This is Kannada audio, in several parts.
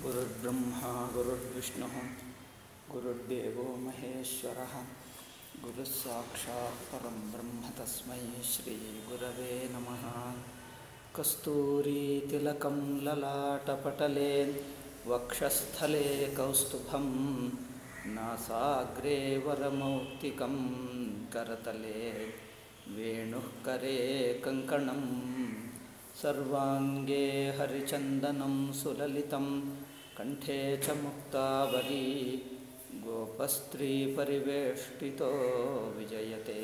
गुरुर्ब्रह्मा गुरुर्विष्णुः गुरुर्देवो महेश्वरः गुरुः साक्षात् परं ब्रह्म तस्मै श्रीगुरवे नमः कस्तूरीतिलकं ललाटपटले वक्षस्थले कौस्तुभं नासाग्रे वरमौक्तिकं करतले वेणुः करे कङ्कणं सर्वाङ्गे हरिचन्दनं सुललितं कण्ठे च मुक्तावली गोपस्त्रीपरिवेष्टितो विजयते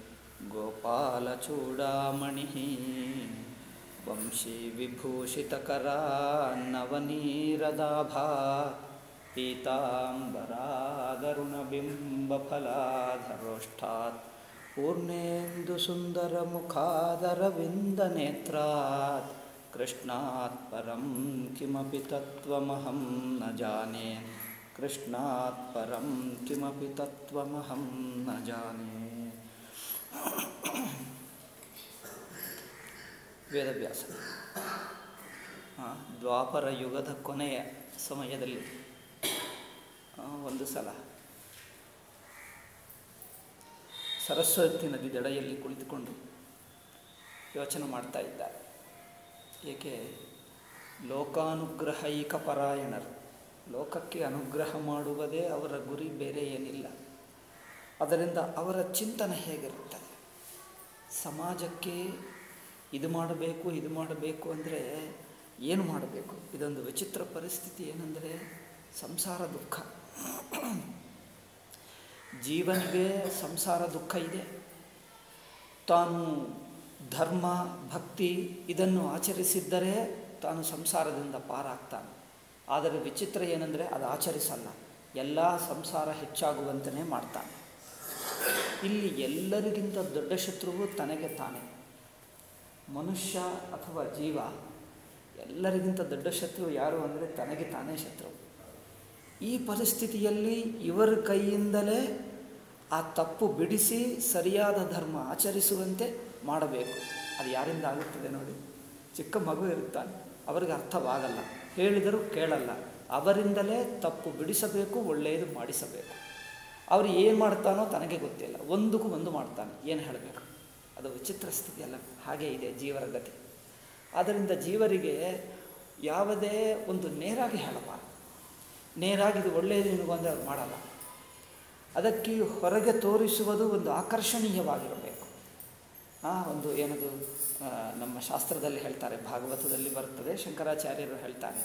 गोपालचूडामणिः वंशीविभूषितकरान्नवनीरदाभा पीताम्बरागरुणबिम्बफलाधरोष्ठात् पूर्णेन्दुसुन्दरमुखादरविन्दनेत्रात् कृष्णात् परं किमपि तत्त्वमहं न जाने कृष्णात् परं किमपि तत्त्वमहं न जाने ವೇದವ್ಯಾಸ ದ್ವಾಪರ ಯುಗದ ಕೊನೆಯ ಸಮಯದಲ್ಲಿ ಒಂದು ಸಲ ಸರಸ್ವತಿ ನದಿ ದಡೆಯಲ್ಲಿ ಕುಳಿತುಕೊಂಡು ಯೋಚನೆ ಮಾಡ್ತಾ ಇದ್ದಾರೆ ಏಕೆ ಲೋಕಾನುಗ್ರಹೈಕ ಪರಾಯಣರು ಲೋಕಕ್ಕೆ ಅನುಗ್ರಹ ಮಾಡುವುದೇ ಅವರ ಗುರಿ ಬೇರೆ ಏನಿಲ್ಲ ಅದರಿಂದ ಅವರ ಚಿಂತನೆ ಹೇಗಿರುತ್ತದೆ ಸಮಾಜಕ್ಕೆ ಇದು ಮಾಡಬೇಕು ಇದು ಮಾಡಬೇಕು ಅಂದರೆ ಏನು ಮಾಡಬೇಕು ಇದೊಂದು ವಿಚಿತ್ರ ಪರಿಸ್ಥಿತಿ ಏನಂದರೆ ಸಂಸಾರ ದುಃಖ ಜೀವನಿಗೆ ಸಂಸಾರ ದುಃಖ ಇದೆ ತಾನು ಧರ್ಮ ಭಕ್ತಿ ಇದನ್ನು ಆಚರಿಸಿದ್ದರೆ ತಾನು ಸಂಸಾರದಿಂದ ಪಾರಾಗ್ತಾನೆ ಆದರೆ ವಿಚಿತ್ರ ಏನಂದರೆ ಅದು ಆಚರಿಸಲ್ಲ ಎಲ್ಲ ಸಂಸಾರ ಹೆಚ್ಚಾಗುವಂತೆಯೇ ಮಾಡ್ತಾನೆ ಇಲ್ಲಿ ಎಲ್ಲರಿಗಿಂತ ದೊಡ್ಡ ಶತ್ರುವು ತನಗೆ ತಾನೇ ಮನುಷ್ಯ ಅಥವಾ ಜೀವ ಎಲ್ಲರಿಗಿಂತ ದೊಡ್ಡ ಶತ್ರು ಯಾರು ಅಂದರೆ ತನಗೆ ತಾನೇ ಶತ್ರು ಈ ಪರಿಸ್ಥಿತಿಯಲ್ಲಿ ಇವರ ಕೈಯಿಂದಲೇ ಆ ತಪ್ಪು ಬಿಡಿಸಿ ಸರಿಯಾದ ಧರ್ಮ ಆಚರಿಸುವಂತೆ ಮಾಡಬೇಕು ಅದು ಯಾರಿಂದ ಆಗುತ್ತದೆ ನೋಡಿ ಚಿಕ್ಕ ಮಗು ಇರುತ್ತಾನೆ ಅವರಿಗೆ ಅರ್ಥವಾಗಲ್ಲ ಹೇಳಿದರೂ ಕೇಳಲ್ಲ ಅವರಿಂದಲೇ ತಪ್ಪು ಬಿಡಿಸಬೇಕು ಒಳ್ಳೆಯದು ಮಾಡಿಸಬೇಕು ಅವರು ಏನು ಮಾಡ್ತಾನೋ ತನಗೆ ಗೊತ್ತಿಲ್ಲ ಒಂದಕ್ಕೂ ಒಂದು ಮಾಡ್ತಾನೆ ಏನು ಹೇಳಬೇಕು ಅದು ವಿಚಿತ್ರ ಸ್ಥಿತಿ ಅಲ್ಲ ಹಾಗೇ ಇದೆ ಜೀವರ ಗತಿ ಆದ್ದರಿಂದ ಜೀವರಿಗೆ ಯಾವುದೇ ಒಂದು ನೇರಾಗಿ ಹೇಳಬಾರದು ನೇರಾಗಿ ಇದು ಒಳ್ಳೆಯದು ನಿನಗೂ ಅಂದರೆ ಅವ್ರು ಮಾಡಲ್ಲ ಅದಕ್ಕೆ ಹೊರಗೆ ತೋರಿಸುವುದು ಒಂದು ಆಕರ್ಷಣೀಯವಾಗಿರಬೇಕು ಒಂದು ಏನದು ನಮ್ಮ ಶಾಸ್ತ್ರದಲ್ಲಿ ಹೇಳ್ತಾರೆ ಭಾಗವತದಲ್ಲಿ ಬರುತ್ತದೆ ಶಂಕರಾಚಾರ್ಯರು ಹೇಳ್ತಾರೆ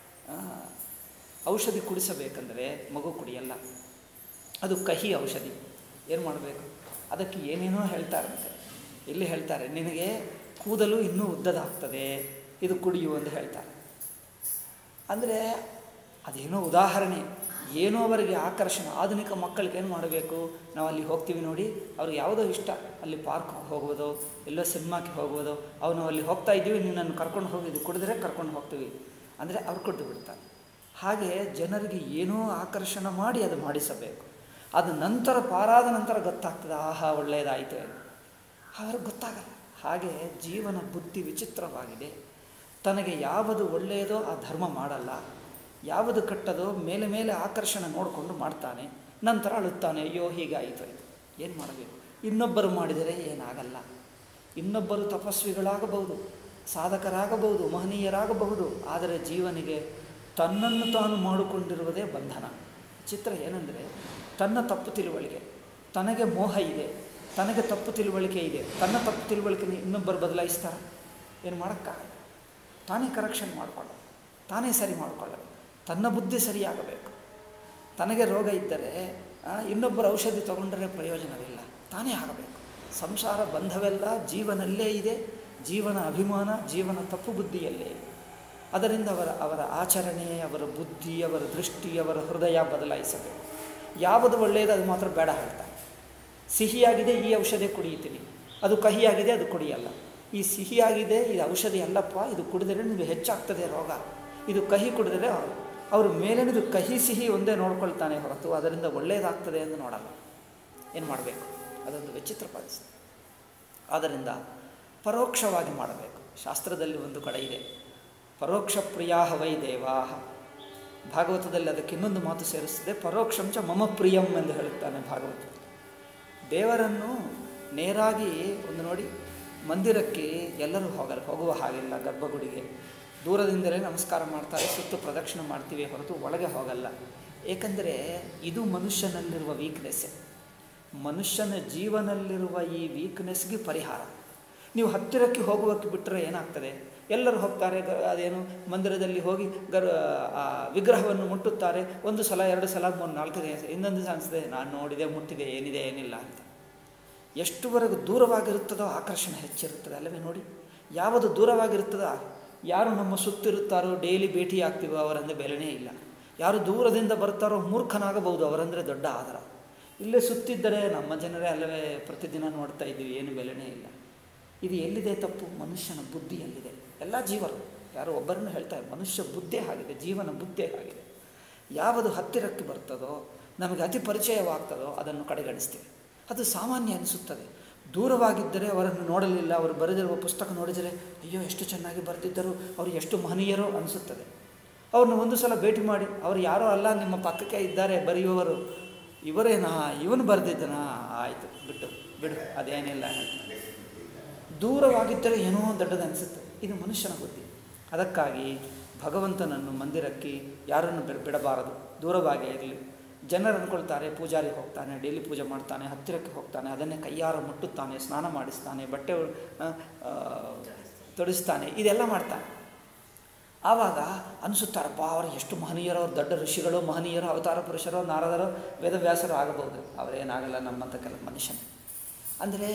ಔಷಧಿ ಕುಡಿಸಬೇಕಂದರೆ ಮಗು ಕುಡಿಯಲ್ಲ ಅದು ಕಹಿ ಔಷಧಿ ಏನು ಮಾಡಬೇಕು ಅದಕ್ಕೆ ಏನೇನೋ ಹೇಳ್ತಾರಂತೆ ಇಲ್ಲಿ ಹೇಳ್ತಾರೆ ನಿನಗೆ ಕೂದಲು ಇನ್ನೂ ಉದ್ದದಾಗ್ತದೆ ಇದು ಕುಡಿಯು ಅಂತ ಹೇಳ್ತಾರೆ ಅಂದರೆ ಅದೇನೋ ಉದಾಹರಣೆ ಏನೋ ಅವರಿಗೆ ಆಕರ್ಷಣೆ ಆಧುನಿಕ ಮಕ್ಕಳಿಗೆ ಏನು ಮಾಡಬೇಕು ನಾವು ಅಲ್ಲಿ ಹೋಗ್ತೀವಿ ನೋಡಿ ಅವ್ರಿಗೆ ಯಾವುದೋ ಇಷ್ಟ ಅಲ್ಲಿ ಪಾರ್ಕ್ಗೆ ಹೋಗುವುದೋ ಎಲ್ಲೋ ಸಿನಿಮಾಕ್ಕೆ ಹೋಗುವುದೋ ಅವು ನಾವು ಅಲ್ಲಿ ಹೋಗ್ತಾ ಇದ್ದೀವಿ ನಿನ್ನನ್ನು ಕರ್ಕೊಂಡು ಹೋಗಿದ್ದು ಕುಡಿದ್ರೆ ಕರ್ಕೊಂಡು ಹೋಗ್ತೀವಿ ಅಂದರೆ ಅವ್ರು ಕುಡಿದು ಬಿಡ್ತಾರೆ ಹಾಗೆ ಜನರಿಗೆ ಏನೋ ಆಕರ್ಷಣೆ ಮಾಡಿ ಅದು ಮಾಡಿಸಬೇಕು ಅದು ನಂತರ ಪಾರಾದ ನಂತರ ಗೊತ್ತಾಗ್ತದೆ ಆಹಾ ಒಳ್ಳೆಯದಾಯಿತು ಅಂತ ಅವ್ರಿಗೆ ಗೊತ್ತಾಗಲ್ಲ ಹಾಗೆ ಜೀವನ ಬುದ್ಧಿ ವಿಚಿತ್ರವಾಗಿದೆ ತನಗೆ ಯಾವುದು ಒಳ್ಳೆಯದೋ ಆ ಧರ್ಮ ಮಾಡಲ್ಲ ಯಾವುದು ಕೆಟ್ಟದೋ ಮೇಲೆ ಮೇಲೆ ಆಕರ್ಷಣೆ ನೋಡಿಕೊಂಡು ಮಾಡ್ತಾನೆ ನಂತರ ಅಳುತ್ತಾನೆ ಅಯ್ಯೋ ಹೀಗಾಯಿತು ಏನು ಮಾಡಬೇಕು ಇನ್ನೊಬ್ಬರು ಮಾಡಿದರೆ ಏನಾಗಲ್ಲ ಇನ್ನೊಬ್ಬರು ತಪಸ್ವಿಗಳಾಗಬಹುದು ಸಾಧಕರಾಗಬಹುದು ಮಹನೀಯರಾಗಬಹುದು ಆದರೆ ಜೀವನಿಗೆ ತನ್ನನ್ನು ತಾನು ಮಾಡಿಕೊಂಡಿರುವುದೇ ಬಂಧನ ಚಿತ್ರ ಏನಂದರೆ ತನ್ನ ತಪ್ಪು ತಿಳುವಳಿಕೆ ತನಗೆ ಮೋಹ ಇದೆ ತನಗೆ ತಪ್ಪು ತಿಳುವಳಿಕೆ ಇದೆ ತನ್ನ ತಪ್ಪು ತಿಳುವಳಿಕೆ ಇನ್ನೊಬ್ಬರು ಬದಲಾಯಿಸ್ತಾರೆ ಏನು ಮಾಡೋಕ್ಕಾಗಲ್ಲ ತಾನೇ ಕರೆಕ್ಷನ್ ಮಾಡಿಕೊಳ್ಳೋದು ತಾನೇ ಸರಿ ಮಾಡಿಕೊಳ್ಳೋದು ತನ್ನ ಬುದ್ಧಿ ಸರಿಯಾಗಬೇಕು ತನಗೆ ರೋಗ ಇದ್ದರೆ ಇನ್ನೊಬ್ಬರ ಔಷಧಿ ತಗೊಂಡರೆ ಪ್ರಯೋಜನವಿಲ್ಲ ತಾನೇ ಆಗಬೇಕು ಸಂಸಾರ ಬಂಧವೆಲ್ಲ ಜೀವನಲ್ಲೇ ಇದೆ ಜೀವನ ಅಭಿಮಾನ ಜೀವನ ತಪ್ಪು ಬುದ್ಧಿಯಲ್ಲೇ ಇದೆ ಅದರಿಂದ ಅವರ ಅವರ ಆಚರಣೆ ಅವರ ಬುದ್ಧಿ ಅವರ ದೃಷ್ಟಿ ಅವರ ಹೃದಯ ಬದಲಾಯಿಸಬೇಕು ಯಾವುದು ಒಳ್ಳೆಯದು ಅದು ಮಾತ್ರ ಬೇಡ ಹೇಳ್ತಾರೆ ಸಿಹಿಯಾಗಿದೆ ಈ ಔಷಧಿ ಕುಡಿಯುತ್ತೀನಿ ಅದು ಕಹಿಯಾಗಿದೆ ಅದು ಕುಡಿಯಲ್ಲ ಈ ಸಿಹಿಯಾಗಿದೆ ಇದು ಔಷಧಿ ಅಲ್ಲಪ್ಪ ಇದು ಕುಡಿದರೆ ನಿಮಗೆ ಹೆಚ್ಚಾಗ್ತದೆ ರೋಗ ಇದು ಕಹಿ ಕುಡಿದರೆ ಅವರು ಮೇಲಿನದು ಕಹಿ ಸಿಹಿ ಒಂದೇ ನೋಡ್ಕೊಳ್ತಾನೆ ಹೊರತು ಅದರಿಂದ ಒಳ್ಳೆಯದಾಗ್ತದೆ ಎಂದು ನೋಡಲ್ಲ ಏನು ಮಾಡಬೇಕು ಅದೊಂದು ವಿಚಿತ್ರ ಪರಿಸ್ಥಿತಿ ಆದ್ದರಿಂದ ಪರೋಕ್ಷವಾಗಿ ಮಾಡಬೇಕು ಶಾಸ್ತ್ರದಲ್ಲಿ ಒಂದು ಕಡೆ ಇದೆ ಪರೋಕ್ಷ ಪ್ರಿಯಾ ವೈ ದೇವಾ ಭಾಗವತದಲ್ಲಿ ಅದಕ್ಕೆ ಇನ್ನೊಂದು ಮಾತು ಸೇರಿಸ್ತದೆ ಪರೋಕ್ಷಂಚ ಮಮ ಪ್ರಿಯಂ ಎಂದು ಹೇಳುತ್ತಾನೆ ಭಾಗವತ ದೇವರನ್ನು ನೇರಾಗಿ ಒಂದು ನೋಡಿ ಮಂದಿರಕ್ಕೆ ಎಲ್ಲರೂ ಹೋಗಲ್ಲ ಹೋಗುವ ಹಾಗಿಲ್ಲ ಗರ್ಭಗುಡಿಗೆ ದೂರದಿಂದಲೇ ನಮಸ್ಕಾರ ಮಾಡ್ತಾರೆ ಸುತ್ತು ಪ್ರದಕ್ಷಿಣೆ ಮಾಡ್ತೀವಿ ಹೊರತು ಒಳಗೆ ಹೋಗಲ್ಲ ಏಕೆಂದರೆ ಇದು ಮನುಷ್ಯನಲ್ಲಿರುವ ವೀಕ್ನೆಸ್ಸೇ ಮನುಷ್ಯನ ಜೀವನಲ್ಲಿರುವ ಈ ವೀಕ್ನೆಸ್ಗೆ ಪರಿಹಾರ ನೀವು ಹತ್ತಿರಕ್ಕೆ ಹೋಗುವಕ್ಕೆ ಬಿಟ್ಟರೆ ಏನಾಗ್ತದೆ ಎಲ್ಲರೂ ಹೋಗ್ತಾರೆ ಗ ಅದೇನು ಮಂದಿರದಲ್ಲಿ ಹೋಗಿ ಗರ್ ಆ ವಿಗ್ರಹವನ್ನು ಮುಟ್ಟುತ್ತಾರೆ ಒಂದು ಸಲ ಎರಡು ಸಲ ಮೂರು ನಾಲ್ಕು ದಿನ ಇನ್ನೊಂದು ದಿವಸ ಅನಿಸ್ತದೆ ನಾನು ನೋಡಿದೆ ಮುಟ್ಟಿದೆ ಏನಿದೆ ಏನಿಲ್ಲ ಅಂತ ಎಷ್ಟುವರೆಗೂ ದೂರವಾಗಿರುತ್ತದೋ ಆಕರ್ಷಣೆ ಹೆಚ್ಚಿರುತ್ತದೆ ಅಲ್ಲವೇ ನೋಡಿ ಯಾವುದು ದೂರವಾಗಿರುತ್ತದೋ ಯಾರು ನಮ್ಮ ಸುತ್ತಿರುತ್ತಾರೋ ಡೈಲಿ ಭೇಟಿ ಆಗ್ತೀವೋ ಅವರಂದರೆ ಬೆಲೆನೇ ಇಲ್ಲ ಯಾರು ದೂರದಿಂದ ಬರ್ತಾರೋ ಮೂರ್ಖನಾಗಬಹುದು ಅವರಂದರೆ ದೊಡ್ಡ ಆಧಾರ ಇಲ್ಲೇ ಸುತ್ತಿದ್ದರೆ ನಮ್ಮ ಜನರೇ ಅಲ್ಲವೇ ಪ್ರತಿದಿನ ನೋಡ್ತಾ ಇದ್ದೀವಿ ಏನು ಬೆಲೆನೇ ಇಲ್ಲ ಇದು ಎಲ್ಲಿದೆ ತಪ್ಪು ಮನುಷ್ಯನ ಬುದ್ಧಿಯಲ್ಲಿದೆ ಎಲ್ಲ ಜೀವರು ಯಾರೋ ಒಬ್ಬರನ್ನು ಹೇಳ್ತಾರೆ ಮನುಷ್ಯ ಬುದ್ಧಿ ಆಗಿದೆ ಜೀವನ ಬುದ್ಧಿ ಆಗಿದೆ ಯಾವುದು ಹತ್ತಿರಕ್ಕೆ ಬರ್ತದೋ ನಮಗೆ ಅತಿ ಪರಿಚಯವಾಗ್ತದೋ ಅದನ್ನು ಕಡೆಗಣಿಸ್ತೀವಿ ಅದು ಸಾಮಾನ್ಯ ಅನಿಸುತ್ತದೆ ದೂರವಾಗಿದ್ದರೆ ಅವರನ್ನು ನೋಡಲಿಲ್ಲ ಅವರು ಬರೆದಿರುವ ಪುಸ್ತಕ ನೋಡಿದರೆ ಅಯ್ಯೋ ಎಷ್ಟು ಚೆನ್ನಾಗಿ ಬರೆದಿದ್ದರು ಅವರು ಎಷ್ಟು ಮಹನೀಯರೋ ಅನಿಸುತ್ತದೆ ಅವ್ರನ್ನ ಒಂದು ಸಲ ಭೇಟಿ ಮಾಡಿ ಅವರು ಯಾರೋ ಅಲ್ಲ ನಿಮ್ಮ ಪಕ್ಕಕ್ಕೆ ಇದ್ದಾರೆ ಬರೆಯುವವರು ಇವರೇನಾ ಇವನು ಬರೆದಿದ್ದನಾ ಆಯಿತು ಬಿಟ್ಟು ಬಿಡು ಅದೇನಿಲ್ಲ ಹೇಳ್ತಾನೆ ದೂರವಾಗಿದ್ದರೆ ಏನೋ ದೊಡ್ಡದು ಅನಿಸುತ್ತೆ ಇದು ಮನುಷ್ಯನ ಬುದ್ಧಿ ಅದಕ್ಕಾಗಿ ಭಗವಂತನನ್ನು ಮಂದಿರಕ್ಕೆ ಯಾರನ್ನು ಬಿಡ ಬಿಡಬಾರದು ದೂರವಾಗೇ ಇರಲಿ ಜನರು ಅಂದ್ಕೊಳ್ತಾರೆ ಪೂಜಾರಿ ಹೋಗ್ತಾನೆ ಡೈಲಿ ಪೂಜೆ ಮಾಡ್ತಾನೆ ಹತ್ತಿರಕ್ಕೆ ಹೋಗ್ತಾನೆ ಅದನ್ನೇ ಕೈಯಾರ ಮುಟ್ಟುತ್ತಾನೆ ಸ್ನಾನ ಮಾಡಿಸ್ತಾನೆ ಬಟ್ಟೆ ಆ, ಆ, ತೊಡಿಸ್ತಾನೆ ಇದೆಲ್ಲ ಮಾಡ್ತಾನೆ ಆವಾಗ ಅನಿಸುತ್ತಾರಪ್ಪ ಅವರು ಎಷ್ಟು ಮಹನೀಯರೋ ಅವ್ರು ದೊಡ್ಡ ಋಷಿಗಳು ಮಹನೀಯರು ಅವತಾರ ಪುರುಷರು ನಾರದರು ವೇದವ್ಯಾಸರು ಆಗಬಹುದು ಅವರೇನಾಗಲ್ಲ ನಮ್ಮಂಥ ಕೆಲ ಮನುಷ್ಯನ ಅಂದರೆ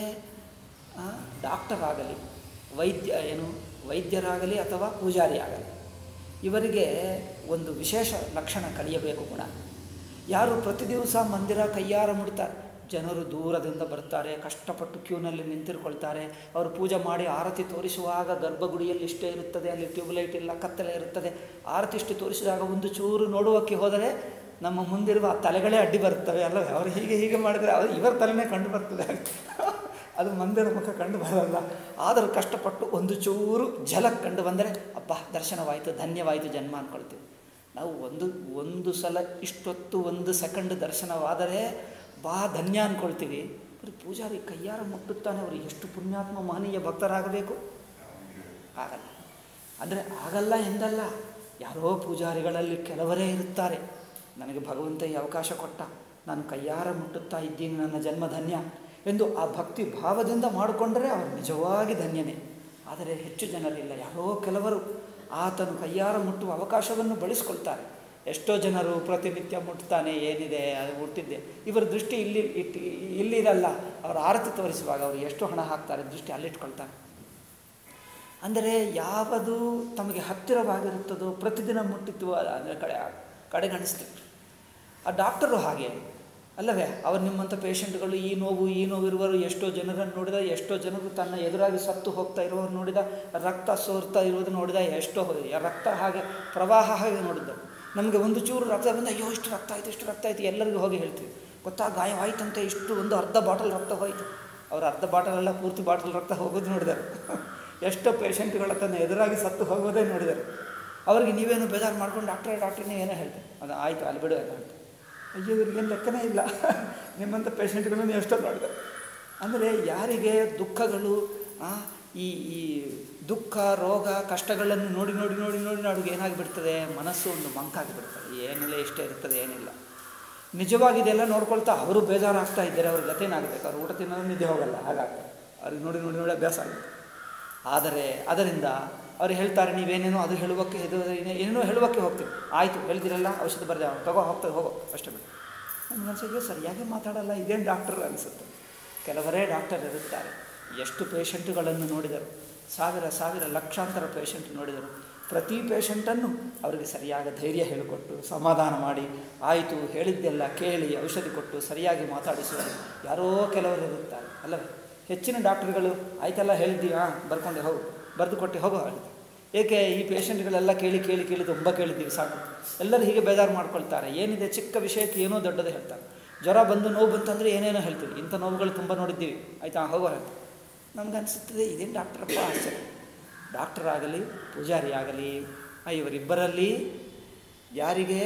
ಡಾಕ್ಟರ್ ಆಗಲಿ ವೈದ್ಯ ಏನು ವೈದ್ಯರಾಗಲಿ ಅಥವಾ ಪೂಜಾರಿ ಆಗಲಿ ಇವರಿಗೆ ಒಂದು ವಿಶೇಷ ಲಕ್ಷಣ ಕಲಿಯಬೇಕು ಗುಣ ಯಾರು ಪ್ರತಿ ದಿವಸ ಮಂದಿರ ಕೈಯಾರ ಮುಡ್ತಾರೆ ಜನರು ದೂರದಿಂದ ಬರ್ತಾರೆ ಕಷ್ಟಪಟ್ಟು ಕ್ಯೂನಲ್ಲಿ ನಿಂತಿರ್ಕೊಳ್ತಾರೆ ಅವರು ಪೂಜೆ ಮಾಡಿ ಆರತಿ ತೋರಿಸುವಾಗ ಗರ್ಭಗುಡಿಯಲ್ಲಿ ಇಷ್ಟೇ ಇರುತ್ತದೆ ಅಲ್ಲಿ ಟ್ಯೂಬ್ಲೈಟ್ ಇಲ್ಲ ಕತ್ತಲೆ ಇರುತ್ತದೆ ಆರತಿ ಇಷ್ಟು ತೋರಿಸಿದಾಗ ಒಂದು ಚೂರು ನೋಡುವಕ್ಕೆ ಹೋದರೆ ನಮ್ಮ ಮುಂದಿರುವ ಆ ತಲೆಗಳೇ ಅಡ್ಡಿ ಬರ್ತವೆ ಅಲ್ಲ ಅವರು ಹೀಗೆ ಹೀಗೆ ಮಾಡಿದರೆ ಅವರು ಇವರ ತಲೆನೇ ಕಂಡು ಬರ್ತದೆ ಅದು ಮಂದಿರ ಮುಖ ಕಂಡು ಬರಲ್ಲ ಆದರೂ ಕಷ್ಟಪಟ್ಟು ಒಂದು ಚೂರು ಝಲಕ್ ಕಂಡು ಬಂದರೆ ಅಬ್ಬಾ ದರ್ಶನವಾಯಿತು ಧನ್ಯವಾಯಿತು ಜನ್ಮ ಅಂದ್ಕೊಳ್ತೀವಿ ನಾವು ಒಂದು ಒಂದು ಸಲ ಇಷ್ಟೊತ್ತು ಒಂದು ಸೆಕೆಂಡ್ ದರ್ಶನವಾದರೆ ಬಾ ಧನ್ಯ ಅಂದ್ಕೊಳ್ತೀವಿ ಬರೀ ಪೂಜಾರಿ ಕೈಯಾರ ಮುಟ್ಟುತ್ತಾನೆ ಅವರು ಎಷ್ಟು ಪುಣ್ಯಾತ್ಮ ಮಹನೀಯ ಭಕ್ತರಾಗಬೇಕು ಆಗಲ್ಲ ಅಂದರೆ ಆಗಲ್ಲ ಎಂದಲ್ಲ ಯಾರೋ ಪೂಜಾರಿಗಳಲ್ಲಿ ಕೆಲವರೇ ಇರುತ್ತಾರೆ ನನಗೆ ಭಗವಂತ ಈ ಅವಕಾಶ ಕೊಟ್ಟ ನಾನು ಕೈಯಾರ ಮುಟ್ಟುತ್ತಾ ಇದ್ದೀನಿ ನನ್ನ ಜನ್ಮ ಧನ್ಯ ಎಂದು ಆ ಭಕ್ತಿ ಭಾವದಿಂದ ಮಾಡಿಕೊಂಡರೆ ಅವರು ನಿಜವಾಗಿ ಧನ್ಯನೇ ಆದರೆ ಹೆಚ್ಚು ಜನರಿಲ್ಲ ಯಾರೋ ಕೆಲವರು ಆತನು ಕೈಯಾರ ಮುಟ್ಟುವ ಅವಕಾಶವನ್ನು ಬಳಸ್ಕೊಳ್ತಾರೆ ಎಷ್ಟೋ ಜನರು ಪ್ರತಿನಿತ್ಯ ಮುಟ್ತಾನೆ ಏನಿದೆ ಅದು ಮುಟ್ಟಿದ್ದೆ ಇವರ ದೃಷ್ಟಿ ಇಲ್ಲಿ ಇಟ್ಟು ಇಲ್ಲಿರಲ್ಲ ಅವರು ಆರತಿ ತೋರಿಸುವಾಗ ಅವರು ಎಷ್ಟು ಹಣ ಹಾಕ್ತಾರೆ ದೃಷ್ಟಿ ಅಲ್ಲಿಟ್ಕೊಳ್ತಾರೆ ಅಂದರೆ ಯಾವುದು ತಮಗೆ ಹತ್ತಿರವಾಗಿರುತ್ತದೋ ಪ್ರತಿದಿನ ಮುಟ್ಟಿತ್ತು ಅಂದರೆ ಕಡೆ ಕಡೆಗಣಿಸ್ತೀವಿ ಆ ಡಾಕ್ಟರು ಹಾಗೆ ಅಲ್ಲವೇ ಅವರು ನಿಮ್ಮಂಥ ಪೇಷಂಟ್ಗಳು ಈ ನೋವು ಈ ನೋವು ಇರುವರು ಎಷ್ಟೋ ಜನರನ್ನು ನೋಡಿದ ಎಷ್ಟೋ ಜನರು ತನ್ನ ಎದುರಾಗಿ ಸತ್ತು ಹೋಗ್ತಾ ಇರುವವರು ನೋಡಿದ ರಕ್ತ ಸೋರ್ತಾ ಇರೋದು ನೋಡಿದ ಎಷ್ಟೋ ರಕ್ತ ಹಾಗೆ ಪ್ರವಾಹ ಹಾಗೆ ನೋಡಿದ್ದ ನಮಗೆ ಒಂದು ಚೂರು ರಕ್ತ ಬಂದ ಅಯ್ಯೋ ಇಷ್ಟು ರಕ್ತ ಆಯಿತು ಇಷ್ಟು ರಕ್ತ ಆಯಿತು ಎಲ್ಲರಿಗೂ ಹೋಗಿ ಹೇಳ್ತೀವಿ ಗೊತ್ತಾ ಗಾಯವಾಯ್ತಂತೆ ಇಷ್ಟು ಒಂದು ಅರ್ಧ ಬಾಟಲ್ ರಕ್ತ ಹೋಯಿತು ಅವ್ರು ಅರ್ಧ ಬಾಟಲೆಲ್ಲ ಪೂರ್ತಿ ಬಾಟಲ್ ರಕ್ತ ಹೋಗೋದು ನೋಡಿದರು ಎಷ್ಟೋ ಪೇಷಂಟ್ಗಳ ತನ್ನ ಎದುರಾಗಿ ಸತ್ತು ಹೋಗೋದೇ ನೋಡಿದರು ಅವರಿಗೆ ನೀವೇನು ಬೇಜಾರು ಮಾಡ್ಕೊಂಡು ಡಾಕ್ಟ್ರೇ ಡಾಕ್ಟ್ರ್ ನೀವೇನೋ ಹೇಳ್ತೀವಿ ಅದು ಆಯಿತು ಅಲ್ಲಿ ಬಿಡು ಅಂತ ಹೇಳ್ತೀವಿ ಅಯ್ಯೋ ಇವ್ರಿಗೇನು ಲೆಕ್ಕನೇ ಇಲ್ಲ ನಿಮ್ಮಂಥ ಪೇಷಂಟ್ಗಳನ್ನು ನೀವು ಎಷ್ಟೋ ನೋಡಿದೆ ಅಂದರೆ ಯಾರಿಗೆ ದುಃಖಗಳು ಆ, ಈ ಈ ದುಃಖ ರೋಗ ಕಷ್ಟಗಳನ್ನು ನೋಡಿ ನೋಡಿ ನೋಡಿ ನೋಡಿ ಅವ್ರಿಗೆ ಏನಾಗಿಬಿಡ್ತದೆ ಮನಸ್ಸು ಒಂದು ಮಂಕಾಗಿಬಿಡ್ತದೆ ಏನಿಲ್ಲ ಇಷ್ಟೇ ಇರ್ತದೆ ಏನಿಲ್ಲ ನಿಜವಾಗಿ ಇದೆಲ್ಲ ನೋಡ್ಕೊಳ್ತಾ ಅವರು ಬೇಜಾರಾಗ್ತಾ ಇದ್ದಾರೆ ಅವ್ರ ಗತೇನಾಗಬೇಕು ಅವ್ರು ಊಟ ತಿನ್ನೋದು ನಿದ್ದೆ ಹೋಗಲ್ಲ ಹಾಗಾಗ್ತದೆ ಅವ್ರಿಗೆ ನೋಡಿ ನೋಡಿ ನೋಡಿ ಅಭ್ಯಾಸ ಆಗುತ್ತೆ ಆದರೆ ಅದರಿಂದ ಅವ್ರು ಹೇಳ್ತಾರೆ ನೀವೇನೇನೋ ಅದು ಹೇಳುವಕ್ಕೆ ಇದು ಏನೇ- ಏನೇನೋ ಹೇಳುವಕ್ಕೆ ಹೋಗ್ತೀವಿ ಆಯಿತು ಹೇಳಿದಿರಲ್ಲ ಔಷಧ ಬರೆದ ತಗೋ ಹೋಗ್ತದೆ ಹೋಗೋ ಅಷ್ಟೇ ಬಿಟ್ಟು ನನ್ನ ಮನಸ್ಸಿಗೆ ಸರಿಯಾಗಿ ಮಾತಾಡಲ್ಲ ಇದೇನು ಡಾಕ್ಟರ್ ಅನಿಸುತ್ತೆ ಕೆಲವರೇ ಡಾಕ್ಟರ್ ಇರುತ್ತಾರೆ ಎಷ್ಟು ಪೇಷಂಟ್ಗಳನ್ನು ನೋಡಿದರು ಸಾವಿರ ಸಾವಿರ ಲಕ್ಷಾಂತರ ಪೇಷಂಟ್ ನೋಡಿದರು ಪ್ರತಿ ಪೇಷಂಟನ್ನು ಅವರಿಗೆ ಸರಿಯಾದ ಧೈರ್ಯ ಹೇಳಿಕೊಟ್ಟು ಸಮಾಧಾನ ಮಾಡಿ ಆಯಿತು ಹೇಳಿದ್ದೆಲ್ಲ ಕೇಳಿ ಔಷಧಿ ಕೊಟ್ಟು ಸರಿಯಾಗಿ ಮಾತಾಡಿಸುವರು ಯಾರೋ ಕೆಲವರು ಇರುತ್ತಾರೆ ಅಲ್ಲವೇ ಹೆಚ್ಚಿನ ಡಾಕ್ಟ್ರುಗಳು ಆಯ್ತಲ್ಲ ಹೇಳಿದ್ದೀವಿ ಹಾಂ ಬರ್ಕೊಂಡೆ ಹೋಗು ಬರೆದು ಕೊಟ್ಟು ಹೋಗೋ ಹೇಳಿದ್ವಿ ಏಕೆ ಈ ಪೇಷಂಟ್ಗಳೆಲ್ಲ ಕೇಳಿ ಕೇಳಿ ಕೇಳಿ ತುಂಬ ಕೇಳಿದ್ದೀವಿ ಸಾಕು ಎಲ್ಲರೂ ಹೀಗೆ ಬೇಜಾರು ಮಾಡ್ಕೊಳ್ತಾರೆ ಏನಿದೆ ಚಿಕ್ಕ ವಿಷಯಕ್ಕೆ ಏನೋ ದೊಡ್ಡದು ಹೇಳ್ತಾರೆ ಜ್ವರ ಬಂದು ನೋವು ಬಂತಂದರೆ ಏನೇನೋ ಹೇಳ್ತೀವಿ ಇಂಥ ನೋವುಗಳು ತುಂಬ ನೋಡಿದ್ದೀವಿ ಆಯಿತಾ ಹೋಗೋ ಹೇಳ್ತೀವಿ ನಮ್ಗೆ ಅನಿಸುತ್ತದೆ ಇದೇನು ಡಾಕ್ಟ್ರಪ್ಪ ಆಶ್ಚರ್ಯ ಡಾಕ್ಟರ್ ಆಗಲಿ ಪೂಜಾರಿ ಆಗಲಿ ಇವರಿಬ್ಬರಲ್ಲಿ ಯಾರಿಗೆ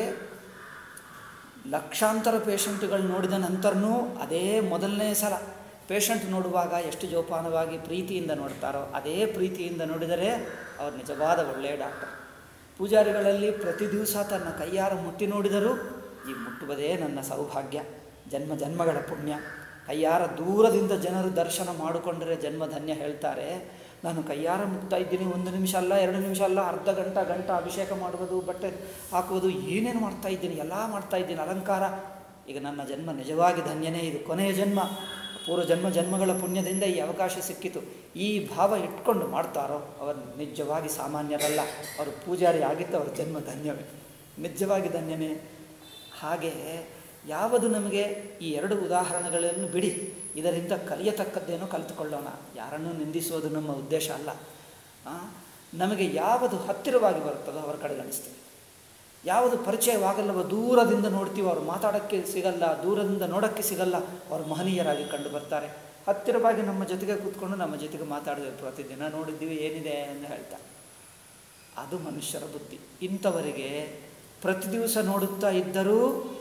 ಲಕ್ಷಾಂತರ ಪೇಷಂಟ್ಗಳು ನೋಡಿದ ನಂತರನೂ ಅದೇ ಮೊದಲನೇ ಸಲ ಪೇಷಂಟ್ ನೋಡುವಾಗ ಎಷ್ಟು ಜೋಪಾನವಾಗಿ ಪ್ರೀತಿಯಿಂದ ನೋಡ್ತಾರೋ ಅದೇ ಪ್ರೀತಿಯಿಂದ ನೋಡಿದರೆ ಅವರು ನಿಜವಾದ ಒಳ್ಳೆಯ ಡಾಕ್ಟರ್ ಪೂಜಾರಿಗಳಲ್ಲಿ ಪ್ರತಿ ದಿವಸ ತನ್ನ ಕೈಯಾರ ಮುಟ್ಟಿ ನೋಡಿದರೂ ಈ ಮುಟ್ಟುವುದೇ ನನ್ನ ಸೌಭಾಗ್ಯ ಜನ್ಮ ಜನ್ಮಗಳ ಪುಣ್ಯ ಕೈಯಾರ ದೂರದಿಂದ ಜನರು ದರ್ಶನ ಮಾಡಿಕೊಂಡರೆ ಜನ್ಮಧನ್ಯ ಹೇಳ್ತಾರೆ ನಾನು ಕೈಯಾರ ಮುಟ್ತಾ ಇದ್ದೀನಿ ಒಂದು ನಿಮಿಷ ಅಲ್ಲ ಎರಡು ನಿಮಿಷ ಅಲ್ಲ ಅರ್ಧ ಗಂಟೆ ಗಂಟೆ ಅಭಿಷೇಕ ಮಾಡುವುದು ಬಟ್ಟೆ ಹಾಕುವುದು ಏನೇನು ಮಾಡ್ತಾ ಇದ್ದೀನಿ ಎಲ್ಲ ಮಾಡ್ತಾ ಇದ್ದೀನಿ ಅಲಂಕಾರ ಈಗ ನನ್ನ ಜನ್ಮ ನಿಜವಾಗಿ ಧನ್ಯನೇ ಇದು ಕೊನೆಯ ಜನ್ಮ ಪೂರ್ವ ಜನ್ಮ ಜನ್ಮಗಳ ಪುಣ್ಯದಿಂದ ಈ ಅವಕಾಶ ಸಿಕ್ಕಿತು ಈ ಭಾವ ಇಟ್ಕೊಂಡು ಮಾಡ್ತಾರೋ ಅವರು ನಿಜವಾಗಿ ಸಾಮಾನ್ಯರಲ್ಲ ಅವರು ಪೂಜಾರಿ ಆಗಿತ್ತು ಅವರ ಜನ್ಮ ಧನ್ಯವೇ ನಿಜವಾಗಿ ಧನ್ಯನೇ ಹಾಗೆ ಯಾವುದು ನಮಗೆ ಈ ಎರಡು ಉದಾಹರಣೆಗಳನ್ನು ಬಿಡಿ ಇದರಿಂದ ಕಲಿಯತಕ್ಕದ್ದೇನೋ ಕಲಿತುಕೊಳ್ಳೋಣ ಯಾರನ್ನೂ ನಿಂದಿಸೋದು ನಮ್ಮ ಉದ್ದೇಶ ಅಲ್ಲ ಆ, ನಮಗೆ ಯಾವುದು ಹತ್ತಿರವಾಗಿ ಬರುತ್ತದೋ ಅವರ ಕಡೆಗಣಿಸ್ತೀವಿ ಯಾವುದು ಪರಿಚಯವಾಗಲ್ಲವೋ ದೂರದಿಂದ ನೋಡ್ತೀವೋ ಅವ್ರು ಮಾತಾಡೋಕ್ಕೆ ಸಿಗಲ್ಲ ದೂರದಿಂದ ನೋಡೋಕ್ಕೆ ಸಿಗಲ್ಲ ಅವರು ಮಹನೀಯರಾಗಿ ಕಂಡು ಬರ್ತಾರೆ ಹತ್ತಿರವಾಗಿ ನಮ್ಮ ಜೊತೆಗೆ ಕೂತ್ಕೊಂಡು ನಮ್ಮ ಜೊತೆಗೆ ಮಾತಾಡಿದ್ವಿ ಪ್ರತಿದಿನ ನೋಡಿದ್ದೀವಿ ಏನಿದೆ ಅಂತ ಹೇಳ್ತಾರೆ ಅದು ಮನುಷ್ಯರ ಬುದ್ಧಿ ಇಂಥವರಿಗೆ ಪ್ರತಿ ದಿವಸ ನೋಡುತ್ತಾ ಇದ್ದರೂ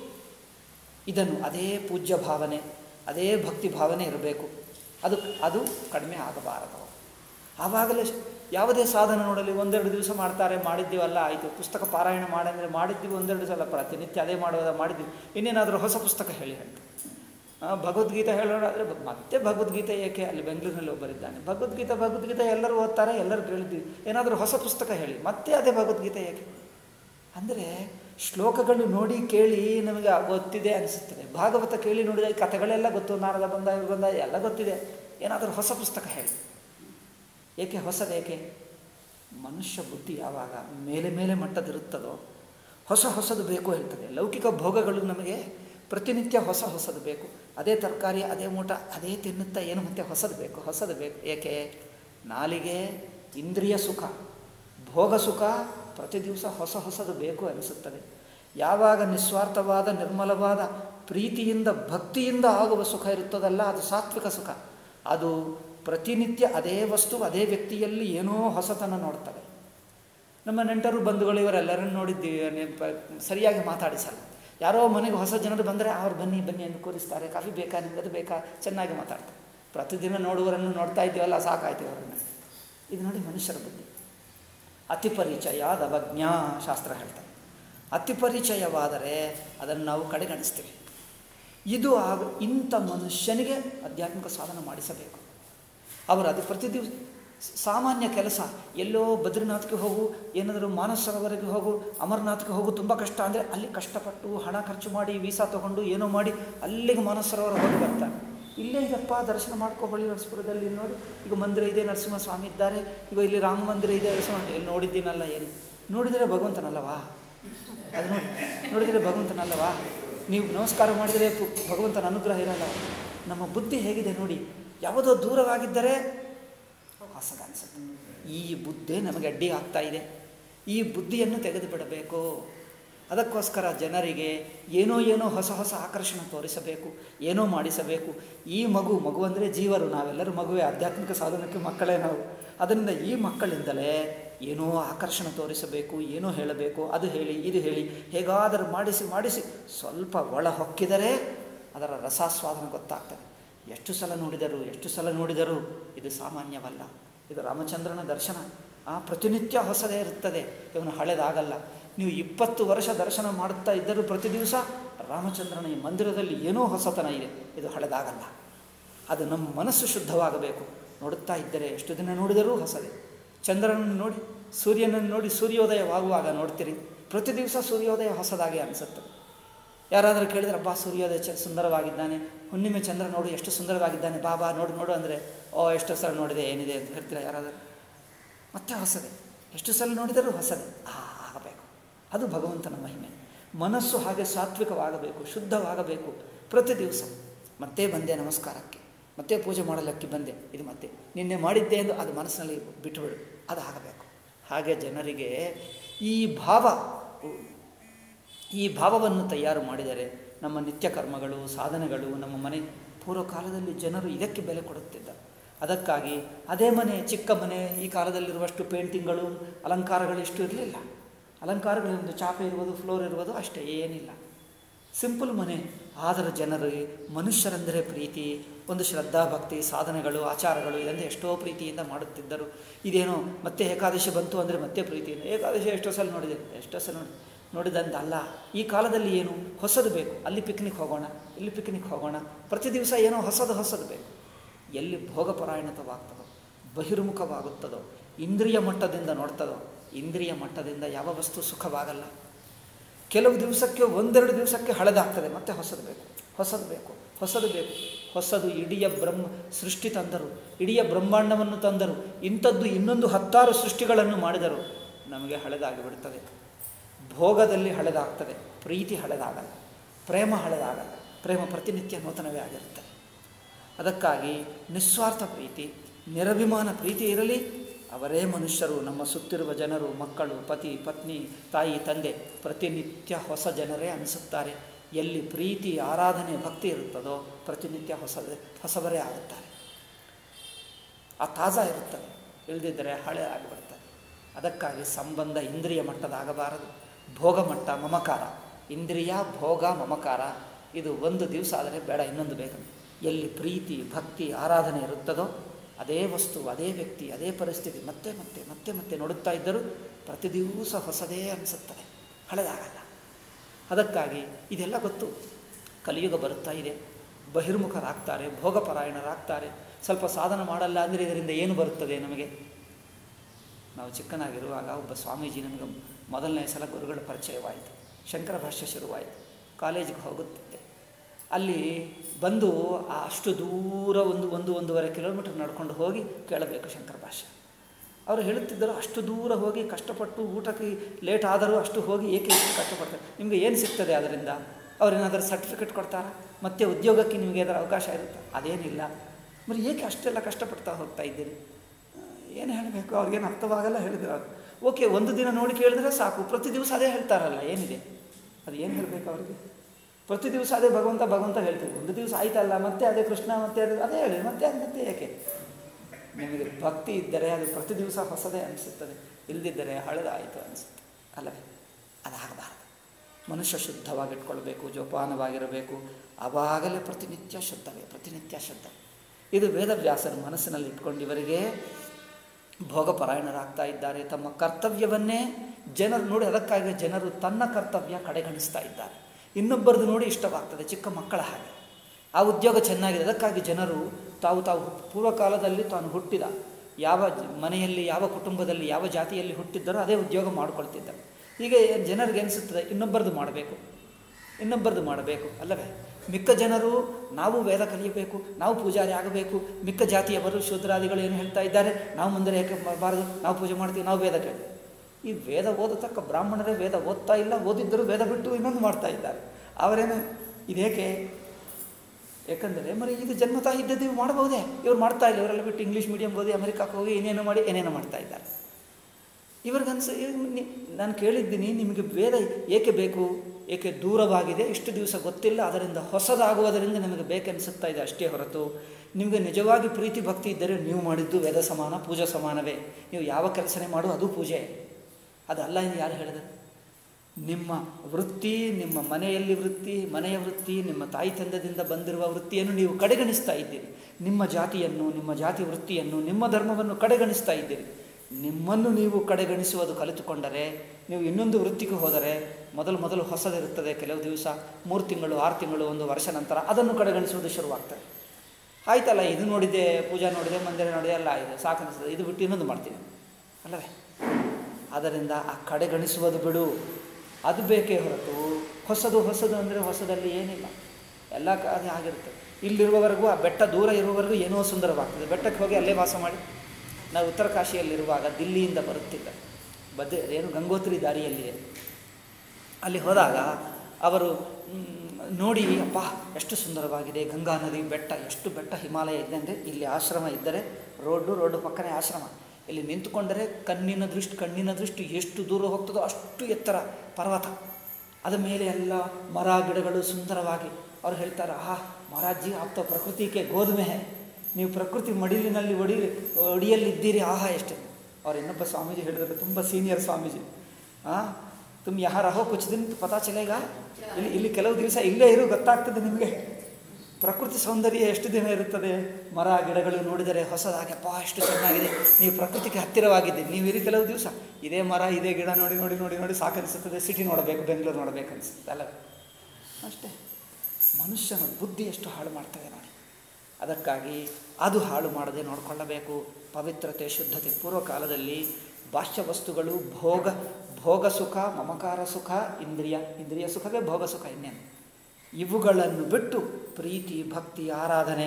ಇದನ್ನು ಅದೇ ಪೂಜ್ಯ ಭಾವನೆ ಅದೇ ಭಕ್ತಿ ಭಾವನೆ ಇರಬೇಕು ಅದು ಅದು ಕಡಿಮೆ ಆಗಬಾರದು ಆವಾಗಲೇ ಶ- ಯಾವುದೇ ಸಾಧನ ನೋಡಲಿ ಒಂದೆರಡು ದಿವಸ ಮಾಡ್ತಾರೆ ಮಾಡಿದ್ದೀವಲ್ಲ ಆಯಿತು ಪುಸ್ತಕ ಪಾರಾಯಣ ಮಾಡಂದರೆ ಮಾಡಿದ್ದೀವಿ ಒಂದೆರಡು ಸಲ ಪ್ರತಿನಿತ್ಯ ಅದೇ ಮಾಡೋದ ಮಾಡಿದ್ದೀವಿ ಇನ್ನೇನಾದರೂ ಹೊಸ ಪುಸ್ತಕ ಹೇಳಿ ಅಂತ ಆ, ಭಗವದ್ಗೀತೆ ಹೇಳೋದಾದರೆ ಮತ್ತೆ ಭಗವದ್ಗೀತೆ ಏಕೆ ಅಲ್ಲಿ ಬೆಂಗಳೂರಿನಲ್ಲಿ ಒಬ್ಬರಿದ್ದಾನೆ ಭಗವದ್ಗೀತೆ ಭಗವದ್ಗೀತೆ ಎಲ್ಲರೂ ಓದ್ತಾರೆ ಎಲ್ಲರೂ ಕೇಳಿದ್ದೀವಿ ಏನಾದರೂ ಹೊಸ ಪುಸ್ತಕ ಹೇಳಿ ಮತ್ತೆ ಅದೇ ಭಗವದ್ಗೀತೆ ಏಕೆ ಅಂದರೆ ಶ್ಲೋಕಗಳು ನೋಡಿ ಕೇಳಿ ನಮಗೆ ಗೊತ್ತಿದೆ ಅನಿಸುತ್ತದೆ ಭಾಗವತ ಕೇಳಿ ನೋಡಿದ ಈ ಕಥೆಗಳೆಲ್ಲ ಗೊತ್ತು ನಾರದ ಬಂದ ಇವ್ರು ಬಂದ ಎಲ್ಲ ಗೊತ್ತಿದೆ ಏನಾದರೂ ಹೊಸ ಪುಸ್ತಕ ಹೇಳಿ ಏಕೆ ಹೊಸದೇಕೆ ಮನುಷ್ಯ ಬುದ್ಧಿ ಯಾವಾಗ ಮೇಲೆ ಮೇಲೆ ಮಟ್ಟದಿರುತ್ತದೋ ಹೊಸ ಹೊಸದು ಬೇಕು ಹೇಳ್ತದೆ ಲೌಕಿಕ ಭೋಗಗಳು ನಮಗೆ ಪ್ರತಿನಿತ್ಯ ಹೊಸ ಹೊಸದು ಬೇಕು ಅದೇ ತರಕಾರಿ ಅದೇ ಊಟ ಅದೇ ತಿನ್ನುತ್ತಾ ಏನು ಮತ್ತೆ ಹೊಸದು ಬೇಕು ಹೊಸದು ಬೇಕು ಏಕೆ ನಾಲಿಗೆ ಇಂದ್ರಿಯ ಸುಖ ಭೋಗ ಸುಖ ಪ್ರತಿ ದಿವಸ ಹೊಸ ಹೊಸದು ಬೇಕು ಅನಿಸುತ್ತದೆ ಯಾವಾಗ ನಿಸ್ವಾರ್ಥವಾದ ನಿರ್ಮಲವಾದ ಪ್ರೀತಿಯಿಂದ ಭಕ್ತಿಯಿಂದ ಆಗುವ ಸುಖ ಇರುತ್ತದಲ್ಲ ಅದು ಸಾತ್ವಿಕ ಸುಖ ಅದು ಪ್ರತಿನಿತ್ಯ ಅದೇ ವಸ್ತು ಅದೇ ವ್ಯಕ್ತಿಯಲ್ಲಿ ಏನೋ ಹೊಸತನ ನೋಡ್ತವೆ ನಮ್ಮ ನೆಂಟರು ಬಂಧುಗಳು ಇವರೆಲ್ಲರನ್ನು ನೋಡಿದ್ದೀವಿ ನೆಪ ಸರಿಯಾಗಿ ಮಾತಾಡಿಸಲ್ಲ ಯಾರೋ ಮನೆಗೆ ಹೊಸ ಜನರು ಬಂದರೆ ಅವ್ರು ಬನ್ನಿ ಬನ್ನಿ ಎಂದು ಕೂರಿಸ್ತಾರೆ ಕಾಫಿ ಬೇಕಾ ನಿಮ್ಗೆ ಅದು ಬೇಕಾ ಚೆನ್ನಾಗಿ ಮಾತಾಡ್ತಾರೆ ಪ್ರತಿದಿನ ನೋಡುವರನ್ನು ನೋಡ್ತಾ ಇದ್ದೀವಲ್ಲ ಸಾಕಾಯ್ತು ಅವರನ್ನು ಇದು ನೋಡಿ ಮನುಷ್ಯರ ಬುದ್ಧಿ ಅತಿ ಪರಿಚಯ ಅವಜ್ಞಾ ಶಾಸ್ತ್ರ ಹೇಳ್ತಾರೆ ಅತಿ ಪರಿಚಯವಾದರೆ ಅದನ್ನು ನಾವು ಕಡೆಗಣಿಸ್ತೀವಿ ಇದು ಆಗ ಇಂಥ ಮನುಷ್ಯನಿಗೆ ಆಧ್ಯಾತ್ಮಿಕ ಸಾಧನ ಮಾಡಿಸಬೇಕು ಅವರು ಅದು ಪ್ರತಿ ದಿವಸ ಸಾಮಾನ್ಯ ಕೆಲಸ ಎಲ್ಲೋ ಬದ್ರಿನಾಥ್ಗೆ ಹೋಗು ಏನಾದರೂ ಮಾನಸ ಸರೋವರಕ್ಕೆ ಹೋಗು ಅಮರನಾಥ್ಗೆ ಹೋಗು ತುಂಬ ಕಷ್ಟ ಅಂದರೆ ಅಲ್ಲಿ ಕಷ್ಟಪಟ್ಟು ಹಣ ಖರ್ಚು ಮಾಡಿ ವೀಸಾ ತೊಗೊಂಡು ಏನೋ ಮಾಡಿ ಅಲ್ಲಿಗೆ ಮಾನಸ ಸರೋವರ ಹೋಗಿ ಬರ್ತಾರೆ ಇಲ್ಲೇ ಇದಪ್ಪ ದರ್ಶನ ಮಾಡ್ಕೊ ಬಳಿ ನರಸೀಪುರದಲ್ಲಿ ಇಲ್ಲಿ ನೋಡಿ ಈಗ ಮಂದಿರ ಇದೆ ನರಸಿಂಹಸ್ವಾಮಿ ಇದ್ದಾರೆ ಈಗ ಇಲ್ಲಿ ರಾಮ ಮಂದಿರ ಇದೆ ನರಸಿಂಹ ಇಲ್ಲಿ ನೋಡಿದ್ದೀನಲ್ಲ ಏನು ನೋಡಿದರೆ ಭಗವಂತನಲ್ಲವಾ ಅದು ನೋಡಿ ನೋಡಿದರೆ ಭಗವಂತನಲ್ಲವಾ ನೀವು ನಮಸ್ಕಾರ ಮಾಡಿದರೆ ಪು- ಭಗವಂತನ ಅನುಗ್ರಹ ಇರಲ್ಲ ನಮ್ಮ ಬುದ್ಧಿ ಹೇಗಿದೆ ನೋಡಿ ಯಾವುದೋ ದೂರವಾಗಿದ್ದರೆ ಹೊಸದ ಅನಿಸುತ್ತೆ ಈ ಬುದ್ಧಿ ನಮಗೆ ಅಡ್ಡಿ ಆಗ್ತಾ ಇದೆ ಈ ಬುದ್ಧಿಯನ್ನು ತೆಗೆದು ಬಿಡಬೇಕು ಅದಕ್ಕೋಸ್ಕರ ಜನರಿಗೆ ಏನೋ ಏನೋ ಹೊಸ ಹೊಸ ಆಕರ್ಷಣೆ ತೋರಿಸಬೇಕು ಏನೋ ಮಾಡಿಸಬೇಕು ಈ ಮಗು ಮಗು ಅಂದರೆ ಜೀವರು ನಾವೆಲ್ಲರೂ ಮಗುವೆ ಆಧ್ಯಾತ್ಮಿಕ ಸಾಧನಕ್ಕೆ ಮಕ್ಕಳೇ ನಾವು ಅದರಿಂದ ಈ ಮಕ್ಕಳಿಂದಲೇ ಏನೋ ಆಕರ್ಷಣೆ ತೋರಿಸಬೇಕು ಏನೋ ಹೇಳಬೇಕು ಅದು ಹೇಳಿ ಇದು ಹೇಳಿ ಹೇಗಾದರೂ ಮಾಡಿಸಿ ಮಾಡಿಸಿ ಸ್ವಲ್ಪ ಒಳ ಹೊಕ್ಕಿದರೆ ಅದರ ರಸಾಸ್ವಾದನ ಗೊತ್ತಾಗ್ತದೆ ಎಷ್ಟು ಸಲ ನೋಡಿದರು ಎಷ್ಟು ಸಲ ನೋಡಿದರೂ ಇದು ಸಾಮಾನ್ಯವಲ್ಲ ಇದು ರಾಮಚಂದ್ರನ ದರ್ಶನ ಆ ಪ್ರತಿನಿತ್ಯ ಹೊಸದೇ ಇರುತ್ತದೆ ಇವನು ಹಳೆದಾಗಲ್ಲ ನೀವು ಇಪ್ಪತ್ತು ವರ್ಷ ದರ್ಶನ ಮಾಡುತ್ತಾ ಇದ್ದರೂ ಪ್ರತಿ ದಿವಸ ರಾಮಚಂದ್ರನ ಈ ಮಂದಿರದಲ್ಲಿ ಏನೋ ಹೊಸತನ ಇದೆ ಇದು ಹಳೆದಾಗಲ್ಲ ಅದು ನಮ್ಮ ಮನಸ್ಸು ಶುದ್ಧವಾಗಬೇಕು ನೋಡುತ್ತಾ ಇದ್ದರೆ ಎಷ್ಟು ದಿನ ನೋಡಿದರೂ ಹೊಸದೇ ಚಂದ್ರನನ್ನು ನೋಡಿ ಸೂರ್ಯನನ್ನು ನೋಡಿ ಸೂರ್ಯೋದಯವಾಗುವಾಗ ನೋಡ್ತೀರಿ ಪ್ರತಿ ದಿವಸ ಸೂರ್ಯೋದಯ ಹೊಸದಾಗಿ ಅನಿಸುತ್ತೆ ಯಾರಾದರೂ ಕೇಳಿದ್ರೆ ಅಬ್ಬಾ ಸೂರ್ಯೋದಯ ಚ ಸುಂದರವಾಗಿದ್ದಾನೆ ಹುಣ್ಣಿಮೆ ಚಂದ್ರ ನೋಡು ಎಷ್ಟು ಸುಂದರವಾಗಿದ್ದಾನೆ ಬಾಬಾ ನೋಡು ನೋಡು ಅಂದರೆ ಓ ಎಷ್ಟು ಸಲ ನೋಡಿದೆ ಏನಿದೆ ಅಂತ ಹೇಳ್ತೀರಾ ಯಾರಾದರೂ ಮತ್ತೆ ಹೊಸದೇ ಎಷ್ಟು ಸಲ ನೋಡಿದರೂ ಹೊಸದೇ ಆ ಆಗಬೇಕು ಅದು ಭಗವಂತನ ಮಹಿಮೆ ಮನಸ್ಸು ಹಾಗೆ ಸಾತ್ವಿಕವಾಗಬೇಕು ಶುದ್ಧವಾಗಬೇಕು ಪ್ರತಿ ದಿವಸ ಮತ್ತೆ ಬಂದೆ ನಮಸ್ಕಾರಕ್ಕೆ ಮತ್ತೆ ಪೂಜೆ ಮಾಡಲಕ್ಕೆ ಬಂದೆ ಇದು ಮತ್ತೆ ನಿನ್ನೆ ಮಾಡಿದ್ದೆ ಎಂದು ಅದು ಮನಸ್ಸಿನಲ್ಲಿ ಬಿಟ್ಟುಬಿಡು ಅದು ಆಗಬೇಕು ಹಾಗೆ ಜನರಿಗೆ ಈ ಭಾವ ಈ ಭಾವವನ್ನು ತಯಾರು ಮಾಡಿದರೆ ನಮ್ಮ ನಿತ್ಯ ಕರ್ಮಗಳು ಸಾಧನೆಗಳು ನಮ್ಮ ಮನೆ ಪೂರ್ವ ಕಾಲದಲ್ಲಿ ಜನರು ಇದಕ್ಕೆ ಬೆಲೆ ಕೊಡುತ್ತಿದ್ದರು ಅದಕ್ಕಾಗಿ ಅದೇ ಮನೆ ಚಿಕ್ಕ ಮನೆ ಈ ಕಾಲದಲ್ಲಿರುವಷ್ಟು ಪೇಂಟಿಂಗ್ಗಳು ಅಲಂಕಾರಗಳು ಇಷ್ಟು ಇರಲಿಲ್ಲ ಅಲಂಕಾರಗಳೊಂದು ಚಾಪೆ ಇರುವುದು ಫ್ಲೋರ್ ಇರುವುದು ಅಷ್ಟೇ ಏನಿಲ್ಲ ಸಿಂಪಲ್ ಮನೆ ಆದರೆ ಜನರು ಮನುಷ್ಯರೆಂದರೆ ಪ್ರೀತಿ ಒಂದು ಶ್ರದ್ಧಾ ಭಕ್ತಿ ಸಾಧನೆಗಳು ಆಚಾರಗಳು ಇದೆಂದರೆ ಎಷ್ಟೋ ಪ್ರೀತಿಯಿಂದ ಮಾಡುತ್ತಿದ್ದರು ಇದೇನೋ ಮತ್ತೆ ಏಕಾದಶಿ ಬಂತು ಅಂದರೆ ಮತ್ತೆ ಪ್ರೀತಿಯಿಂದ ಏಕಾದಶಿ ಎಷ್ಟೋ ಸಲ ನೋಡಿದೆ ಎಷ್ಟೋ ಸಲ ನೋಡಿ ನೋಡಿದಂತ ಅಲ್ಲ ಈ ಕಾಲದಲ್ಲಿ ಏನು ಹೊಸದು ಬೇಕು ಅಲ್ಲಿ ಪಿಕ್ನಿಕ್ ಹೋಗೋಣ ಇಲ್ಲಿ ಪಿಕ್ನಿಕ್ ಹೋಗೋಣ ಪ್ರತಿ ದಿವಸ ಏನೋ ಹೊಸದು ಹೊಸದು ಬೇಕು ಎಲ್ಲಿ ಭೋಗಪರಾಯಣತವಾಗ್ತದೋ ಬಹಿರ್ಮುಖವಾಗುತ್ತದೋ ಇಂದ್ರಿಯ ಮಟ್ಟದಿಂದ ನೋಡ್ತದೋ ಇಂದ್ರಿಯ ಮಟ್ಟದಿಂದ ಯಾವ ವಸ್ತು ಸುಖವಾಗಲ್ಲ ಕೆಲವು ದಿವಸಕ್ಕೆ ಒಂದೆರಡು ದಿವಸಕ್ಕೆ ಹಳೆದಾಗ್ತದೆ ಮತ್ತೆ ಹೊಸದು ಬೇಕು ಹೊಸದು ಬೇಕು ಹೊಸದು ಬೇಕು ಹೊಸದು ಇಡೀ ಬ್ರಹ್ಮ ಸೃಷ್ಟಿ ತಂದರು ಇಡೀ ಬ್ರಹ್ಮಾಂಡವನ್ನು ತಂದರು ಇಂಥದ್ದು ಇನ್ನೊಂದು ಹತ್ತಾರು ಸೃಷ್ಟಿಗಳನ್ನು ಮಾಡಿದರು ನಮಗೆ ಹಳೆದಾಗಿ ಬಿಡ್ತದೆ ಭೋಗದಲ್ಲಿ ಹಳೆದಾಗ್ತದೆ ಪ್ರೀತಿ ಹಳೆದಾಗಲ್ಲ ಪ್ರೇಮ ಹಳೆದಾಗಲ್ಲ ಪ್ರೇಮ ಪ್ರತಿನಿತ್ಯ ನೂತನವೇ ಆಗಿರುತ್ತೆ ಅದಕ್ಕಾಗಿ ನಿಸ್ವಾರ್ಥ ಪ್ರೀತಿ ನಿರಭಿಮಾನ ಪ್ರೀತಿ ಇರಲಿ ಅವರೇ ಮನುಷ್ಯರು ನಮ್ಮ ಸುತ್ತಿರುವ ಜನರು ಮಕ್ಕಳು ಪತಿ ಪತ್ನಿ ತಾಯಿ ತಂದೆ ಪ್ರತಿನಿತ್ಯ ಹೊಸ ಜನರೇ ಅನಿಸುತ್ತಾರೆ ಎಲ್ಲಿ ಪ್ರೀತಿ ಆರಾಧನೆ ಭಕ್ತಿ ಇರುತ್ತದೋ ಪ್ರತಿನಿತ್ಯ ಹೊಸದೇ ಹೊಸಬರೇ ಆಗುತ್ತಾರೆ ಆ ತಾಜಾ ಇರುತ್ತದೆ ಇಳಿದಿದ್ದರೆ ಹಳೆ ಆಗಿಬಿಡ್ತದೆ ಅದಕ್ಕಾಗಿ ಸಂಬಂಧ ಇಂದ್ರಿಯ ಮಟ್ಟದಾಗಬಾರದು ಭೋಗ ಮಟ್ಟ ಮಮಕಾರ ಇಂದ್ರಿಯ ಭೋಗ ಮಮಕಾರ ಇದು ಒಂದು ದಿವಸ ಆದರೆ ಬೇಡ ಇನ್ನೊಂದು ಬೇಕು ಎಲ್ಲಿ ಪ್ರೀತಿ ಭಕ್ತಿ ಆರಾಧನೆ ಇರುತ್ತದೋ ಅದೇ ವಸ್ತು ಅದೇ ವ್ಯಕ್ತಿ ಅದೇ ಪರಿಸ್ಥಿತಿ ಮತ್ತೆ ಮತ್ತೆ ಮತ್ತೆ ಮತ್ತೆ ನೋಡುತ್ತಾ ಇದ್ದರೂ ಪ್ರತಿ ದಿವಸ ಹೊಸದೇ ಅನಿಸುತ್ತದೆ ಹಳೆದಾಗಲ್ಲ ಅದಕ್ಕಾಗಿ ಇದೆಲ್ಲ ಗೊತ್ತು ಕಲಿಯುಗ ಬರುತ್ತಾ ಇದೆ ಬಹಿರ್ಮುಖರಾಗ್ತಾರೆ ಭೋಗಪರಾಯಣರಾಗ್ತಾರೆ ಸ್ವಲ್ಪ ಸಾಧನ ಮಾಡಲ್ಲ ಅಂದರೆ ಇದರಿಂದ ಏನು ಬರುತ್ತದೆ ನಮಗೆ ನಾವು ಚಿಕ್ಕನಾಗಿರುವಾಗ ಒಬ್ಬ ಸ್ವಾಮೀಜಿ ನಮಗೆ ಮೊದಲನೇ ಸಲ ಗುರುಗಳ ಪರಿಚಯವಾಯಿತು ಶಂಕರ ಭಾಷ್ಯ ಶುರುವಾಯಿತು ಕಾಲೇಜಿಗೆ ಹೋಗುತ್ತಿದ್ದೆ ಅಲ್ಲಿ ಬಂದು ಆ ಅಷ್ಟು ದೂರ ಒಂದು ಒಂದು ಒಂದೂವರೆ ಕಿಲೋಮೀಟರ್ ನಡ್ಕೊಂಡು ಹೋಗಿ ಕೇಳಬೇಕು ಶಂಕರ ಭಾಷ್ಯ ಅವರು ಹೇಳುತ್ತಿದ್ದರು ಅಷ್ಟು ದೂರ ಹೋಗಿ ಕಷ್ಟಪಟ್ಟು ಊಟಕ್ಕೆ ಲೇಟ್ ಆದರೂ ಅಷ್ಟು ಹೋಗಿ ಏಕೆ ಇಷ್ಟು ಕಷ್ಟಪಡ್ತಾರೆ ನಿಮಗೆ ಏನು ಸಿಗ್ತದೆ ಅದರಿಂದ ಅವ್ರೇನಾದರೂ ಸರ್ಟಿಫಿಕೇಟ್ ಕೊಡ್ತಾರಾ ಮತ್ತೆ ಉದ್ಯೋಗಕ್ಕೆ ನಿಮಗೆ ಅದರ ಅವಕಾಶ ಇರುತ್ತೆ ಅದೇನಿಲ್ಲ మరి ಏಕೆ ಅಷ್ಟೆಲ್ಲ ಕಷ್ಟಪಡ್ತಾ ಹೋಗ್ತಾ ಇದ್ದೀರಿ ಏನು ಹೇಳಬೇಕು ಅವ್ರಿಗೇನು ಅರ್ಥವಾಗಲ್ಲ ಹೇಳಿದ್ರು ಅವ್ರು ಓಕೆ ಒಂದು ದಿನ ನೋಡಿ ಕೇಳಿದ್ರೆ ಸಾಕು ಪ್ರತಿ ದಿವಸ ಅದೇ ಹೇಳ್ತಾರಲ್ಲ ಏನಿದೆ ಅದು ಏನು ಹೇಳಬೇಕು ಅವರಿಗೆ ಪ್ರತಿ ದಿವಸ ಅದೇ ಭಗವಂತ ಭಗವಂತ ಹೇಳ್ತೀವಿ ಒಂದು ದಿವಸ ಆಯ್ತಲ್ಲ ಮತ್ತೆ ಅದೇ ಕೃಷ್ಣ ಮತ್ತೆ ಅದು ಅದೇ ಹೇಳಿ ಮತ್ತೆ ಅದು ಮತ್ತೆ ಏಕೆ ನಿಮಗೆ ಭಕ್ತಿ ಇದ್ದರೆ ಅದು ಪ್ರತಿ ದಿವಸ ಹೊಸದೇ ಅನಿಸುತ್ತದೆ ಇಲ್ಲದಿದ್ದರೆ ಹಳೆದಾಯಿತು ಅನಿಸುತ್ತೆ ಅಲ್ಲವೇ ಅದಾಗಬಾರದು ಮನುಷ್ಯ ಶುದ್ಧವಾಗಿಟ್ಕೊಳ್ಬೇಕು ಜೋಪಾನವಾಗಿರಬೇಕು ಆವಾಗಲೇ ಪ್ರತಿನಿತ್ಯ ಶುದ್ಧವೇ ಪ್ರತಿನಿತ್ಯ ಶುದ್ಧ ಇದು ವೇದವ್ಯಾಸರ ಮನಸ್ಸಿನಲ್ಲಿ ಇಟ್ಕೊಂಡು ಇವರಿಗೆ ಭೋಗಪರಾಯಣರಾಗ್ತಾ ಇದ್ದಾರೆ ತಮ್ಮ ಕರ್ತವ್ಯವನ್ನೇ ಜನರು ನೋಡಿ ಅದಕ್ಕಾಗಿ ಜನರು ತನ್ನ ಕರ್ತವ್ಯ ಕಡೆಗಣಿಸ್ತಾ ಇದ್ದಾರೆ ಇನ್ನೊಬ್ಬರದು ನೋಡಿ ಇಷ್ಟವಾಗ್ತದೆ ಚಿಕ್ಕ ಮಕ್ಕಳ ಹಾಗೆ ಆ ಉದ್ಯೋಗ ಚೆನ್ನಾಗಿದೆ ಅದಕ್ಕಾಗಿ ಜನರು ತಾವು ತಾವು ಪೂರ್ವಕಾಲದಲ್ಲಿ ತಾನು ಹುಟ್ಟಿದ ಯಾವ ಜ- ಮನೆಯಲ್ಲಿ ಯಾವ ಕುಟುಂಬದಲ್ಲಿ ಯಾವ ಜಾತಿಯಲ್ಲಿ ಹುಟ್ಟಿದ್ದರೋ ಅದೇ ಉದ್ಯೋಗ ಮಾಡಿಕೊಳ್ತಿದ್ದಾರೆ ಹೀಗೆ ಜನರಿಗೆ ಅನಿಸುತ್ತದೆ ಇನ್ನೊಬ್ಬರದು ಮಾಡಬೇಕು ಇನ್ನೊಬ್ಬರದು ಮಾಡಬೇಕು ಅಲ್ಲವೇ ಮಿಕ್ಕ ಜನರು ನಾವು ವೇದ ಕಲಿಯಬೇಕು ನಾವು ಪೂಜಾರಿ ಆಗಬೇಕು ಮಿಕ್ಕ ಜಾತಿಯವರು ಶೂದ್ರಾದಿಗಳು ಏನು ಹೇಳ್ತಾ ಇದ್ದಾರೆ ನಾವು ಮುಂದೆ ಯಾಕೆ ಬಾರದು ನಾವು ಪೂಜೆ ಮಾಡ್ತೀವಿ ನಾವು ವೇದ ಕೇಳಿ ಈ ವೇದ ಓದತಕ್ಕ ಬ್ರಾಹ್ಮಣರೇ ವೇದ ಓದ್ತಾ ಇಲ್ಲ ಓದಿದ್ದರೂ ವೇದ ಬಿಟ್ಟು ಇನ್ನೊಂದು ಮಾಡ್ತಾ ಇದ್ದಾರೆ ಅವರೇನು ಇದೇಕೆ ಯಾಕಂದರೆ ಮರಿ ಇದು ಜನ್ಮತಾ ಇದ್ದದ್ದು ಇವು ಮಾಡಬಹುದೇ ಇವ್ರು ಮಾಡ್ತಾ ಇಲ್ಲ ಇವರೆಲ್ಲ ಬಿಟ್ಟು ಇಂಗ್ಲೀಷ್ ಮೀಡಿಯಂ ಓದಿ ಅಮೆರಿಕಕ್ಕೆ ಹೋಗಿ ಏನೇನೋ ಮಾಡಿ ಏನೇನೋ ಮಾಡ್ತಾ ಇದ್ದಾರೆ ಇವ್ರಿಗನ್ಸ ನಾನು ಕೇಳಿದ್ದೀನಿ ನಿಮಗೆ ವೇದ ಏಕೆ ಬೇಕು ಏಕೆ ದೂರವಾಗಿದೆ ಇಷ್ಟು ದಿವಸ ಗೊತ್ತಿಲ್ಲ ಅದರಿಂದ ಹೊಸದಾಗುವುದರಿಂದ ನಿಮಗೆ ಬೇಕೆನಿಸುತ್ತಾ ಇದೆ ಅಷ್ಟೇ ಹೊರತು ನಿಮಗೆ ನಿಜವಾಗಿ ಪ್ರೀತಿ ಭಕ್ತಿ ಇದ್ದರೆ ನೀವು ಮಾಡಿದ್ದು ವೇದ ಸಮಾನ ಪೂಜಾ ಸಮಾನವೇ ನೀವು ಯಾವ ಕೆಲಸನೇ ಮಾಡು ಅದು ಪೂಜೆ ಅದಲ್ಲ ಎಂದು ಯಾರು ಹೇಳಿದರು ನಿಮ್ಮ ವೃತ್ತಿ ನಿಮ್ಮ ಮನೆಯಲ್ಲಿ ವೃತ್ತಿ ಮನೆಯ ವೃತ್ತಿ ನಿಮ್ಮ ತಾಯಿ ತಂದದಿಂದ ಬಂದಿರುವ ವೃತ್ತಿಯನ್ನು ನೀವು ಕಡೆಗಣಿಸ್ತಾ ಇದ್ದೀರಿ ನಿಮ್ಮ ಜಾತಿಯನ್ನು ನಿಮ್ಮ ಜಾತಿ ವೃತ್ತಿಯನ್ನು ನಿಮ್ಮ ಧರ್ಮವನ್ನು ಕಡೆಗಣಿಸ್ತಾ ಇದ್ದೀರಿ ನಿಮ್ಮನ್ನು ನೀವು ಕಡೆಗಣಿಸುವುದು ಕಲಿತುಕೊಂಡರೆ ನೀವು ಇನ್ನೊಂದು ವೃತ್ತಿಗೆ ಹೋದರೆ ಮೊದಲು ಮೊದಲು ಹೊಸದಿರುತ್ತದೆ ಕೆಲವು ದಿವಸ ಮೂರು ತಿಂಗಳು ಆರು ತಿಂಗಳು ಒಂದು ವರ್ಷ ನಂತರ ಅದನ್ನು ಕಡೆಗಣಿಸುವುದು ಶುರುವಾಗ್ತದೆ ಆಯ್ತಲ್ಲ ಇದು ನೋಡಿದೆ ಪೂಜಾ ನೋಡಿದೆ ಮಂದಿರ ನೋಡಿದೆ ಎಲ್ಲ ಆಯಿತು ಸಾಕನಿಸ್ತದೆ ಇದು ಬಿಟ್ಟು ಇನ್ನೊಂದು ಮಾಡ್ತೀನಿ ಅಲ್ಲವೇ ಆದ್ದರಿಂದ ಆ ಕಡೆಗಣಿಸುವುದು ಬಿಡು ಅದು ಬೇಕೇ ಹೊರತು ಹೊಸದು ಹೊಸದು ಅಂದರೆ ಹೊಸದಲ್ಲಿ ಏನಿಲ್ಲ ಎಲ್ಲ ಕ- ಅದೇ ಆಗಿರುತ್ತೆ ಇಲ್ಲಿರುವವರೆಗೂ ಆ ಬೆಟ್ಟ ದೂರ ಇರುವವರೆಗೂ ಏನೋ ಸುಂದರವಾಗ್ತದೆ ಬೆಟ್ಟಕ್ಕೆ ಹೋಗಿ ಅಲ್ಲೇ ವಾಸ ಮಾಡಿ ನಾವು ಉತ್ತರ ಕಾಶಿಯಲ್ಲಿರುವಾಗ ದಿಲ್ಲಿಯಿಂದ ಬರುತ್ತಿದ್ದ ಬದ್ದೆ ಏನು ಗಂಗೋತ್ರಿ ದಾರಿಯಲ್ಲಿದೆ ಅಲ್ಲಿ ಹೋದಾಗ ಅವರು ಮ್, ನೋಡಿ ಅಪ್ಪ ಎಷ್ಟು ಸುಂದರವಾಗಿದೆ ಗಂಗಾ ನದಿ ಬೆಟ್ಟ ಎಷ್ಟು ಬೆಟ್ಟ ಹಿಮಾಲಯ ಇದೆ ಅಂದರೆ ಇಲ್ಲಿ ಆಶ್ರಮ ಇದ್ದರೆ ರೋಡು ರೋಡು ಪಕ್ಕನೇ ಆಶ್ರಮ ಇಲ್ಲಿ ನಿಂತುಕೊಂಡರೆ ಕಣ್ಣಿನ ದೃಷ್ಟಿ ಕಣ್ಣಿನ ದೃಷ್ಟಿ ಎಷ್ಟು ದೂರ ಹೋಗ್ತದೋ ಅಷ್ಟು ಎತ್ತರ ಪರ್ವತ ಅದ ಮೇಲೆ ಎಲ್ಲ ಮರ ಗಿಡಗಳು ಸುಂದರವಾಗಿ ಅವ್ರು ಹೇಳ್ತಾರೆ ಆಹಾ ಮಹಾರಾಜಿ ಆಪ್ತ ಪ್ರಕೃತಿಗೆ ಗೋಧುಮೆ ಹೇ ನೀವು ಪ್ರಕೃತಿ ಮಡಿಲಿನಲ್ಲಿ ಒಡಿ ಒಡಿಯಲ್ಲಿದ್ದೀರಿ ಆಹಾ ಎಷ್ಟು ಅವ್ರು ಇನ್ನೊಬ್ಬ ಸ್ವಾಮೀಜಿ ಹೇಳಿದ್ರು ತುಂಬ ಸೀನಿಯರ್ ಸ್ವಾಮೀಜಿ ಆ ತುಮ್ ಯಹ ರಹೋ ಕುಚ್ ದಿನ ಪತಾ ಚಲೇಗ ಇಲ್ಲಿ ಇಲ್ಲಿ ಕೆಲವು ದಿವಸ ಇಲ್ಲೇ ಇರು ಗೊತ್ತಾಗ್ತದೆ ನಿಮಗೆ ಪ್ರಕೃತಿ ಸೌಂದರ್ಯ ಎಷ್ಟು ದಿನ ಇರುತ್ತದೆ ಮರ ಗಿಡಗಳು ನೋಡಿದರೆ ಹೊಸದಾಗಿ ಅಪ್ಪ ಎಷ್ಟು ಚೆನ್ನಾಗಿದೆ ನೀವು ಪ್ರಕೃತಿಗೆ ಹತ್ತಿರವಾಗಿದ್ದೀರಿ ನೀವು ಇರಿ ಕೆಲವು ದಿವಸ ಇದೇ ಮರ ಇದೇ ಗಿಡ ನೋಡಿ ನೋಡಿ ನೋಡಿ ನೋಡಿ ಸಾಕನಿಸುತ್ತದೆ ಸಿಟಿ ನೋಡಬೇಕು ಬೆಂಗಳೂರು ನೋಡಬೇಕು ಅನಿಸುತ್ತೆ ಅಲ್ಲ ಅಷ್ಟೇ ಮನುಷ್ಯನ ಬುದ್ಧಿ ಎಷ್ಟು ಹಾಳು ಮಾಡ್ತದೆ ನೋಡಿ ಅದಕ್ಕಾಗಿ ಅದು ಹಾಳು ಮಾಡದೆ ನೋಡಿಕೊಳ್ಳಬೇಕು ಪವಿತ್ರತೆ ಶುದ್ಧತೆ ಪೂರ್ವಕಾಲದಲ್ಲಿ ಬಾಹ್ಯ ವಸ್ತುಗಳು ಭೋಗ ಭೋಗ ಸುಖ ಮಮಕಾರ ಸುಖ ಇಂದ್ರಿಯ ಇಂದ್ರಿಯ ಸುಖವೇ ಭೋಗ ಸುಖ ಇನ್ನೇನು ಇವುಗಳನ್ನು ಬಿಟ್ಟು ಪ್ರೀತಿ ಭಕ್ತಿ ಆರಾಧನೆ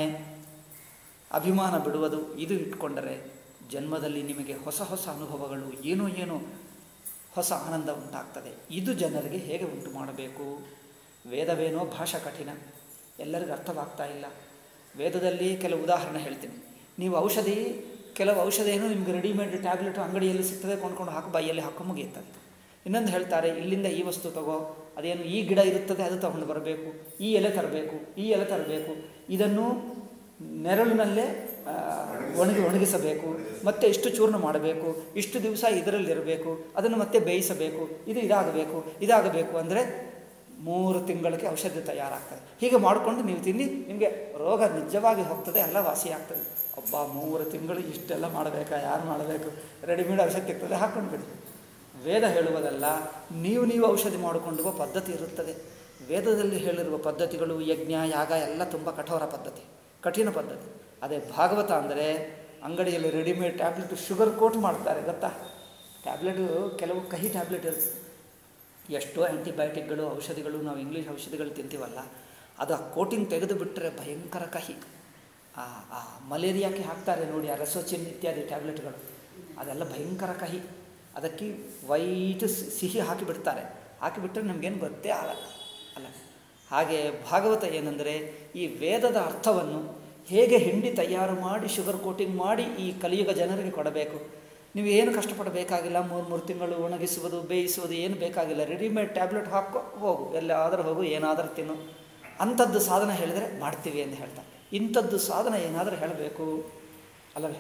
ಅಭಿಮಾನ ಬಿಡುವುದು ಇದು ಇಟ್ಕೊಂಡರೆ ಜನ್ಮದಲ್ಲಿ ನಿಮಗೆ ಹೊಸ ಹೊಸ ಅನುಭವಗಳು ಏನೋ ಏನೋ ಹೊಸ ಆನಂದ ಉಂಟಾಗ್ತದೆ ಇದು ಜನರಿಗೆ ಹೇಗೆ ಉಂಟು ಮಾಡಬೇಕು ವೇದವೇನೋ ಭಾಷಾ ಕಠಿಣ ಎಲ್ಲರಿಗೂ ಅರ್ಥವಾಗ್ತಾ ಇಲ್ಲ ವೇದದಲ್ಲಿ ಕೆಲವು ಉದಾಹರಣೆ ಹೇಳ್ತೀನಿ ನೀವು ಔಷಧಿ ಕೆಲವು ಔಷಧಿ ಏನೋ ನಿಮಗೆ ರೆಡಿಮೇಡ್ ಟ್ಯಾಬ್ಲೆಟ್ ಅಂಗಡಿಯಲ್ಲಿ ಸಿಗ್ತದೆ ಕೊಂಡ್ಕೊಂಡು ಹಾಕಿ ಬಾಯಲ್ಲಿ ಹಾಕೋ ಮುಗಿಯುತ್ತದೆ ಇನ್ನೊಂದು ಹೇಳ್ತಾರೆ ಇಲ್ಲಿಂದ ಈ ವಸ್ತು ತಗೋ ಅದೇನು ಈ ಗಿಡ ಇರುತ್ತದೆ ಅದು ತಗೊಂಡು ಬರಬೇಕು ಈ ಎಲೆ ತರಬೇಕು ಈ ಎಲೆ ತರಬೇಕು ಇದನ್ನು ನೆರಳಿನಲ್ಲೇ ಆ, ಒಣಗಿ ಒಣಗಿಸಬೇಕು ಮತ್ತೆ ಇಷ್ಟು ಚೂರ್ಣ ಮಾಡಬೇಕು ಇಷ್ಟು ದಿವಸ ಇದರಲ್ಲಿರಬೇಕು ಅದನ್ನು ಮತ್ತೆ ಬೇಯಿಸಬೇಕು ಇದು ಇದಾಗಬೇಕು ಇದಾಗಬೇಕು ಅಂದರೆ ಮೂರು ತಿಂಗಳಿಗೆ ಔಷಧಿ ತಯಾರಾಗ್ತದೆ ಹೀಗೆ ಮಾಡಿಕೊಂಡು ನೀವು ತಿನ್ನಿ ನಿಮಗೆ ರೋಗ ನಿಜವಾಗಿ ಹೋಗ್ತದೆ ಎಲ್ಲ ವಾಸಿ ಆಗ್ತದೆ ಒಬ್ಬ ಮೂರು ತಿಂಗಳು ಇಷ್ಟೆಲ್ಲ ಮಾಡಬೇಕಾ ಯಾರು ಮಾಡಬೇಕು ರೆಡಿಮೇಡ್ ಔಷಧಿ ಸಿಗ್ತದೆ ಹಾಕ್ಕೊಂಡು ಬಿಡಿ ವೇದ ಹೇಳುವುದಲ್ಲ ನೀವು ನೀವು ಔಷಧಿ ಮಾಡಿಕೊಳ್ಳುವ ಪದ್ಧತಿ ಇರುತ್ತದೆ ವೇದದಲ್ಲಿ ಹೇಳಿರುವ ಪದ್ಧತಿಗಳು ಯಜ್ಞ ಯಾಗ ಎಲ್ಲ ತುಂಬ ಕಠೋರ ಪದ್ಧತಿ ಕಠಿಣ ಪದ್ಧತಿ ಅದೇ ಭಾಗವತ ಅಂದರೆ ಅಂಗಡಿಯಲ್ಲಿ ರೆಡಿಮೇಡ್ ಟ್ಯಾಬ್ಲೆಟ್ ಶುಗರ್ ಕೋಟ್ ಮಾಡ್ತಾರೆ ಗೊತ್ತಾ ಟ್ಯಾಬ್ಲೆಟು ಕೆಲವು ಕಹಿ ಟ್ಯಾಬ್ಲೆಟ್ ಇರುತ್ತೆ ಎಷ್ಟೋ ಆ್ಯಂಟಿಬಯೋಟಿಕ್ಗಳು ಔಷಧಿಗಳು ನಾವು ಇಂಗ್ಲೀಷ್ ಔಷಧಿಗಳು ತಿಂತೀವಲ್ಲ ಅದು ಆ ಕೋಟಿಂಗ್ ತೆಗೆದು ಬಿಟ್ಟರೆ ಭಯಂಕರ ಕಹಿ ಆ ಆ ಮಲೇರಿಯಾಕ್ಕೆ ಹಾಕ್ತಾರೆ ನೋಡಿ ಆ ರೆಸೋಚಿನ್ ಇತ್ಯಾದಿ ಟ್ಯಾಬ್ಲೆಟ್ಗಳು ಅದೆಲ್ಲ ಭಯಂಕರ ಕಹಿ ಅದಕ್ಕೆ ವೈಟ್ ಸಿಹಿ ಹಾಕಿಬಿಡ್ತಾರೆ ಹಾಕಿಬಿಟ್ರೆ ನಮಗೇನು ಗೊತ್ತೇ ಆಗಲ್ಲ ಅಲ್ಲ ಹಾಗೆ ಭಾಗವತ ಏನೆಂದರೆ ಈ ವೇದದ ಅರ್ಥವನ್ನು ಹೇಗೆ ಹಿಂಡಿ ತಯಾರು ಮಾಡಿ ಶುಗರ್ ಕೋಟಿಂಗ್ ಮಾಡಿ ಈ ಕಲಿಯುಗ ಜನರಿಗೆ ಕೊಡಬೇಕು ನೀವು ಏನು ಕಷ್ಟಪಡಬೇಕಾಗಿಲ್ಲ ಮೂರು ಮೂರು ತಿಂಗಳು ಒಣಗಿಸುವುದು ಬೇಯಿಸುವುದು ಏನು ಬೇಕಾಗಿಲ್ಲ ರೆಡಿಮೇಡ್ ಟ್ಯಾಬ್ಲೆಟ್ ಹಾಕೋ ಹೋಗು ಎಲ್ಲಾದರೂ ಹೋಗು ಏನಾದರೂ ತಿನ್ನು ಅಂಥದ್ದು ಸಾಧನ ಹೇಳಿದರೆ ಮಾಡ್ತೀವಿ ಅಂತ ಹೇಳ್ತಾರೆ ಇಂಥದ್ದು ಸಾಧನ ಏನಾದರೂ ಹೇಳಬೇಕು ಅಲ್ಲವೇ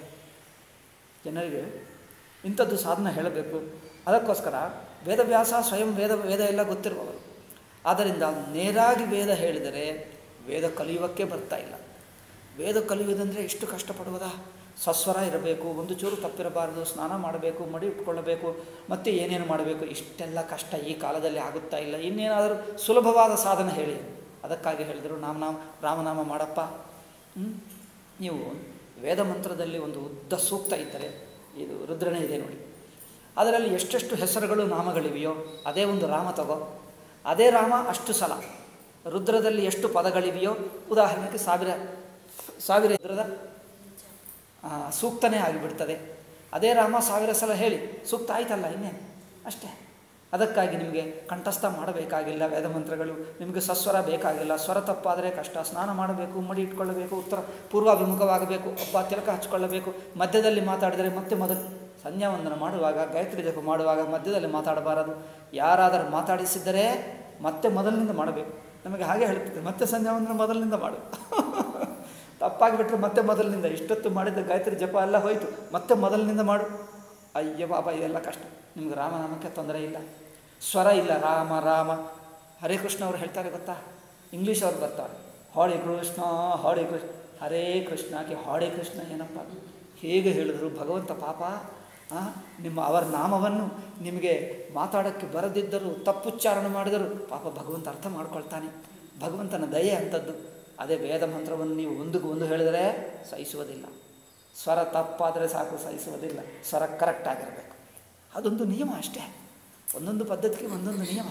ಜನರಿಗೆ ಇಂಥದ್ದು ಸಾಧನ ಹೇಳಬೇಕು ಅದಕ್ಕೋಸ್ಕರ ವೇದವ್ಯಾಸ ಸ್ವಯಂ ವೇದ ವೇದ ಎಲ್ಲ ಗೊತ್ತಿರುವವರು ಆದ್ದರಿಂದ ನೇರಾಗಿ ವೇದ ಹೇಳಿದರೆ ವೇದ ಕಲಿಯುವಕ್ಕೆ ಬರ್ತಾ ಇಲ್ಲ ವೇದ ಕಲಿಯುವುದಂದರೆ ಎಷ್ಟು ಕಷ್ಟಪಡುವುದಾ ಸಸ್ವರ ಇರಬೇಕು ಒಂದು ಚೂರು ತಪ್ಪಿರಬಾರದು ಸ್ನಾನ ಮಾಡಬೇಕು ಮಡಿ ಇಟ್ಕೊಳ್ಳಬೇಕು ಮತ್ತೆ ಏನೇನು ಮಾಡಬೇಕು ಇಷ್ಟೆಲ್ಲ ಕಷ್ಟ ಈ ಕಾಲದಲ್ಲಿ ಆಗುತ್ತಾ ಇಲ್ಲ ಇನ್ನೇನಾದರೂ ಸುಲಭವಾದ ಸಾಧನ ಹೇಳಿ ಅದಕ್ಕಾಗಿ ಹೇಳಿದರು ನಾಮ ನಾಮ ರಾಮನಾಮ ಮಾಡಪ್ಪ ಹ್ಮ್? ನೀವು ವೇದ ಮಂತ್ರದಲ್ಲಿ ಒಂದು ಉದ್ದ ಸೂಕ್ತ ಇದ್ದರೆ ಇದು ರುದ್ರನೇ ಇದೆ ನೋಡಿ ಅದರಲ್ಲಿ ಎಷ್ಟೆಷ್ಟು ಹೆಸರುಗಳು ನಾಮಗಳಿವೆಯೋ ಅದೇ ಒಂದು ರಾಮ ತಗೋ ಅದೇ ರಾಮ ಅಷ್ಟು ಸಲ ರುದ್ರದಲ್ಲಿ ಎಷ್ಟು ಪದಗಳಿವೆಯೋ ಉದಾಹರಣೆಗೆ ಸಾವಿರ ಸಾವಿರ ರುದ್ರದ ಆ, ಸೂಕ್ತನೇ ಆಗಿಬಿಡ್ತದೆ ಅದೇ ರಾಮ ಸಾವಿರ ಸಲ ಹೇಳಿ ಸೂಕ್ತ ಆಯ್ತಲ್ಲ ಇನ್ನೇನು ಅಷ್ಟೇ ಅದಕ್ಕಾಗಿ ನಿಮಗೆ ಕಂಠಸ್ಥ ಮಾಡಬೇಕಾಗಿಲ್ಲ ವೇದ ಮಂತ್ರಗಳು ನಿಮಗೆ ಸಸ್ವರ ಬೇಕಾಗಿಲ್ಲ ಸ್ವರ ತಪ್ಪಾದರೆ ಕಷ್ಟ ಸ್ನಾನ ಮಾಡಬೇಕು ಮಡಿ ಇಟ್ಕೊಳ್ಳಬೇಕು ಉತ್ತರ ಪೂರ್ವಾಭಿಮುಖವಾಗಬೇಕು ಒಬ್ಬ ತಿಲಕ ಹಚ್ಕೊಳ್ಳಬೇಕು ಮಧ್ಯದಲ್ಲಿ ಮಾತಾಡಿದರೆ ಮತ್ತೆ ಮೊದಲು ಸಂಧ್ಯಾ ವಂದನ ಮಾಡುವಾಗ ಗಾಯತ್ರಿ ಜಪ ಮಾಡುವಾಗ ಮಧ್ಯದಲ್ಲಿ ಮಾತಾಡಬಾರದು ಯಾರಾದರೂ ಮಾತಾಡಿಸಿದ್ದರೆ ಮತ್ತೆ ಮೊದಲಿನಿಂದ ಮಾಡಬೇಕು ನಮಗೆ ಹಾಗೆ ಹೇಳ್ತಿದ್ದೆ ಮತ್ತೆ ಸಂಧ್ಯಾ ವಂದನ ಮೊದಲಿನಿಂದ ಮಾಡು ತಪ್ಪಾಗಿಬಿಟ್ರೆ ಮತ್ತೆ ಮೊದಲಿನಿಂದ ಇಷ್ಟೊತ್ತು ಮಾಡಿದ ಗಾಯತ್ರಿ ಜಪ ಎಲ್ಲ ಹೋಯಿತು ಮತ್ತೆ ಮೊದಲಿನಿಂದ ಮಾಡು ಅಯ್ಯ ಬಾಬಾ ಇದೆಲ್ಲ ಕಷ್ಟ ನಿಮ್ಗೆ ರಾಮನಾಮಕ್ಕೆ ತೊಂದರೆ ಇಲ್ಲ ಸ್ವರ ಇಲ್ಲ ರಾಮ ರಾಮ ಹರೇ ಕೃಷ್ಣ ಅವರು ಹೇಳ್ತಾರೆ ಗೊತ್ತಾ ಇಂಗ್ಲೀಷ್ ಅವ್ರು ಬರ್ತಾರೆ ಹಾಳೆ ಕೃಷ್ಣ ಹಾಳೆ ಕೃಷ್ಣ ಹರೇ ಕೃಷ್ಣಕ್ಕೆ ಹಾಳೆ ಕೃಷ್ಣ ಏನಪ್ಪ ಹೇಗೆ ಹೇಳಿದ್ರು ಭಗವಂತ ಪಾಪ ಆ, ನಿಮ್ಮ ಅವರ ನಾಮವನ್ನು ನಿಮಗೆ ಮಾತಾಡೋಕ್ಕೆ ಬರದಿದ್ದರೂ ತಪ್ಪುಚ್ಚಾರಣೆ ಮಾಡಿದರೂ ಪಾಪ ಭಗವಂತ ಅರ್ಥ ಮಾಡ್ಕೊಳ್ತಾನೆ ಭಗವಂತನ ದಯೆ ಅಂಥದ್ದು ಅದೇ ವೇದ ಮಂತ್ರವನ್ನು ನೀವು ಒಂದಕ್ಕೆ ಒಂದು ಹೇಳಿದರೆ ಸಹಿಸುವುದಿಲ್ಲ ಸ್ವರ ತಪ್ಪಾದರೆ ಸಾಕು ಸಹಿಸುವುದಿಲ್ಲ ಸ್ವರ ಕರೆಕ್ಟ್ ಆಗಿರಬೇಕು ಅದೊಂದು ನಿಯಮ ಅಷ್ಟೇ ಒಂದೊಂದು ಪದ್ಧತಿಗೆ ಒಂದೊಂದು ನಿಯಮ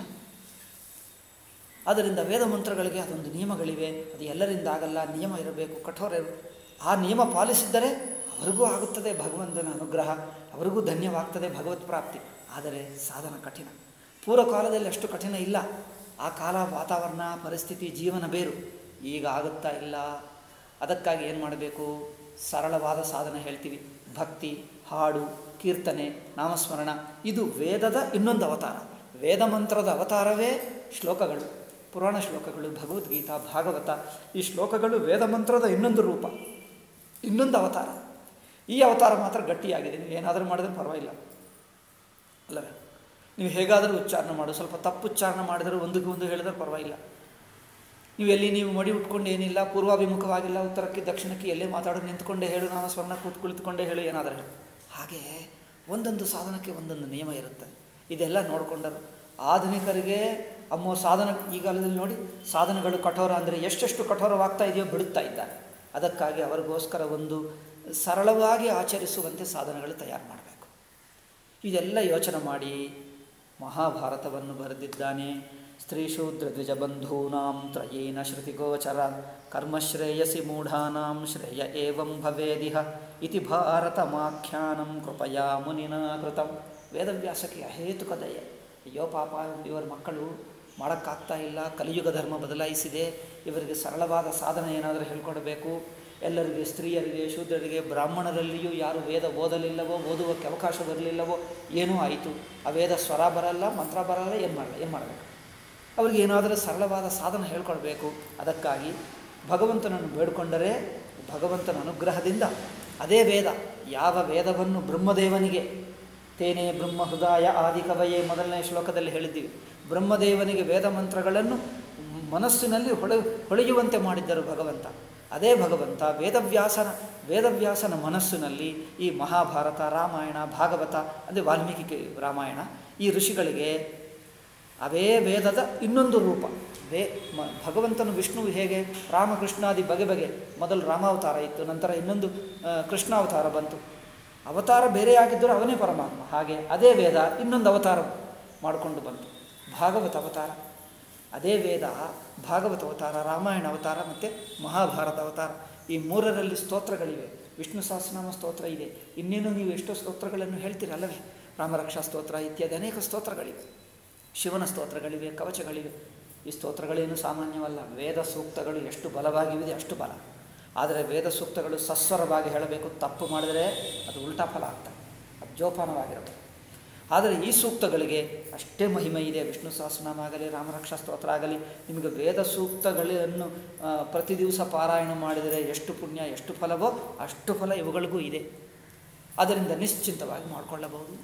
ಆದ್ದರಿಂದ ವೇದ ಮಂತ್ರಗಳಿಗೆ ಅದೊಂದು ನಿಯಮಗಳಿವೆ ಅದು ಎಲ್ಲರಿಂದ ಆಗಲ್ಲ ನಿಯಮ ಇರಬೇಕು ಕಠೋರ ಇರು ಆ ನಿಯಮ ಪಾಲಿಸಿದ್ದರೆ ಅವರಿಗೂ ಆಗುತ್ತದೆ ಭಗವಂತನ ಅನುಗ್ರಹ ಅವರಿಗೂ ಧನ್ಯವಾಗ್ತದೆ ಭಗವತ್ ಪ್ರಾಪ್ತಿ ಆದರೆ ಸಾಧನ ಕಠಿಣ ಪೂರ್ವ ಕಾಲದಲ್ಲಿ ಅಷ್ಟು ಕಠಿಣ ಇಲ್ಲ ಆ ಕಾಲ ವಾತಾವರಣ ಪರಿಸ್ಥಿತಿ ಜೀವನ ಬೇರು ಈಗ ಆಗುತ್ತಾ ಇಲ್ಲ ಅದಕ್ಕಾಗಿ ಏನು ಮಾಡಬೇಕು ಸರಳವಾದ ಸಾಧನ ಹೇಳ್ತೀವಿ ಭಕ್ತಿ ಹಾಡು ಕೀರ್ತನೆ ನಾಮಸ್ಮರಣ ಇದು ವೇದದ ಇನ್ನೊಂದು ಅವತಾರ ವೇದ ಮಂತ್ರದ ಅವತಾರವೇ ಶ್ಲೋಕಗಳು ಪುರಾಣ ಶ್ಲೋಕಗಳು ಭಗವದ್ಗೀತಾ ಭಾಗವತ ಈ ಶ್ಲೋಕಗಳು ವೇದ ಮಂತ್ರದ ಇನ್ನೊಂದು ರೂಪ ಇನ್ನೊಂದು ಅವತಾರ ಈ ಅವತಾರ ಮಾತ್ರ ಗಟ್ಟಿಯಾಗಿದೆ ನೀವು ಏನಾದರೂ ಮಾಡಿದ್ರೆ ಪರವಾಗಿಲ್ಲ ಅಲ್ಲವೇ ನೀವು ಹೇಗಾದರೂ ಉಚ್ಚಾರಣೆ ಮಾಡು ಸ್ವಲ್ಪ ತಪ್ಪು ಉಚ್ಚಾರಣೆ ಮಾಡಿದರೆ ಒಂದಕ್ಕೆ ಒಂದು ಹೇಳಿದ್ರೆ ಪರವಾಗಿಲ್ಲ ನೀವು ಎಲ್ಲಿ ನೀವು ಮಡಿ ಉಟ್ಕೊಂಡು ಏನಿಲ್ಲ ಪೂರ್ವಾಭಿಮುಖವಾಗಿಲ್ಲ ಉತ್ತರಕ್ಕೆ ದಕ್ಷಿಣಕ್ಕೆ ಎಲ್ಲೇ ಮಾತಾಡೋ ನಿಂತ್ಕೊಂಡೇ ಹೇಳು ನಾನು ಸ್ವರ್ಣ ಕೂತ್ ಕುಳಿತುಕೊಂಡೇ ಹೇಳು ಏನಾದರೂ ಹೇಳು ಹಾಗೆ ಒಂದೊಂದು ಸಾಧನಕ್ಕೆ ಒಂದೊಂದು ನಿಯಮ ಇರುತ್ತೆ ಇದೆಲ್ಲ ನೋಡಿಕೊಂಡರು ಆಧುನಿಕರಿಗೆ ಅಮ್ಮೋ ಸಾಧನ ಈಗಾಲದಲ್ಲಿ ನೋಡಿ ಸಾಧನಗಳು ಕಠೋರ ಅಂದರೆ ಎಷ್ಟೆಷ್ಟು ಕಠೋರವಾಗ್ತಾ ಇದೆಯೋ ಬಿಡುತ್ತಾ ಇದ್ದಾರೆ ಅದಕ್ಕಾಗಿ ಅವರಿಗೋಸ್ಕರ ಒಂದು ಸರಳವಾಗಿ ಆಚರಿಸುವಂತೆ ಸಾಧನಗಳು ತಯಾರು ಮಾಡಬೇಕು ಇದೆಲ್ಲ ಯೋಚನೆ ಮಾಡಿ ಮಹಾಭಾರತವನ್ನು ಬರೆದಿದ್ದಾನೆ ಸ್ತ್ರೀಶೂದ್ರ ದ್ವಿಜಬಂಧೂನಾಂ ತ್ರಯೇನ ಶ್ರುತಿಗೋಚರ ಕರ್ಮಶ್ರೇಯಸಿ ಮೂಢಾನಾಂ ಶ್ರೇಯ ಏವಂ ಭವೇದಿಹ ಇತಿ ಭಾರತಮಾಖ್ಯಾನಂ ಕೃಪಯಾ ಮುನಿನಾ ಕೃತಂ ವೇದವ್ಯಾಸಕ್ಕೆ ಅಹೇತುಕ ದಯೆ ಅಯ್ಯೋ ಪಾಪ ಇವರ ಮಕ್ಕಳು ಮಾಡೋಕ್ಕಾಗ್ತಾ ಇಲ್ಲ ಕಲಿಯುಗ ಧರ್ಮ ಬದಲಾಯಿಸಿದೆ ಇವರಿಗೆ ಸರಳವಾದ ಸಾಧನ ಏನಾದರೂ ಹೇಳ್ಕೊಡಬೇಕು ಎಲ್ಲರಿಗೆ ಸ್ತ್ರೀಯರಿಗೆ ಶೂದ್ರರಿಗೆ ಬ್ರಾಹ್ಮಣರಲ್ಲಿಯೂ ಯಾರು ವೇದ ಓದಲಿಲ್ಲವೋ ಓದುವಕ್ಕೆ ಅವಕಾಶ ಬರಲಿಲ್ಲವೋ ಏನೂ ಆಯಿತು ಆ ವೇದ ಸ್ವರ ಬರಲ್ಲ ಮಂತ್ರ ಬರಲ್ಲ ಏನು ಮಾಡಲ್ಲ ಏನು ಮಾಡಬೇಕು ಅವ್ರಿಗೆ ಏನಾದರೂ ಸರಳವಾದ ಸಾಧನ ಹೇಳ್ಕೊಡ್ಬೇಕು ಅದಕ್ಕಾಗಿ ಭಗವಂತನನ್ನು ಬೇಡಿಕೊಂಡರೆ ಭಗವಂತನ ಅನುಗ್ರಹದಿಂದ ಅದೇ ವೇದ ಯಾವ ವೇದವನ್ನು ಬ್ರಹ್ಮದೇವನಿಗೆ ತೇನೇ ಬ್ರಹ್ಮ ಹೃದಯ ಆದಿಕವಯೇ ಮೊದಲನೇ ಶ್ಲೋಕದಲ್ಲಿ ಹೇಳಿದ್ದೀವಿ ಬ್ರಹ್ಮದೇವನಿಗೆ ವೇದ ಮಂತ್ರಗಳನ್ನು ಮನಸ್ಸಿನಲ್ಲಿ ಹೊಳೆ ಹೊಳೆಯುವಂತೆ ಮಾಡಿದ್ದರು ಭಗವಂತ ಅದೇ ಭಗವಂತ ವೇದವ್ಯಾಸನ ವೇದವ್ಯಾಸನ ಮನಸ್ಸಿನಲ್ಲಿ ಈ ಮಹಾಭಾರತ ರಾಮಾಯಣ ಭಾಗವತ ಅಂದರೆ ವಾಲ್ಮೀಕಿ ರಾಮಾಯಣ ಈ ಋಷಿಗಳಿಗೆ ಅವೇ ವೇದದ ಇನ್ನೊಂದು ರೂಪ ವೇ ಮ ಭಗವಂತನು ವಿಷ್ಣು ಹೇಗೆ ರಾಮಕೃಷ್ಣಾದಿ ಬಗೆ ಬಗೆ ಮೊದಲು ರಾಮಾವತಾರ ಇತ್ತು ನಂತರ ಇನ್ನೊಂದು ಆ, ಕೃಷ್ಣಾವತಾರ ಬಂತು ಅವತಾರ ಬೇರೆಯಾಗಿದ್ದರೂ ಅವನೇ ಪರಮಾತ್ಮ ಹಾಗೆ ಅದೇ ವೇದ ಇನ್ನೊಂದು ಅವತಾರ ಮಾಡಿಕೊಂಡು ಬಂತು ಭಾಗವತ ಅವತಾರ ಅದೇ ವೇದ ಭಾಗವತ ಅವತಾರ ರಾಮಾಯಣ ಅವತಾರ ಮತ್ತು ಮಹಾಭಾರತ ಅವತಾರ ಈ ಮೂರರಲ್ಲಿ ಸ್ತೋತ್ರಗಳಿವೆ ವಿಷ್ಣು ಸಹಸ್ರನಾಮ ಸ್ತೋತ್ರ ಇದೆ ಇನ್ನೇನು ನೀವು ಎಷ್ಟೋ ಸ್ತೋತ್ರಗಳನ್ನು ಹೇಳ್ತೀರಲ್ಲವೇ ರಾಮರಕ್ಷಾ ಸ್ತೋತ್ರ ಇತ್ಯಾದಿ ಅನೇಕ ಸ್ತೋತ್ರಗಳಿವೆ ಶಿವನ ಸ್ತೋತ್ರಗಳಿವೆ ಕವಚಗಳಿವೆ ಈ ಸ್ತೋತ್ರಗಳೇನು ಸಾಮಾನ್ಯವಲ್ಲ ವೇದ ಸೂಕ್ತಗಳು ಎಷ್ಟು ಬಲವಾಗಿವೆ ಅಷ್ಟು ಬಲ ಆದರೆ ವೇದ ಸೂಕ್ತಗಳು ಸಸ್ವರವಾಗಿ ಹೇಳಬೇಕು ತಪ್ಪು ಮಾಡಿದರೆ ಅದು ಉಲ್ಟಾ ಫಲ ಆಗ್ತದೆ ಅದು ಜೋಪಾನವಾಗಿರಬೇಕು ಆದರೆ ಈ ಸೂಕ್ತಗಳಿಗೆ ಅಷ್ಟೇ ಮಹಿಮೆ ಇದೆ ವಿಷ್ಣು ಸಹಸ್ರನಾಮ ಆಗಲಿ ರಾಮರಕ್ಷಾ ಸ್ತೋತ್ರ ಆಗಲಿ ನಿಮಗೆ ವೇದ ಸೂಕ್ತಗಳನ್ನು ಆ, ಪ್ರತಿ ದಿವಸ ಪಾರಾಯಣ ಮಾಡಿದರೆ ಎಷ್ಟು ಪುಣ್ಯ ಎಷ್ಟು ಫಲವೋ ಅಷ್ಟು ಫಲ ಇವುಗಳಿಗೂ ಇದೆ ಅದರಿಂದ ನಿಶ್ಚಿಂತವಾಗಿ ಮಾಡಿಕೊಳ್ಳಬಹುದು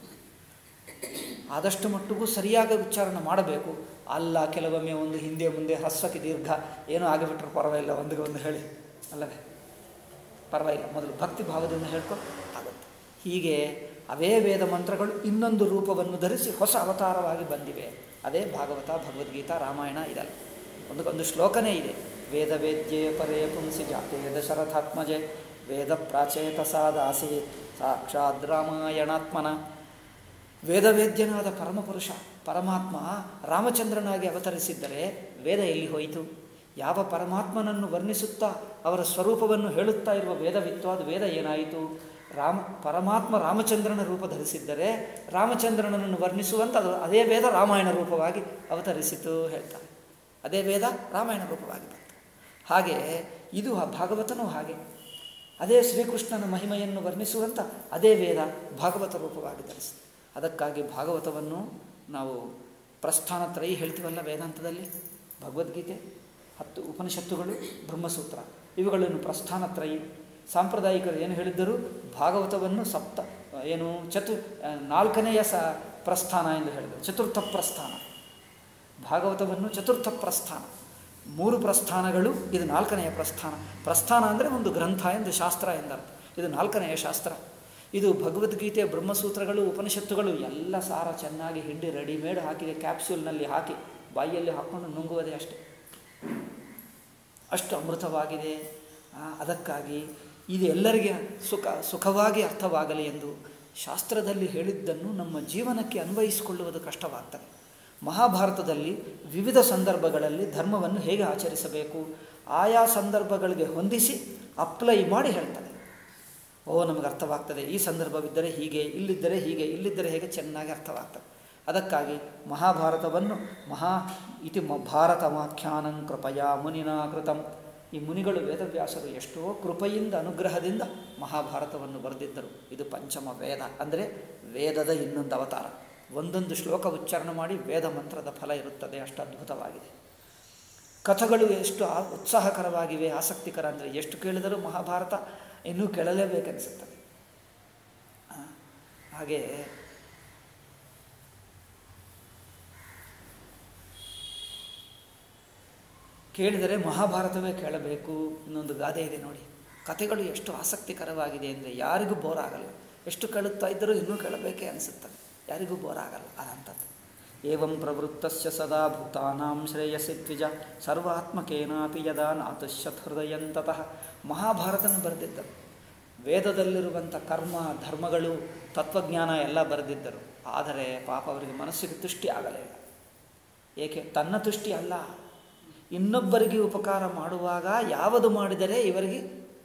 ಆದಷ್ಟು ಮಟ್ಟಿಗೂ ಸರಿಯಾಗಿ ಉಚ್ಚಾರಣೆ ಮಾಡಬೇಕು ಅಲ್ಲ ಕೆಲವೊಮ್ಮೆ ಒಂದು ಹಿಂದೆ ಮುಂದೆ ಹಸ್ವಕ್ಕೆ ದೀರ್ಘ ಏನೋ ಆಗಿಬಿಟ್ರೆ ಪರವಾಗಿಲ್ಲ ಒಂದಿಗೆ ಒಂದು ಹೇಳಿ ಅಲ್ಲವೇ ಪರವಾಗಿಲ್ಲ ಮೊದಲು ಭಕ್ತಿ ಭಾವದಿಂದ ಹೇಳ್ಕೊಂಡು ಆಗುತ್ತೆ ಹೀಗೆ ಅವೇ ವೇದ ಮಂತ್ರಗಳು ಇನ್ನೊಂದು ರೂಪವನ್ನು ಧರಿಸಿ ಹೊಸ ಅವತಾರವಾಗಿ ಬಂದಿವೆ ಅದೇ ಭಾಗವತ ಭಗವದ್ಗೀತಾ ರಾಮಾಯಣ ಇದಲ್ಲ ಒಂದು ಒಂದು ಶ್ಲೋಕನೇ ಇದೆ ವೇದ ವೇದ್ಯೆ ಪರೇ ಪುಂಸಿ ಜಾತೆ ದಶರಥಾತ್ಮಜೆ ವೇದ ಪ್ರಾಚೇತಸಾದಾಸಿ ಸಾಕ್ಷಾತ್ ರಾಮಾಯಣಾತ್ಮನ ವೇದವೇದ್ಯನಾದ ಪರಮಪುರುಷ ಪರಮಾತ್ಮ ರಾಮಚಂದ್ರನಾಗಿ ಅವತರಿಸಿದ್ದರೆ ವೇದ ಎಲ್ಲಿ ಹೋಯಿತು ಯಾವ ಪರಮಾತ್ಮನನ್ನು ವರ್ಣಿಸುತ್ತಾ ಅವರ ಸ್ವರೂಪವನ್ನು ಹೇಳುತ್ತಾ ಇರುವ ವೇದವಿತ್ತು ಅದು ವೇದ ಏನಾಯಿತು ರಾಮ ಪರಮಾತ್ಮ ರಾಮಚಂದ್ರನ ರೂಪ ಧರಿಸಿದ್ದರೆ ರಾಮಚಂದ್ರನನ್ನು ವರ್ಣಿಸುವಂಥ ಅದು ಅದೇ ವೇದ ರಾಮಾಯಣ ರೂಪವಾಗಿ ಅವತರಿಸಿತು ಹೇಳ್ತಾರೆ ಅದೇ ವೇದ ರಾಮಾಯಣ ರೂಪವಾಗಿ ಬಂತು ಹಾಗೆ ಇದು ಆ ಭಾಗವತನೂ ಹಾಗೆ ಅದೇ ಶ್ರೀಕೃಷ್ಣನ ಮಹಿಮೆಯನ್ನು ವರ್ಣಿಸುವಂಥ ಅದೇ ವೇದ ಭಾಗವತ ರೂಪವಾಗಿ ಧರಿಸಿದೆ ಅದಕ್ಕಾಗಿ ಭಾಗವತವನ್ನು ನಾವು ಪ್ರಸ್ಥಾನತ್ರಯಿ ಹೇಳ್ತೀವಲ್ಲ ವೇದಾಂತದಲ್ಲಿ ಭಗವದ್ಗೀತೆ ಹತ್ತು ಉಪನಿಷತ್ತುಗಳು ಬ್ರಹ್ಮಸೂತ್ರ ಇವುಗಳನ್ನು ಪ್ರಸ್ಥಾನತ್ರಯಿ ಸಾಂಪ್ರದಾಯಿಕರು ಏನು ಹೇಳಿದ್ದರು ಭಾಗವತವನ್ನು ಸಪ್ತ ಏನು ಚತು ನಾಲ್ಕನೆಯ ಸ ಪ್ರಸ್ಥಾನ ಎಂದು ಹೇಳಿದರು ಚತುರ್ಥ ಪ್ರಸ್ಥಾನ ಭಾಗವತವನ್ನು ಚತುರ್ಥ ಪ್ರಸ್ಥಾನ ಮೂರು ಪ್ರಸ್ಥಾನಗಳು ಇದು ನಾಲ್ಕನೆಯ ಪ್ರಸ್ಥಾನ ಪ್ರಸ್ಥಾನ ಅಂದರೆ ಒಂದು ಗ್ರಂಥ ಎಂದು ಶಾಸ್ತ್ರ ಎಂದರ್ಥ ಇದು ನಾಲ್ಕನೆಯ ಶಾಸ್ತ್ರ ಇದು ಭಗವದ್ಗೀತೆ ಬ್ರಹ್ಮಸೂತ್ರಗಳು ಉಪನಿಷತ್ತುಗಳು ಎಲ್ಲ ಸಾರ ಚೆನ್ನಾಗಿ ಹಿಂಡಿ ರೆಡಿಮೇಡ್ ಹಾಕಿದೆ ಕ್ಯಾಪ್ಸ್ಯೂಲ್ನಲ್ಲಿ ಹಾಕಿ ಬಾಯಿಯಲ್ಲಿ ಹಾಕ್ಕೊಂಡು ನುಂಗುವುದೇ ಅಷ್ಟೆ ಅಷ್ಟು ಅಮೃತವಾಗಿದೆ ಆ, ಅದಕ್ಕಾಗಿ ಇದು ಎಲ್ಲರಿಗೆ ಸುಖ ಸುಖವಾಗಿ ಅರ್ಥವಾಗಲಿ ಎಂದು ಶಾಸ್ತ್ರದಲ್ಲಿ ಹೇಳಿದ್ದನ್ನು ನಮ್ಮ ಜೀವನಕ್ಕೆ ಅನ್ವಯಿಸಿಕೊಳ್ಳುವುದು ಕಷ್ಟವಾಗ್ತದೆ ಮಹಾಭಾರತದಲ್ಲಿ ವಿವಿಧ ಸಂದರ್ಭಗಳಲ್ಲಿ ಧರ್ಮವನ್ನು ಹೇಗೆ ಆಚರಿಸಬೇಕು ಆಯಾ ಸಂದರ್ಭಗಳಿಗೆ ಹೊಂದಿಸಿ ಅಪ್ಲೈ ಮಾಡಿ ಹೇಳ್ತಾರೆ ಓ ನಮಗೆ ಅರ್ಥವಾಗ್ತದೆ ಈ ಸಂದರ್ಭವಿದ್ದರೆ ಹೀಗೆ ಇಲ್ಲಿದ್ದರೆ ಹೀಗೆ ಇಲ್ಲಿದ್ದರೆ ಹೇಗೆ ಚೆನ್ನಾಗಿ ಅರ್ಥವಾಗ್ತದೆ ಅದಕ್ಕಾಗಿ ಮಹಾಭಾರತವನ್ನು ಮಹಾ ಇತಿ ಮ ಭಾರತಮಾಖ್ಯಾನಂ ಕೃಪಯಾ ಮುನಿನಾ ಕೃತಂ ಈ ಮುನಿಗಳು ವೇದವ್ಯಾಸರು ಎಷ್ಟೋ ಕೃಪೆಯಿಂದ ಅನುಗ್ರಹದಿಂದ ಮಹಾಭಾರತವನ್ನು ಬರೆದಿದ್ದರು ಇದು ಪಂಚಮ ವೇದ ಅಂದರೆ ವೇದದ ಇನ್ನೊಂದು ಅವತಾರ ಒಂದೊಂದು ಶ್ಲೋಕ ಉಚ್ಚಾರಣೆ ಮಾಡಿ ವೇದ ಮಂತ್ರದ ಫಲ ಇರುತ್ತದೆ ಅಷ್ಟು ಅದ್ಭುತವಾಗಿದೆ ಕಥೆಗಳು ಎಷ್ಟು ಆ- ಉತ್ಸಾಹಕರವಾಗಿವೆ ಆಸಕ್ತಿಕರ ಅಂದರೆ ಎಷ್ಟು ಕೇಳಿದರೂ ಮಹಾಭಾರತ ಇನ್ನೂ ಕೇಳಲೇಬೇಕನ್ನಿಸುತ್ತದೆ ಆ, ಹಾಗೆ ಕೇಳಿದರೆ ಮಹಾಭಾರತವೇ ಕೇಳಬೇಕು ಇನ್ನೊಂದು ಗಾದೆ ಇದೆ ನೋಡಿ ಕಥೆಗಳು ಎಷ್ಟು ಆಸಕ್ತಿಕರವಾಗಿದೆ ಅಂದರೆ ಯಾರಿಗೂ ಬೋರ್ ಆಗಲ್ಲ ಎಷ್ಟು ಕೇಳುತ್ತಾ ಇದ್ದರೂ ಇನ್ನೂ ಕೇಳಬೇಕೇ ಅನಿಸುತ್ತದೆ ಯಾರಿಗೂ ಬೋರ್ ಆಗಲ್ಲ ಅದಂಥದ್ದು ಏವಂ ಪ್ರವೃತ್ತಸ್ಯ ಸದಾ ಭೂತಾನಾಂ ಶ್ರೇಯಸಿ ದ್ವಿಜ ಸರ್ವಾತ್ಮಕೇನಾಪಿ ಯದಾ ನಾತುಷ್ಯತ್ ಹೃದಯಂತತಃ ಮಹಾಭಾರತನ ಬರೆದಿದ್ದರು ವೇದದಲ್ಲಿರುವಂಥ ಕರ್ಮ ಧರ್ಮಗಳು ತತ್ವಜ್ಞಾನ ಎಲ್ಲ ಬರೆದಿದ್ದರು ಆದರೆ ಪಾಪ ಅವರಿಗೆ ಮನಸ್ಸಿಗೆ ತುಷ್ಟಿ ಆಗಲಿಲ್ಲ ಏಕೆ ತನ್ನ ತುಷ್ಟಿ ಅಲ್ಲ ಇನ್ನೊಬ್ಬರಿಗೆ ಉಪಕಾರ ಮಾಡುವಾಗ ಯಾವುದು ಮಾಡಿದರೆ ಇವರಿಗೆ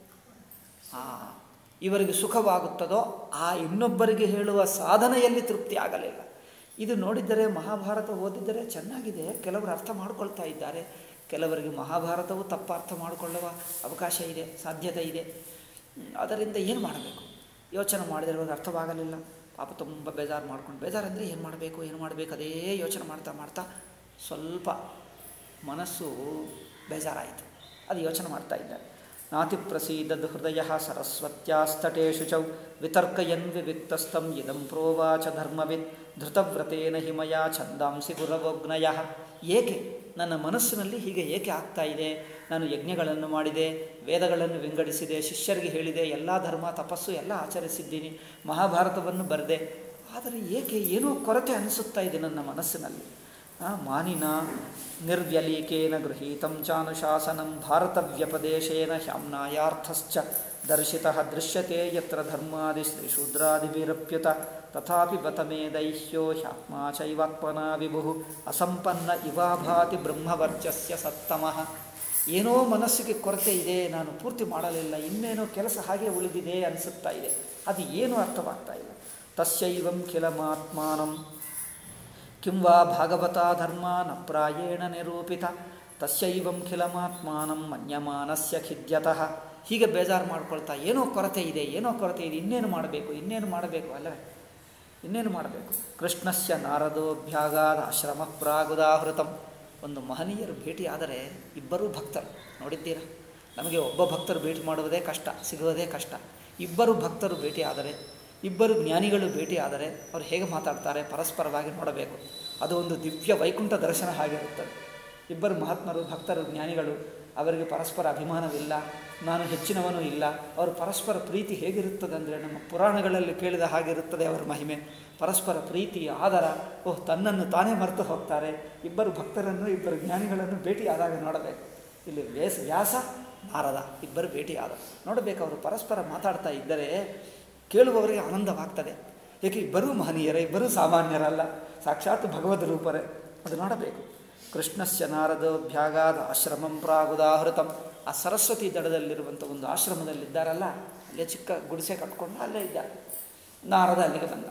ಆ ಇವರಿಗೆ ಸುಖವಾಗುತ್ತದೋ ಆ ಇನ್ನೊಬ್ಬರಿಗೆ ಹೇಳುವ ಸಾಧನೆಯಲ್ಲಿ ತೃಪ್ತಿ ಆಗಲಿಲ್ಲ ಇದು ನೋಡಿದರೆ ಮಹಾಭಾರತ ಓದಿದರೆ ಚೆನ್ನಾಗಿದೆ ಕೆಲವರು ಅರ್ಥ ಮಾಡ್ಕೊಳ್ತಾ ಇದ್ದಾರೆ ಕೆಲವರಿಗೆ ಮಹಾಭಾರತವು ತಪ್ಪ ಅರ್ಥ ಮಾಡಿಕೊಳ್ಳುವ ಅವಕಾಶ ಇದೆ ಸಾಧ್ಯತೆ ಇದೆ ಅದರಿಂದ ಏನು ಮಾಡಬೇಕು ಯೋಚನೆ ಮಾಡಿದರೆ ಅವ್ರಿಗೆ ಅರ್ಥವಾಗಲಿಲ್ಲ ಪಾಪ ತುಂಬ ಬೇಜಾರು ಮಾಡ್ಕೊಂಡು ಬೇಜಾರಂದರೆ ಏನು ಮಾಡಬೇಕು ಏನು ಮಾಡಬೇಕು ಅದೇ ಯೋಚನೆ ಮಾಡ್ತಾ ಮಾಡ್ತಾ ಸ್ವಲ್ಪ ಮನಸ್ಸು ಬೇಜಾರಾಯಿತು ಅದು ಯೋಚನೆ ಮಾಡ್ತಾ ಇದ್ದಾರೆ ನಾತಿ ಪ್ರಸೀದದ್ ಹೃದಯ ಸರಸ್ವತ್ಯಾಸ್ತಟೇಶು ಚೌ ವಿತರ್ಕಯನ್ ವಿವಿಕ್ತಸ್ಥಂ ಇದಂ ಪ್ರೋವಾಚ ಧರ್ಮವಿದ್ ಧೃತವ್ರತೇನ ಹಿಮಯ ಛಂದಾಂಸಿ ಗುರವೋಗ್ನಯ ಏಕೆ ನನ್ನ ಮನಸ್ಸಿನಲ್ಲಿ ಹೀಗೆ ಏಕೆ ಆಗ್ತಾ ಇದೆ ನಾನು ಯಜ್ಞಗಳನ್ನು ಮಾಡಿದೆ ವೇದಗಳನ್ನು ವಿಂಗಡಿಸಿದೆ ಶಿಷ್ಯರಿಗೆ ಹೇಳಿದೆ ಎಲ್ಲ ಧರ್ಮ ತಪಸ್ಸು ಎಲ್ಲ ಆಚರಿಸಿದ್ದೀನಿ ಮಹಾಭಾರತವನ್ನು ಬರೆದೆ ಆದರೆ ಏಕೆ ಏನೋ ಕೊರತೆ ಅನಿಸುತ್ತಾ ಇದೆ ನನ್ನ ಮನಸ್ಸಿನಲ್ಲಿ ಮಾನಿನ ನಿರ್ವ್ಯಲೀಕೇನ ಗೃಹೀತಂ ಚಾನುಶಾಸನಂ ಭಾರತವ್ಯಪದೇಶೇನ ಹ್ಯಾಮ್ನಾಯಾರ್ಥಶ್ಚ ದರ್ಶಿತಃ ದೃಶ್ಯತೆ ಯತ್ರ ಧರ್ಮಾದಿ ಶ್ರೀಶೂದ್ರಾದಿಭಿರಪ್ಯುತ ತಥಾಪಿ ಬತ ಮೇ ದೈಹ್ಯೋ ಹ್ಯಾತ್ಮಾ ಚೈವಾತ್ಮನಾ ವಿಭು ಅಸಂಪನ್ನ ಇವಾಭಾತಿ ಬ್ರಹ್ಮವರ್ಚಸ್ಯ ಸತ್ತಮಃ ಏನೋ ಮನಸ್ಸಿಗೆ ಕೊರತೆ ಇದೆ ನಾನು ಪೂರ್ತಿ ಮಾಡಲಿಲ್ಲ ಇನ್ನೇನೋ ಕೆಲಸ ಹಾಗೆ ಉಳಿದಿದೆ ಅನಿಸುತ್ತಾ ಇದೆ ಅದು ಏನೂ ಅರ್ಥವಾಗ್ತಾ ಇಲ್ಲ ತಸ್ಯೈವಂ ಖಿಲಮಾತ್ಮಾನಂ ಕಿಂ ವಾ ಭಾಗವತ ಧರ್ಮ ನ ಪ್ರಾಯೇಣ ನಿರೂಪಿತ ತಸ್ಯೈವಂ ಖಿಲಮಾತ್ಮಾನಂ ಮನ್ಯಮಾನಸ್ಯ ಖಿದ್ಯತಃ ಹೀಗೆ ಬೇಜಾರು ಮಾಡ್ಕೊಳ್ತಾ ಏನೋ ಕೊರತೆ ಇದೆ ಏನೋ ಕೊರತೆ ಇದೆ ಇನ್ನೇನು ಮಾಡಬೇಕು ಇನ್ನೇನು ಮಾಡಬೇಕು ಅಲ್ಲವೇ ಇನ್ನೇನು ಮಾಡಬೇಕು ಕೃಷ್ಣಸ್ಯ ನಾರದೋಭ್ಯಾಗಾದ ಆಶ್ರಮ ಪ್ರಾಗುದಾಹೃತಂ ಒಂದು ಮಹನೀಯರು ಭೇಟಿಯಾದರೆ ಇಬ್ಬರೂ ಭಕ್ತರು ನೋಡಿದ್ದೀರಾ ನಮಗೆ ಒಬ್ಬ ಭಕ್ತರು ಭೇಟಿ ಮಾಡುವುದೇ ಕಷ್ಟ ಸಿಗುವುದೇ ಕಷ್ಟ ಇಬ್ಬರು ಭಕ್ತರು ಭೇಟಿಯಾದರೆ ಇಬ್ಬರು ಜ್ಞಾನಿಗಳು ಭೇಟಿಯಾದರೆ ಅವರು ಹೇಗೆ ಮಾತಾಡ್ತಾರೆ ಪರಸ್ಪರವಾಗಿ ನೋಡಬೇಕು ಅದು ಒಂದು ದಿವ್ಯ ವೈಕುಂಠ ದರ್ಶನ ಆಗಿರುತ್ತದೆ ಇಬ್ಬರು ಮಹಾತ್ಮರು ಭಕ್ತರು ಜ್ಞಾನಿಗಳು ಅವರಿಗೆ ಪರಸ್ಪರ ಅಭಿಮಾನವಿಲ್ಲ ನಾನು ಹೆಚ್ಚಿನವನು ಇಲ್ಲ ಅವರು ಪರಸ್ಪರ ಪ್ರೀತಿ ಹೇಗಿರುತ್ತದೆ ಅಂದರೆ ನಮ್ಮ ಪುರಾಣಗಳಲ್ಲಿ ಕೇಳಿದ ಹಾಗಿರುತ್ತದೆ ಅವರ ಮಹಿಮೆ ಪರಸ್ಪರ ಪ್ರೀತಿ ಆದರ ಓಹ್ ತನ್ನನ್ನು ತಾನೇ ಮರೆತು ಹೋಗ್ತಾರೆ ಇಬ್ಬರು ಭಕ್ತರನ್ನು ಇಬ್ಬರು ಜ್ಞಾನಿಗಳನ್ನು ಭೇಟಿಯಾದಾಗ ನೋಡಬೇಕು ಇಲ್ಲಿ ವ್ಯಾಸ ವ್ಯಾಸ ನಾರದ ಇಬ್ಬರು ಭೇಟಿಯಾದ ನೋಡಬೇಕು ಅವರು ಪರಸ್ಪರ ಮಾತಾಡ್ತಾ ಇದ್ದರೆ ಕೇಳುವವರಿಗೆ ಆನಂದವಾಗ್ತದೆ ಏಕೆ ಇಬ್ಬರೂ ಮಹನೀಯರೇ ಇಬ್ಬರೂ ಸಾಮಾನ್ಯರಲ್ಲ ಸಾಕ್ಷಾತ್ ಭಗವದ್ ರೂಪರೇ ಅದು ನೋಡಬೇಕು ಕೃಷ್ಣಸ್ಯ ನಾರದೋಭ್ಯಾಗಾದ ಆಶ್ರಮಂ ಪ್ರಾಗುದಾಹೃತಂ ಆ ಸರಸ್ವತಿ ದಡದಲ್ಲಿರುವಂಥ ಒಂದು ಆಶ್ರಮದಲ್ಲಿದ್ದಾರಲ್ಲ ಅಲ್ಲೇ ಚಿಕ್ಕ ಗುಡಿಸೆ ಕಟ್ಕೊಂಡು ಅಲ್ಲೇ ಇದ್ದಾರೆ ನಾರದ ಅಲ್ಲಿಗೆ ಬಂದ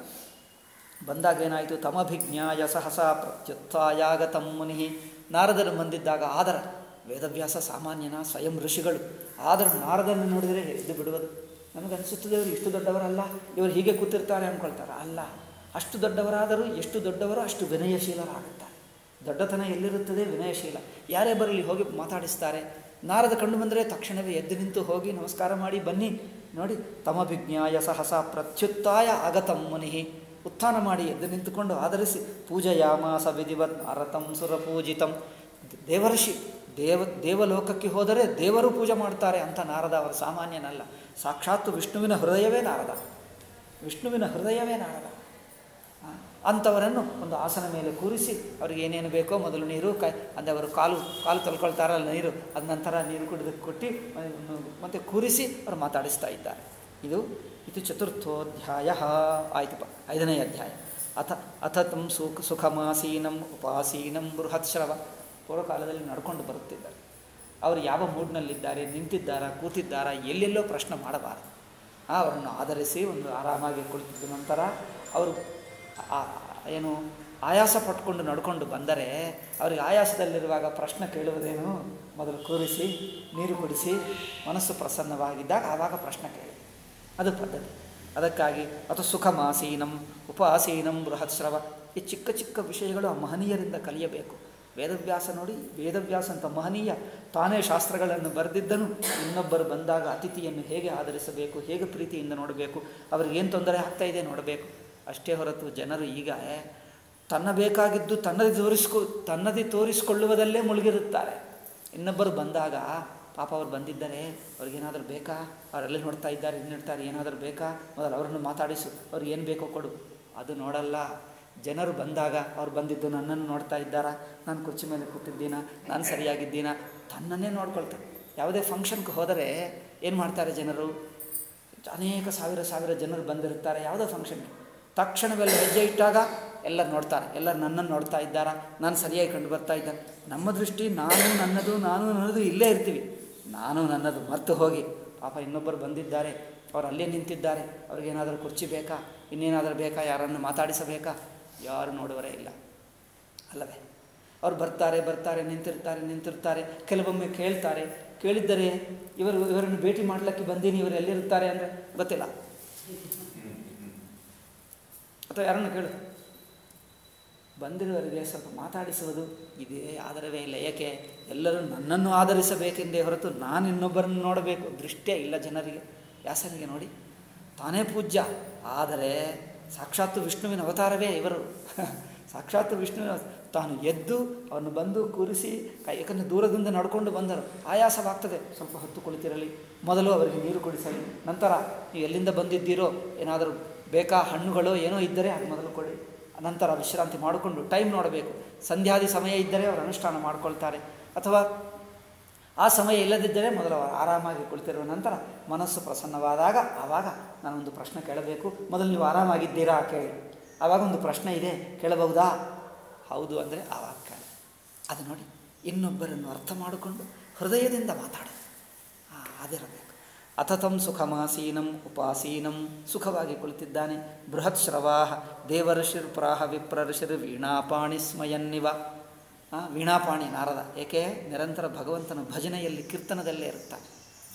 ಬಂದಾಗ ಏನಾಯಿತು ತಮಭಿಜ್ಞಾಯ ಸಹಸ ಪ್ರತ್ಯುತ್ಥಾಯಾಗತಂ ಮುನಿ ನಾರದರು ಬಂದಿದ್ದಾಗ ಆದರ ವೇದವ್ಯಾಸ ಸಾಮಾನ್ಯನ ಸ್ವಯಂ ಋಷಿಗಳು ಆದರೂ ನಾರದನ್ನು ನೋಡಿದರೆ ಎದ್ದು ಬಿಡುವುದು ನಮಗನ್ನಿಸುತ್ತದೆ ಇವರು ಇಷ್ಟು ದೊಡ್ಡವರಲ್ಲ ಇವರು ಹೀಗೆ ಕೂತಿರ್ತಾರೆ ಅಂದ್ಕೊಳ್ತಾರೆ ಅಲ್ಲ ಅಷ್ಟು ದೊಡ್ಡವರಾದರೂ ಎಷ್ಟು ದೊಡ್ಡವರು ಅಷ್ಟು ವಿನಯಶೀಲರಾಗುತ್ತಾರೆ ದೊಡ್ಡತನ ಎಲ್ಲಿರುತ್ತದೆ ವಿನಯಶೀಲ ಯಾರೇ ಬರಲಿ ಹೋಗಿ ಮಾತಾಡಿಸ್ತಾರೆ ನಾರದ ಕಂಡು ಬಂದರೆ ತಕ್ಷಣವೇ ಎದ್ದು ನಿಂತು ಹೋಗಿ ನಮಸ್ಕಾರ ಮಾಡಿ ಬನ್ನಿ ನೋಡಿ ತಮಭಿಜ್ಞಾಯ ಸಹಸ ಪ್ರತ್ಯುತ್ತಾಯ ಆಗತಂ ಮುನಿ ಉತ್ಥಾನ ಮಾಡಿ ಎದ್ದು ನಿಂತುಕೊಂಡು ಆಧರಿಸಿ ಪೂಜಯಾಮಾಸ ವಿಧಿವತ್ ನಾರತಂ ಸುರಪೂಜಿತಂ ದೇವರ್ಷಿ ದೇವ ದೇವಲೋಕಕ್ಕೆ ಹೋದರೆ ದೇವರು ಪೂಜೆ ಮಾಡ್ತಾರೆ ಅಂತ ನಾರದ ಅವರು ಸಾಮಾನ್ಯನಲ್ಲ ಸಾಕ್ಷಾತ್ತು ವಿಷ್ಣುವಿನ ಹೃದಯವೇ ನಾರದ ವಿಷ್ಣುವಿನ ಹೃದಯವೇ ನಾರದ ಅಂಥವರನ್ನು ಒಂದು ಆಸನ ಮೇಲೆ ಕೂರಿಸಿ ಅವ್ರಿಗೆ ಏನೇನು ಬೇಕೋ ಮೊದಲು ನೀರು ಕೈ ಅಂದರೆ ಅವರು ಕಾಲು ಕಾಲು ತೊಳ್ಕೊಳ್ತಾರಲ್ಲ ನೀರು ಅದ ನಂತರ ನೀರು ಕುಡಿದಕ್ಕೆ ಕೊಟ್ಟು ಮತ್ತು ಕೂರಿಸಿ ಅವರು ಮಾತಾಡಿಸ್ತಾ ಇದ್ದಾರೆ ಇದು ಇದು ಚತುರ್ಥೋಧ್ಯಾಯ ಆಯ್ತಪ್ಪ ಐದನೇ ಅಧ್ಯಾಯ ಅಥ ಅಥ ತಂ ಸುಖ ಸುಖಮಾಸೀನಂ ಉಪಾಸೀನಂ ಬೃಹತ್ ಶ್ರವ ಪೂರ್ವಕಾಲದಲ್ಲಿ ನಡ್ಕೊಂಡು ಬರುತ್ತಿದ್ದಾರೆ ಅವರು ಯಾವ ಮೂಡ್ನಲ್ಲಿದ್ದಾರೆ ನಿಂತಿದ್ದಾರಾ ಕೂತಿದ್ದಾರಾ ಎಲ್ಲೆಲ್ಲೋ ಪ್ರಶ್ನೆ ಮಾಡಬಾರದು ಅವರನ್ನು ಆಧರಿಸಿ ಒಂದು ಆರಾಮಾಗಿ ಕುಳಿತಿದ್ದ ನಂತರ ಅವರು ಏನು ಆಯಾಸ ಪಟ್ಕೊಂಡು ನಡ್ಕೊಂಡು ಬಂದರೆ ಅವರಿಗೆ ಆಯಾಸದಲ್ಲಿರುವಾಗ ಪ್ರಶ್ನೆ ಕೇಳುವುದೇನು ಮೊದಲು ಕೂರಿಸಿ ನೀರು ಕುಡಿಸಿ ಮನಸ್ಸು ಪ್ರಸನ್ನವಾಗಿದ್ದಾಗ ಆವಾಗ ಪ್ರಶ್ನೆ ಕೇಳಿ ಅದು ಪದ್ಧತಿ ಅದಕ್ಕಾಗಿ ಅಥವಾ ಸುಖಮಾಸೀನಂ ಉಪಾಸೀನಂ ಬೃಹತ್ಸ್ರವ ಈ ಚಿಕ್ಕ ಚಿಕ್ಕ ವಿಷಯಗಳು ಆ ಮಹನೀಯರಿಂದ ಕಲಿಯಬೇಕು ವೇದವ್ಯಾಸ ನೋಡಿ ವೇದವ್ಯಾಸ ಅಂತ ಮಹನೀಯ ತಾನೇ ಶಾಸ್ತ್ರಗಳನ್ನು ಬರೆದಿದ್ದನು ಇನ್ನೊಬ್ಬರು ಬಂದಾಗ ಅತಿಥಿಯನ್ನು ಹೇಗೆ ಆಧರಿಸಬೇಕು ಹೇಗೆ ಪ್ರೀತಿಯಿಂದ ನೋಡಬೇಕು ಅವ್ರಿಗೇನು ತೊಂದರೆ ಆಗ್ತಾ ಇದೆ ನೋಡಬೇಕು ಅಷ್ಟೇ ಹೊರತು ಜನರು ಈಗ ತನ್ನ ಬೇಕಾಗಿದ್ದು ತನ್ನದೇ ತೋರಿಸ್ಕೊ ತನ್ನದೇ ತೋರಿಸಿಕೊಳ್ಳುವುದಲ್ಲೇ ಮುಳುಗಿರುತ್ತಾರೆ ಇನ್ನೊಬ್ಬರು ಬಂದಾಗ ಪಾಪ ಅವ್ರು ಬಂದಿದ್ದಾರೆ ಅವ್ರಿಗೇನಾದರೂ ಬೇಕಾ ಅವರೆಲ್ಲ ನೋಡ್ತಾ ಇದ್ದಾರೆ ಇದು ನೋಡ್ತಾರೆ ಏನಾದರೂ ಬೇಕಾ ಮೊದಲು ಅವರನ್ನು ಮಾತಾಡಿಸು ಅವ್ರಿಗೆ ಏನು ಬೇಕೋ ಕೊಡು ಅದು ನೋಡಲ್ಲ ಜನರು ಬಂದಾಗ ಅವ್ರು ಬಂದಿದ್ದು ನನ್ನನ್ನು ನೋಡ್ತಾ ಇದ್ದಾರಾ ನಾನು ಕುರ್ಚಿ ಮೇಲೆ ಕೂತಿದ್ದೀನಾ ನಾನು ಸರಿಯಾಗಿದ್ದೀನಾ ತನ್ನನ್ನೇ ನೋಡ್ಕೊಳ್ತಾರೆ ಯಾವುದೇ ಫಂಕ್ಷನ್ಗೆ ಹೋದರೆ ಏನು ಮಾಡ್ತಾರೆ ಜನರು ಅನೇಕ ಸಾವಿರ ಸಾವಿರ ಜನರು ಬಂದಿರ್ತಾರೆ ಯಾವುದೋ ಫಂಕ್ಷನ್ಗೆ ತಕ್ಷಣವೆಲ್ಲ ಹೆಜ್ಜೆ ಇಟ್ಟಾಗ ಎಲ್ಲರು ನೋಡ್ತಾರೆ ಎಲ್ಲರು ನನ್ನನ್ನು ನೋಡ್ತಾ ಇದ್ದಾರಾ ನಾನು ಸರಿಯಾಗಿ ಕಂಡು ಬರ್ತಾ ಇದ್ದಾನೆ ನಮ್ಮ ದೃಷ್ಟಿ ನಾನು ನನ್ನದು ನಾನು ನನ್ನದು ಇಲ್ಲೇ ಇರ್ತೀವಿ ನಾನು ನನ್ನದು ಮರ್ತು ಹೋಗಿ ಪಾಪ ಇನ್ನೊಬ್ಬರು ಬಂದಿದ್ದಾರೆ ಅವ್ರು ಅಲ್ಲೇ ನಿಂತಿದ್ದಾರೆ ಅವ್ರಿಗೇನಾದರೂ ಕುರ್ಚಿ ಬೇಕಾ ಇನ್ನೇನಾದರೂ ಬೇಕಾ ಯಾರನ್ನು ಮಾತಾಡಿಸಬೇಕಾ ಯಾರು ನೋಡುವರೇ ಇಲ್ಲ ಅಲ್ಲವೇ ಅವ್ರು ಬರ್ತಾರೆ ಬರ್ತಾರೆ ನಿಂತಿರ್ತಾರೆ ನಿಂತಿರ್ತಾರೆ ಕೆಲವೊಮ್ಮೆ ಕೇಳ್ತಾರೆ ಕೇಳಿದ್ದರೆ ಇವರು ಇವರನ್ನು ಭೇಟಿ ಮಾಡ್ಲಿಕ್ಕೆ ಬಂದೀನಿ ಇವರು ಎಲ್ಲಿರ್ತಾರೆ ಅಂದರೆ ಗೊತ್ತಿಲ್ಲ ಅಥವಾ ಯಾರನ್ನು ಕೇಳು ಬಂದಿರುವವರಿಗೆ ಸ್ವಲ್ಪ ಮಾತಾಡಿಸುವುದು ಇದೇ ಆಧಾರವೇ ಇಲ್ಲ ಏಕೆ ಎಲ್ಲರೂ ನನ್ನನ್ನು ಆಧರಿಸಬೇಕೆಂದೇ ಹೊರತು ನಾನು ಇನ್ನೊಬ್ಬರನ್ನು ನೋಡಬೇಕು ದೃಷ್ಟಿಯೇ ಇಲ್ಲ ಜನರಿಗೆ ವ್ಯಾಸನಿಗೆ ನೋಡಿ ತಾನೇ ಪೂಜ್ಯ ಆದರೆ ಸಾಕ್ಷಾತ್ತು ವಿಷ್ಣುವಿನ ಅವತಾರವೇ ಇವರು ಸಾಕ್ಷಾತ್ತು ವಿಷ್ಣುವಿನ ತಾನು ಎದ್ದು ಅವನು ಬಂದು ಕೂರಿಸಿ ಕೈ ಯಾಕಂದರೆ ದೂರದಿಂದ ನಡ್ಕೊಂಡು ಬಂದರು ಆಯಾಸವಾಗ್ತದೆ ಸ್ವಲ್ಪ ಹೊತ್ತು ಕುಳಿತಿರಲಿ ಮೊದಲು ಅವರಿಗೆ ನೀರು ಕುಡಿಸಲಿ ನಂತರ ನೀವು ಎಲ್ಲಿಂದ ಬಂದಿದ್ದೀರೋ ಏನಾದರೂ ಬೇಕಾ ಹಣ್ಣುಗಳು ಏನೋ ಇದ್ದರೆ ಅದು ಮೊದಲು ಕೊಡಿ ನಂತರ ವಿಶ್ರಾಂತಿ ಮಾಡಿಕೊಂಡು ಟೈಮ್ ನೋಡಬೇಕು ಸಂಧ್ಯಾದಿ ಸಮಯ ಇದ್ದರೆ ಅವರು ಅನುಷ್ಠಾನ ಮಾಡ್ಕೊಳ್ತಾರೆ ಅಥವಾ ಆ ಸಮಯ ಇಲ್ಲದಿದ್ದರೆ ಮೊದಲು ಅವರು ಆರಾಮಾಗಿ ಕುಳಿತಿರುವ ನಂತರ ಮನಸ್ಸು ಪ್ರಸನ್ನವಾದಾಗ ಆವಾಗ ನಾನೊಂದು ಪ್ರಶ್ನೆ ಕೇಳಬೇಕು ಮೊದಲು ನೀವು ಆರಾಮಾಗಿದ್ದೀರಾ ಕೇಳಿ ಆವಾಗ ಒಂದು ಪ್ರಶ್ನೆ ಇದೆ ಕೇಳಬಹುದಾ ಹೌದು ಅಂದರೆ ಆವಾಗ ಕೇಳಿ ಅದು ನೋಡಿ ಇನ್ನೊಬ್ಬರನ್ನು ಅರ್ಥ ಮಾಡಿಕೊಂಡು ಹೃದಯದಿಂದ ಮಾತಾಡೋದು ಅದಿರಬೇಕು ಅತತಂ ಸುಖಮಾಸೀನಂ ಉಪಾಸೀನಂ ಸುಖವಾಗಿ ಕುಳಿತಿದ್ದಾನೆ ಬೃಹತ್ ಶ್ರವಾಹ ದೇವಋಷಿರ್ ಪ್ರಾಹ ವಿಪ್ರಋಷಿರ್ ವೀಣಾಪಾಣಿ ಸ್ಮಯನ್ನಿವ ವೀಣಾಪಾಣಿ ನಾರದ ಏಕೆ ನಿರಂತರ ಭಗವಂತನ ಭಜನೆಯಲ್ಲಿ ಕೀರ್ತನದಲ್ಲೇ ಇರುತ್ತಾನೆ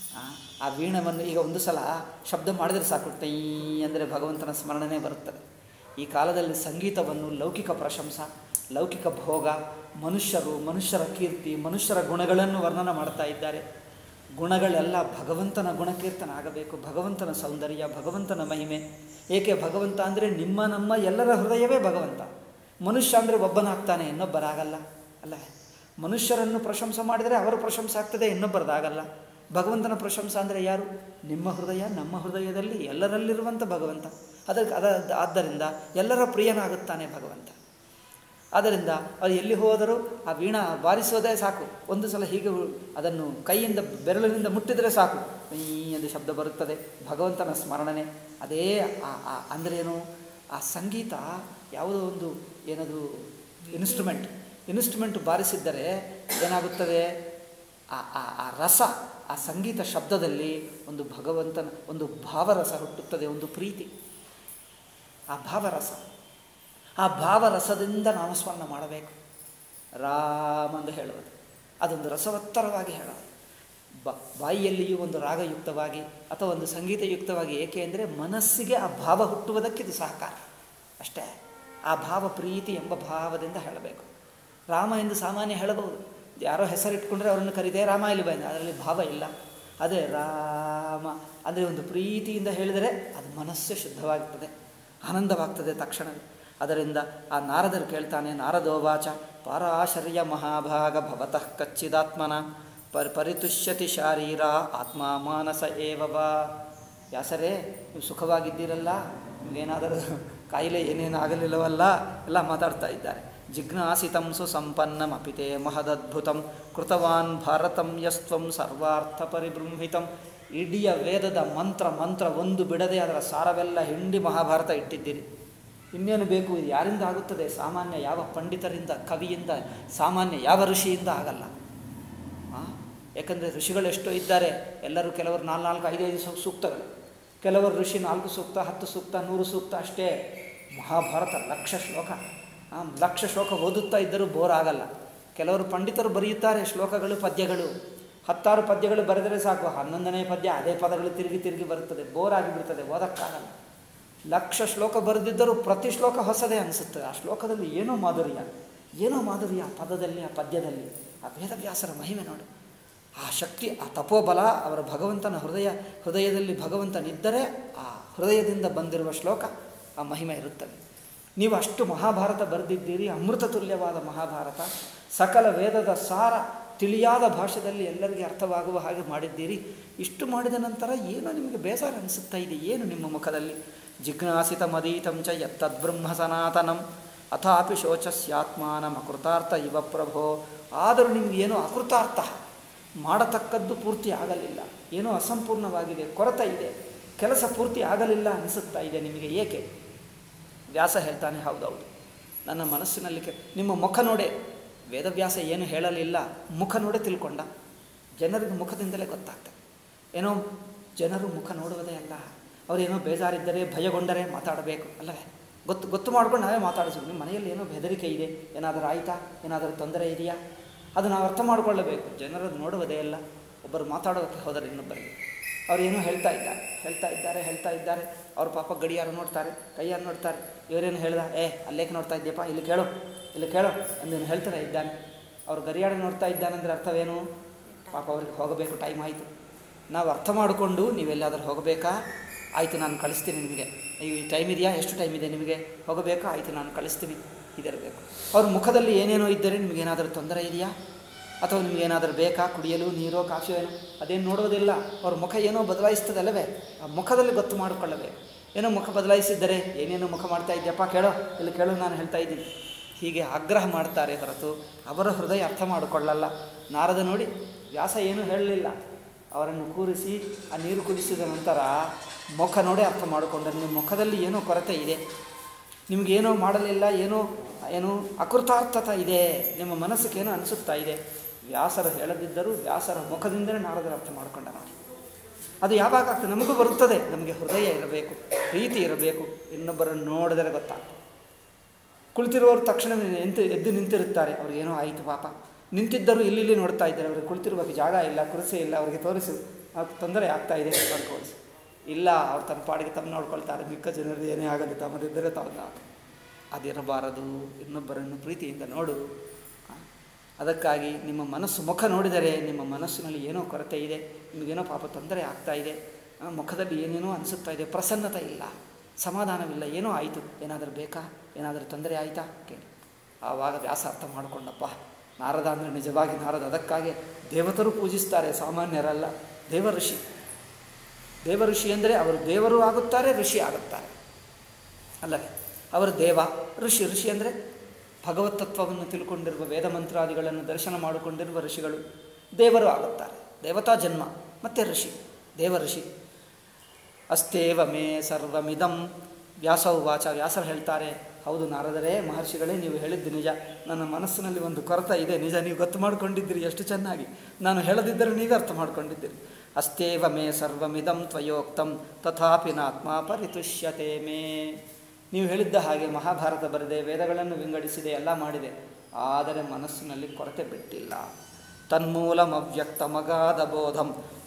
ಆ ವೀಣವನ್ನು ಈಗ ಒಂದು ಸಲ ಶಬ್ದ ಮಾಡಿದರೆ ಸಾಕು ಟೈ ಅಂದರೆ ಭಗವಂತನ ಸ್ಮರಣೆ ಬರುತ್ತದೆ ಈ ಕಾಲದಲ್ಲಿ ಸಂಗೀತವನ್ನು ಲೌಕಿಕ ಪ್ರಶಂಸ ಲೌಕಿಕ ಭೋಗ ಮನುಷ್ಯರು ಮನುಷ್ಯರ ಕೀರ್ತಿ ಮನುಷ್ಯರ ಗುಣಗಳನ್ನು ವರ್ಣನ ಮಾಡ್ತಾ ಇದ್ದಾರೆ ಗುಣಗಳೆಲ್ಲ ಭಗವಂತನ ಗುಣಕೀರ್ತನ ಆಗಬೇಕು ಭಗವಂತನ ಸೌಂದರ್ಯ ಭಗವಂತನ ಮಹಿಮೆ ಏಕೆ ಭಗವಂತ ಅಂದರೆ ನಿಮ್ಮ ನಮ್ಮ ಎಲ್ಲರ ಹೃದಯವೇ ಭಗವಂತ ಮನುಷ್ಯ ಅಂದರೆ ಒಬ್ಬನಾಗ್ತಾನೆ ಇನ್ನೊಬ್ಬರಾಗಲ್ಲ ಅಲ್ಲ ಮನುಷ್ಯರನ್ನು ಪ್ರಶಂಸೆ ಮಾಡಿದರೆ ಅವರ ಪ್ರಶಂಸೆ ಆಗ್ತದೆ ಇನ್ನೊಬ್ಬರದಾಗಲ್ಲ ಭಗವಂತನ ಪ್ರಶಂಸೆ ಅಂದರೆ ಯಾರು ನಿಮ್ಮ ಹೃದಯ ನಮ್ಮ ಹೃದಯದಲ್ಲಿ ಎಲ್ಲರಲ್ಲಿರುವಂಥ ಭಗವಂತ ಅದಕ್ಕೆ ಅದ ಆದ್ದರಿಂದ ಎಲ್ಲರ ಪ್ರಿಯನಾಗುತ್ತಾನೆ ಭಗವಂತ ಆದ್ದರಿಂದ ಅದು ಎಲ್ಲಿ ಹೋದರೂ ಆ ವೀಣಾ ಬಾರಿಸೋದೇ ಸಾಕು ಒಂದು ಸಲ ಹೀಗೆ ಅದನ್ನು ಕೈಯಿಂದ ಬೆರಳಿನಿಂದ ಮುಟ್ಟಿದರೆ ಸಾಕು ಈ ಎಂದು ಶಬ್ದ ಬರುತ್ತದೆ ಭಗವಂತನ ಸ್ಮರಣೆ ಅದೇ ಆ ಅಂದ್ರೇನು ಆ ಸಂಗೀತ ಯಾವುದೋ ಒಂದು ಏನದು ಇನ್ಸ್ಟ್ರುಮೆಂಟ್ ಇನ್ಸ್ಟ್ರುಮೆಂಟ್ ಬಾರಿಸಿದ್ದರೆ ಏನಾಗುತ್ತದೆ ಆ ಆ ಆ ರಸ ಆ ಸಂಗೀತ ಶಬ್ದದಲ್ಲಿ ಒಂದು ಭಗವಂತನ ಒಂದು ಭಾವರಸ ಹುಟ್ಟುತ್ತದೆ ಒಂದು ಪ್ರೀತಿ ಆ ಭಾವರಸ ಆ ಭಾವರಸದಿಂದ ನಾಮಸ್ಮರಣ ಮಾಡಬೇಕು ರಾಮ ಎಂದು ಹೇಳುವುದು ಅದೊಂದು ರಸವತ್ತರವಾಗಿ ಹೇಳೋದು ಬ ಬಾಯಿಯಲ್ಲಿಯೂ ಒಂದು ರಾಗಯುಕ್ತವಾಗಿ ಅಥವಾ ಒಂದು ಸಂಗೀತಯುಕ್ತವಾಗಿ ಏಕೆ ಅಂದರೆ ಮನಸ್ಸಿಗೆ ಆ ಭಾವ ಹುಟ್ಟುವುದಕ್ಕೆ ಇದು ಸಹಕಾರ ಅಷ್ಟೇ ಆ ಭಾವ ಪ್ರೀತಿ ಎಂಬ ಭಾವದಿಂದ ಹೇಳಬೇಕು ರಾಮ ಎಂದು ಸಾಮಾನ್ಯ ಹೇಳಬಹುದು ಯಾರೋ ಹೆಸರಿಟ್ಕೊಂಡ್ರೆ ಅವರನ್ನು ಕರೀತೇ ರಾಮ ಇಲ್ಲಿ ಬಂದ ಅದರಲ್ಲಿ ಭಾವ ಇಲ್ಲ ಅದೇ ರಾಮ ಅಂದರೆ ಒಂದು ಪ್ರೀತಿಯಿಂದ ಹೇಳಿದರೆ ಅದು ಮನಸ್ಸು ಶುದ್ಧವಾಗ್ತದೆ ಆನಂದವಾಗ್ತದೆ ತಕ್ಷಣವೇ ಅದರಿಂದ ಆ ನಾರದರು ಕೇಳ್ತಾನೆ ನಾರದೋವಾಚ ಪಾರಾಶರ್ಯ ಮಹಾಭಾಗ ಭವತಃ ಕಚ್ಚಿದಾತ್ಮನ ಪರ್ ಪರಿತುಷ್ಯತಿ ಶಾರೀರ ಆತ್ಮ ಮಾನಸ ಏವವಾ ವ್ಯಾಸರೇ ನೀವು ಸುಖವಾಗಿದ್ದೀರಲ್ಲ ನಿಮಗೇನಾದರೂ ಕಾಯಿಲೆ ಏನೇನು ಆಗಲಿಲ್ಲವಲ್ಲ ಎಲ್ಲ ಮಾತಾಡ್ತಾ ಇದ್ದಾರೆ ಜಿಜ್ಞಾಸಿತಂ ಸುಸಂಪನ್ನಂ ಅಪಿತೆ ಮಹದದ್ಭುತಂ ಕೃತವಾನ್ ಭಾರತಂ ಯಸ್ತ್ವಂ ಸರ್ವಾರ್ಥ ಪರಿಬೃಂಹಿತಂ ಇಡೀ ವೇದದ ಮಂತ್ರ ಮಂತ್ರ ಒಂದು ಬಿಡದೆ ಅದರ ಸಾರವೆಲ್ಲ ಹಿಂಡಿ ಮಹಾಭಾರತ ಇಟ್ಟಿದ್ದೀರಿ ಇನ್ನೇನು ಬೇಕು ಇದು ಯಾರಿಂದ ಆಗುತ್ತದೆ ಸಾಮಾನ್ಯ ಯಾವ ಪಂಡಿತರಿಂದ ಕವಿಯಿಂದ ಸಾಮಾನ್ಯ ಯಾವ ಋಷಿಯಿಂದ ಆಗಲ್ಲ ಯಾಕಂದರೆ ಋಷಿಗಳು ಎಷ್ಟೋ ಇದ್ದಾರೆ ಎಲ್ಲರೂ ಕೆಲವರು ನಾಲ್ಕು ನಾಲ್ಕು ಐದು ಐದು ಸೂಕ್ತಗಳು ಕೆಲವರು ಋಷಿ ನಾಲ್ಕು ಸೂಕ್ತ ಹತ್ತು ಸೂಕ್ತ ನೂರು ಸೂಕ್ತ ಅಷ್ಟೇ ಮಹಾಭಾರತ ಲಕ್ಷ ಶ್ಲೋಕ ಲಕ್ಷ ಶ್ಲೋಕ ಓದುತ್ತಾ ಇದ್ದರೂ ಬೋರ್ ಆಗಲ್ಲ ಕೆಲವರು ಪಂಡಿತರು ಬರೆಯುತ್ತಾರೆ ಶ್ಲೋಕಗಳು ಪದ್ಯಗಳು ಹತ್ತಾರು ಪದ್ಯಗಳು ಬರೆದರೆ ಸಾಕು ಹನ್ನೊಂದನೇ ಪದ್ಯ ಅದೇ ಪದಗಳು ತಿರುಗಿ ತಿರುಗಿ ಬರುತ್ತದೆ ಬೋರ್ ಆಗಿಬಿಡ್ತದೆ ಓದಕ್ಕಾಗಲ್ಲ ಲಕ್ಷ ಶ್ಲೋಕ ಬರೆದಿದ್ದರೂ ಪ್ರತಿ ಶ್ಲೋಕ ಹೊಸದೇ ಅನಿಸುತ್ತದೆ ಆ ಶ್ಲೋಕದಲ್ಲಿ ಏನೋ ಮಾಧುರ್ಯ ಏನೋ ಮಾಧುರ್ಯ ಆ ಪದದಲ್ಲಿ ಆ ಪದ್ಯದಲ್ಲಿ ಆ ವೇದವ್ಯಾಸರ ಮಹಿಮೆ ನೋಡು ಆ ಶಕ್ತಿ ಆ ತಪೋಬಲ ಅವರ ಭಗವಂತನ ಹೃದಯ ಹೃದಯದಲ್ಲಿ ಭಗವಂತನಿದ್ದರೆ ಆ ಹೃದಯದಿಂದ ಬಂದಿರುವ ಶ್ಲೋಕ ಆ ಮಹಿಮೆ ಇರುತ್ತದೆ ನೀವು ಅಷ್ಟು ಮಹಾಭಾರತ ಬರೆದಿದ್ದೀರಿ ಅಮೃತ ತುಲ್ಯವಾದ ಮಹಾಭಾರತ ಸಕಲ ವೇದದ ಸಾರ ತಿಳಿಯಾದ ಭಾಷೆಯಲ್ಲಿ ಎಲ್ಲರಿಗೆ ಅರ್ಥವಾಗುವ ಹಾಗೆ ಮಾಡಿದ್ದೀರಿ ಇಷ್ಟು ಮಾಡಿದ ನಂತರ ಏನೋ ನಿಮಗೆ ಬೇಸರ ಅನಿಸುತ್ತಾ ಇದೆ ಏನು ನಿಮ್ಮ ಮುಖದಲ್ಲಿ ಜಿಜ್ಞಾಸಿತ ಮದೀತಂ ಚ ಯತ್ತದ್ಬ್ರಹ್ಮ ಸನಾತನಂ ಅಥಾಪಿ ಶೋಚಸ್ಯಾತ್ಮಾನಂ ಅಕೃತಾರ್ಥ ಇವ ಪ್ರಭೋ ಆದರೂ ನಿಮ್ಗೆ ಏನೋ ಅಕೃತಾರ್ಥ ಮಾಡತಕ್ಕದ್ದು ಪೂರ್ತಿ ಆಗಲಿಲ್ಲ ಏನೋ ಅಸಂಪೂರ್ಣವಾಗಿದೆ ಕೊರತೆ ಇದೆ ಕೆಲಸ ಪೂರ್ತಿ ಆಗಲಿಲ್ಲ ಅನಿಸುತ್ತಾ ಇದೆ ನಿಮಗೆ ಏಕೆ ವ್ಯಾಸ ಹೇಳ್ತಾನೆ ಹೌದೌದು ನನ್ನ ಮನಸ್ಸಿನಲ್ಲಿ ಕೆ ನಿಮ್ಮ ಮುಖ ನೋಡೆ ವೇದವ್ಯಾಸ ಏನು ಹೇಳಲಿಲ್ಲ ಮುಖ ನೋಡೆ ತಿಳ್ಕೊಂಡ ಜನರಿಗೆ ಮುಖದಿಂದಲೇ ಗೊತ್ತಾಗ್ತದೆ ಏನೋ ಜನರು ಮುಖ ನೋಡುವುದೇ ಅಲ್ಲ ಅವರೇನೋ ಬೇಜಾರಿದ್ದರೆ ಭಯಗೊಂಡರೆ ಮಾತಾಡಬೇಕು ಅಲ್ಲವೇ ಗೊತ್ತು ಗೊತ್ತು ಮಾಡ್ಕೊಂಡು ನಾವೇ ಮಾತಾಡಿಸ್ಬೇಕು ನಿಮ್ಮ ಮನೆಯಲ್ಲಿ ಏನೋ ಬೆದರಿಕೆ ಇದೆ ಏನಾದರೂ ಆಯಿತಾ ಏನಾದರೂ ತೊಂದರೆ ಇದೆಯಾ ಅದು ನಾವು ಅರ್ಥ ಮಾಡಿಕೊಳ್ಳಬೇಕು ಜನರು ನೋಡುವುದೇ ಅಲ್ಲ ಒಬ್ಬರು ಮಾತಾಡೋಕ್ಕೆ ಹೋದರೆ ಇನ್ನೊಬ್ಬರಿಗೆ ಅವ್ರು ಏನೋ ಹೇಳ್ತಾ ಇದ್ದಾರೆ ಹೇಳ್ತಾ ಇದ್ದಾರೆ ಹೇಳ್ತಾ ಇದ್ದಾರೆ ಅವ್ರ ಪಾಪ ಗಡಿಯಾರು ನೋಡ್ತಾರೆ ಕೈಯಾರು ನೋಡ್ತಾರೆ ಇವರೇನು ಹೇಳ್ದ ಏ ಅಲ್ಲೇಕೆ ನೋಡ್ತಾ ಇದ್ದೀಯಪ್ಪ ಇಲ್ಲಿ ಕೇಳು ಇಲ್ಲಿ ಕೇಳು ಅಂದೇನು ಹೇಳ್ತಾರೆ ಇದ್ದಾನೆ ಅವ್ರು ಗಡಿಯಾರ ನೋಡ್ತಾ ಇದ್ದಾನಂದ್ರೆ ಅರ್ಥವೇನು ಪಾಪ ಅವ್ರಿಗೆ ಹೋಗಬೇಕು ಟೈಮ್ ಆಯಿತು ನಾವು ಅರ್ಥ ಮಾಡಿಕೊಂಡು ನೀವೆಲ್ಲಾದರೂ ಹೋಗಬೇಕಾ ಆಯಿತು ನಾನು ಕಳಿಸ್ತೀನಿ ನಿಮಗೆ ಈ ಟೈಮ್ ಇದೆಯಾ ಎಷ್ಟು ಟೈಮ್ ಇದೆ ನಿಮಗೆ ಹೋಗಬೇಕಾ ಆಯಿತು ನಾನು ಕಳಿಸ್ತೀನಿ ಇದಿರಬೇಕು ಅವ್ರ ಮುಖದಲ್ಲಿ ಏನೇನೋ ಇದ್ದರೆ ನಿಮಗೇನಾದರೂ ತೊಂದರೆ ಇದೆಯಾ ಅಥವಾ ನಿಮಗೇನಾದರೂ ಬೇಕಾ ಕುಡಿಯಲು ನೀರೋ ಕಾಫಿಯೋ ಏನೋ ಅದೇನು ನೋಡೋದಿಲ್ಲ ಅವ್ರ ಮುಖ ಏನೋ ಬದಲಾಯಿಸ್ತದಲ್ಲವೇ ಆ ಮುಖದಲ್ಲಿ ಗೊತ್ತು ಮಾಡಿಕೊಳ್ಳಬೇಕು ಏನೋ ಮುಖ ಬದಲಾಯಿಸಿದ್ದರೆ ಏನೇನೋ ಮುಖ ಮಾಡ್ತಾ ಇದ್ದೀಯಪ್ಪ ಕೇಳೋ ಇಲ್ಲಿ ಕೇಳು ನಾನು ಹೇಳ್ತಾ ಇದ್ದೀನಿ ಹೀಗೆ ಆಗ್ರಹ ಮಾಡ್ತಾರೆ ಹೊರತು ಅವರ ಹೃದಯ ಅರ್ಥ ಮಾಡಿಕೊಳ್ಳಲ್ಲ ನಾರದ ನೋಡಿ ವ್ಯಾಸ ಏನೂ ಹೇಳಲಿಲ್ಲ ಅವರನ್ನು ಕೂರಿಸಿ ಆ ನೀರು ಕುದಿಸಿದ ನಂತರ ಮುಖ ನೋಡಿ ಅರ್ಥ ಮಾಡಿಕೊಂಡರು ನಿಮ್ಮ ಮುಖದಲ್ಲಿ ಏನೋ ಕೊರತೆ ಇದೆ ನಿಮಗೇನೋ ಮಾಡಲಿಲ್ಲ ಏನೋ ಏನು ಅಕೃತಾರ್ಥತ ಇದೆ ನಿಮ್ಮ ಮನಸ್ಸಿಗೆ ಏನೋ ಅನಿಸುತ್ತಾ ಇದೆ ವ್ಯಾಸರು ಹೇಳದಿದ್ದರೂ ವ್ಯಾಸರ ಮುಖದಿಂದಲೇ ನಾರದರು ಅರ್ಥ ಮಾಡಿಕೊಂಡ ನೋಡಿ ಅದು ಯಾವಾಗ ಆಗ್ತದೆ ನಮಗೂ ಬರುತ್ತದೆ ನಮಗೆ ಹೃದಯ ಇರಬೇಕು ಪ್ರೀತಿ ಇರಬೇಕು ಇನ್ನೊಬ್ಬರನ್ನು ನೋಡಿದರೆ ಗೊತ್ತಾಗ್ತದೆ ಕುಳಿತಿರುವವರು ತಕ್ಷಣ ನಿಂತು ಎದ್ದು ನಿಂತಿರುತ್ತಾರೆ ಅವ್ರಿಗೇನೋ ಆಯಿತು ಪಾಪ ನಿಂತಿದ್ದರೂ ಇಲ್ಲಿ ಇಲ್ಲಿ ನೋಡ್ತಾ ಇದ್ದಾರೆ ಅವ್ರಿಗೆ ಕುಳಿತಿರುವಾಗ ಜಾಗ ಇಲ್ಲ ಕುರ್ಚಿ ಇಲ್ಲ ಅವರಿಗೆ ತೋರಿಸು ಅವ್ರಿಗೆ ತೊಂದರೆ ಆಗ್ತಾ ಇದೆ ನೋಡ್ಕೊಳ್ಳಿ ಇಲ್ಲ ಅವ್ರು ತಮ್ಮ ಪಾಡಿಗೆ ತಮ್ಮ ನೋಡ್ಕೊಳ್ತಾರೆ ಮಿಕ್ಕ ಜನರು ಏನೇ ಆಗಲಿ ತಮ್ಮದಿದ್ದರೆ ತಮ್ಮ ಅದಿರಬಾರದು ಇನ್ನೊಬ್ಬರನ್ನು ಪ್ರೀತಿಯಿಂದ ನೋಡು ಆ, ಅದಕ್ಕಾಗಿ ನಿಮ್ಮ ಮನಸ್ಸು ಮುಖ ನೋಡಿದರೆ ನಿಮ್ಮ ಮನಸ್ಸಿನಲ್ಲಿ ಏನೋ ಕೊರತೆ ಇದೆ ನಿಮಗೇನೋ ಪಾಪ ತೊಂದರೆ ಆಗ್ತಾ ಇದೆ ಆ, ಮುಖದಲ್ಲಿ ಏನೇನೋ ಅನಿಸುತ್ತಾ ಇದೆ ಪ್ರಸನ್ನತೆ ಇಲ್ಲ ಸಮಾಧಾನವಿಲ್ಲ ಏನೋ ಆಯಿತು ಏನಾದರೂ ಬೇಕಾ ಏನಾದರೂ ತೊಂದರೆ ಆಯಿತಾ ಕೇಳಿ ಆವಾಗ ವ್ಯಾಸ ಅರ್ಥ ಮಾಡಿಕೊಂಡಪ್ಪ ನಾರದ ಅಂದರೆ ನಿಜವಾಗಿ ನಾರದ ಅದಕ್ಕಾಗಿ ದೇವತರು ಪೂಜಿಸ್ತಾರೆ ಸಾಮಾನ್ಯರಲ್ಲ ದೇವ ಋಷಿ ದೇವ ಋಷಿ ಅಂದರೆ ಅವರು ದೇವರು ಆಗುತ್ತಾರೆ ಋಷಿ ಆಗುತ್ತಾರೆ ಅಲ್ಲವೇ ಅವರು ದೇವ ಋಷಿ ಋಷಿ ಅಂದರೆ ಭಗವತ್ ತತ್ವವನ್ನು ತಿಳ್ಕೊಂಡಿರುವ ವೇದ ಮಂತ್ರಾದಿಗಳನ್ನು ದರ್ಶನ ಮಾಡಿಕೊಂಡಿರುವ ಋಷಿಗಳು ದೇವರು ಆಗುತ್ತಾರೆ ದೇವತಾ ಜನ್ಮ ಮತ್ತು ಋಷಿ ದೇವ ಋಷಿ ಅಸ್ತೇವ ಮೇ ಸರ್ವಮಿದಂ ವ್ಯಾಸವು ವಾಚ ವ್ಯಾಸರು ಹೇಳ್ತಾರೆ ಹೌದು ನಾರದರೇ ಮಹರ್ಷಿಗಳೇ ನೀವು ಹೇಳಿದ್ದು ನಿಜ ನನ್ನ ಮನಸ್ಸಿನಲ್ಲಿ ಒಂದು ಕೊರತೆ ಇದೆ ನಿಜ ನೀವು ಗೊತ್ತು ಮಾಡಿಕೊಂಡಿದ್ದೀರಿ ಎಷ್ಟು ಚೆನ್ನಾಗಿ ನಾನು ಹೇಳದಿದ್ದರೂ ನೀವೇ ಅರ್ಥ ಮಾಡಿಕೊಂಡಿದ್ದೀರಿ ಅಸ್ತೇವ ಮೇ ಸರ್ವಮಿದಂ ತ್ವಯೋಕ್ತಂ ತಥಾಪಿ ನಾತ್ಮ ಪರಿತುಷ್ಯತೆ ಮೇ ನೀವು ಹೇಳಿದ್ದ ಹಾಗೆ ಮಹಾಭಾರತ ಬರೆದೆ ವೇದಗಳನ್ನು ವಿಂಗಡಿಸಿದೆ ಎಲ್ಲ ಮಾಡಿದೆ ಆದರೆ ಮನಸ್ಸಿನಲ್ಲಿ ಕೊರತೆ ಬಿಟ್ಟಿಲ್ಲ ತನ್ಮೂಲಮವ್ಯಕ್ತಮಗಾಧ ಬೋಧಂ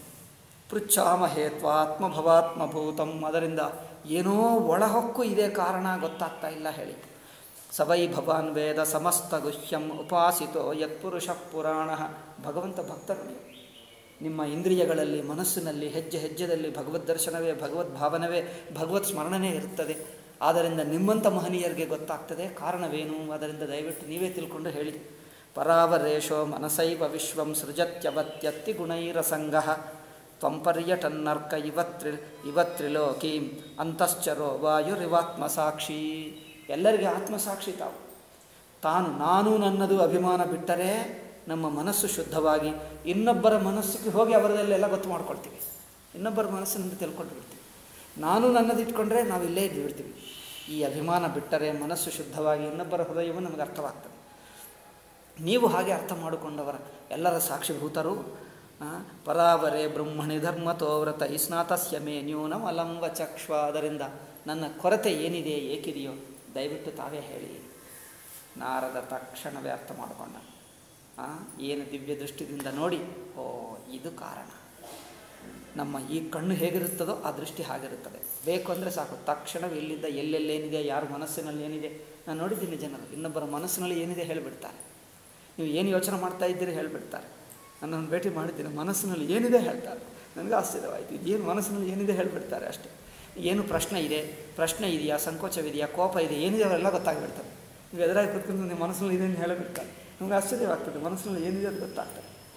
ಪೃಚ್ಛಾಮಹೇತ್ವಾತ್ಮಭವಾತ್ಮಭೂತಂ ಅದರಿಂದ ಏನೋ ಒಳಹೊಕ್ಕು ಇದೆ ಕಾರಣ ಗೊತ್ತಾಗ್ತಾ ಇಲ್ಲ ಹೇಳಿ ಸವೈ ಭವಾನ್ ವೇದ ಸಮಸ್ತ ಗುಹ್ಯಂ ಉಪಾಸಿತೋ ಯತ್ಪುರುಷ ಪುರಾಣ ಭಗವಂತ ಭಕ್ತರು ನೀವು ನಿಮ್ಮ ಇಂದ್ರಿಯಗಳಲ್ಲಿ ಮನಸ್ಸಿನಲ್ಲಿ ಹೆಜ್ಜೆ ಹೆಜ್ಜೆದಲ್ಲಿ ಭಗವದ್ ದರ್ಶನವೇ ಭಗವದ್ ಭಾವನವೇ ಭಗವತ್ ಸ್ಮರಣನೇ ಇರುತ್ತದೆ ಆದ್ದರಿಂದ ನಿಮ್ಮಂಥ ಮಹನೀಯರಿಗೆ ಗೊತ್ತಾಗ್ತದೆ ಕಾರಣವೇನು ಅದರಿಂದ ದಯವಿಟ್ಟು ನೀವೇ ತಿಳ್ಕೊಂಡು ಹೇಳಿ ಪರಾವರೇಶೋ ಮನಸೈವ ವಿಶ್ವಂ ಸೃಜತ್ಯವತ್ಯತ್ತಿ ಗುಣೈರಸಂಗ ತ್ವಂಪರ್ಯಟನ್ನರ್ಕ ಇವತ್ರಿ ಇವತ್ರಿಲೋಕೀಂ ಅಂತಶ್ಚರೋ ವಾಯುರಿವಾತ್ಮ ಸಾಕ್ಷಿ ಎಲ್ಲರಿಗೆ ಆತ್ಮಸಾಕ್ಷಿ ತಾವು ತಾನು ನಾನು ನನ್ನದು ಅಭಿಮಾನ ಬಿಟ್ಟರೆ ನಮ್ಮ ಮನಸ್ಸು ಶುದ್ಧವಾಗಿ ಇನ್ನೊಬ್ಬರ ಮನಸ್ಸಿಗೆ ಹೋಗಿ ಅವರದಲ್ಲೆಲ್ಲ ಗೊತ್ತು ಮಾಡ್ಕೊಳ್ತೀವಿ ಇನ್ನೊಬ್ಬರ ಮನಸ್ಸಿನಿಂದ ತಿಳ್ಕೊಂಡು ಬಿಡ್ತೀವಿ ನಾನು ನನ್ನದು ಇಟ್ಕೊಂಡ್ರೆ ನಾವು ಇಲ್ಲೇ ಇದ್ದು ಬಿಡ್ತೀವಿ ಈ ಅಭಿಮಾನ ಬಿಟ್ಟರೆ ಮನಸ್ಸು ಶುದ್ಧವಾಗಿ ಇನ್ನೊಬ್ಬರ ಹೃದಯವು ನಮಗೆ ಅರ್ಥವಾಗ್ತದೆ ನೀವು ಹಾಗೆ ಅರ್ಥ ಮಾಡಿಕೊಂಡವರ ಎಲ್ಲರ ಸಾಕ್ಷಿಭೂತರು ಆ, ಪರಾವರೆ ಬ್ರಹ್ಮಣಿ ಧರ್ಮತೋ ವ್ರತ ಸ್ನಾತಸ್ಯ ಮೇ ನ್ಯೂನಂ ಅಲಂ ವಚಕ್ಷ್ವ ಅದರಿಂದ ನನ್ನ ಕೊರತೆ ಏನಿದೆ ಏಕಿದೆಯೋ ದಯವಿಟ್ಟು ತಾವೇ ಹೇಳಿ ನಾರದ ತಕ್ಷಣವೇ ಅರ್ಥ ಮಾಡಿಕೊಂಡ ಆ, ಏನು ದಿವ್ಯ ದೃಷ್ಟಿದಿಂದ ನೋಡಿ ಓ ಇದು ಕಾರಣ ನಮ್ಮ ಈ ಕಣ್ಣು ಹೇಗಿರುತ್ತದೋ ಆ ದೃಷ್ಟಿ ಹಾಗಿರುತ್ತದೆ ಬೇಕು ಅಂದರೆ ಸಾಕು ತಕ್ಷಣವೇ ಎಲ್ಲಿಂದ ಎಲ್ಲೆಲ್ಲೇನಿದೆ ಯಾರ ಮನಸ್ಸಿನಲ್ಲಿ ಏನಿದೆ ನಾನು ನೋಡಿದ್ದೀನಿ ಜನರು ಇನ್ನೊಬ್ಬರ ಮನಸ್ಸಿನಲ್ಲಿ ಏನಿದೆ ಹೇಳಿಬಿಡ್ತಾರೆ ನೀವು ಏನು ಯೋಚನೆ ಮಾಡ್ತಾ ಇದ್ದೀರಿ ಹೇಳಿಬಿಡ್ತಾರೆ ನನ್ನನ್ನು ಭೇಟಿ ಮಾಡಿದ್ದೀನಿ ಮನಸ್ಸಿನಲ್ಲಿ ಏನಿದೆ ಹೇಳ್ತಾರೆ ನನಗೆ ಆಶ್ಚರ್ಯವಾಯಿತು ಏನು ಮನಸ್ಸಿನಲ್ಲಿ ಏನಿದೆ ಹೇಳಿಬಿಡ್ತಾರೆ ಅಷ್ಟೇ ಏನು ಪ್ರಶ್ನೆ ಇದೆ ಪ್ರಶ್ನೆ ಇದೆಯಾ ಸಂಕೋಚವಿದೆಯಾ ಕೋಪ ಇದೆ ಏನಿದೆ ಅವೆಲ್ಲ ಗೊತ್ತಾಗ್ಬಿಡ್ತದೆ ನೀವು ಎದುರಾಗಿ ಕೂತ್ಕೊಂಡು ನಿಮ್ಮ ಮನಸ್ಸಿನಲ್ಲಿ ಇದೆ ಅಂತ ಹೇಳಿಬಿಡ್ತಾರೆ ನಮ್ಗೆ ಆಶ್ಚರ್ಯವಾಗ್ತದೆ ಮನಸ್ಸಿನಲ್ಲಿ ಏನಿದೆ ಅದು ಗೊತ್ತಾಗ್ತದೆ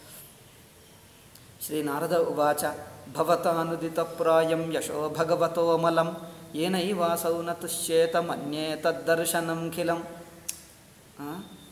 ಶ್ರೀನಾರದ ಉವಾಚ ಭವತಾನುದಿತಪ್ರಾಯಂ ಯಶೋ ಭಗವತೋಮಲಂ ಏನೈವಾಸೌ ನ ತುಷ್ಯೇತ ಮನ್ಯೇ ತದ್ದರ್ಶನಂ ಖಿಲಂ ಆ?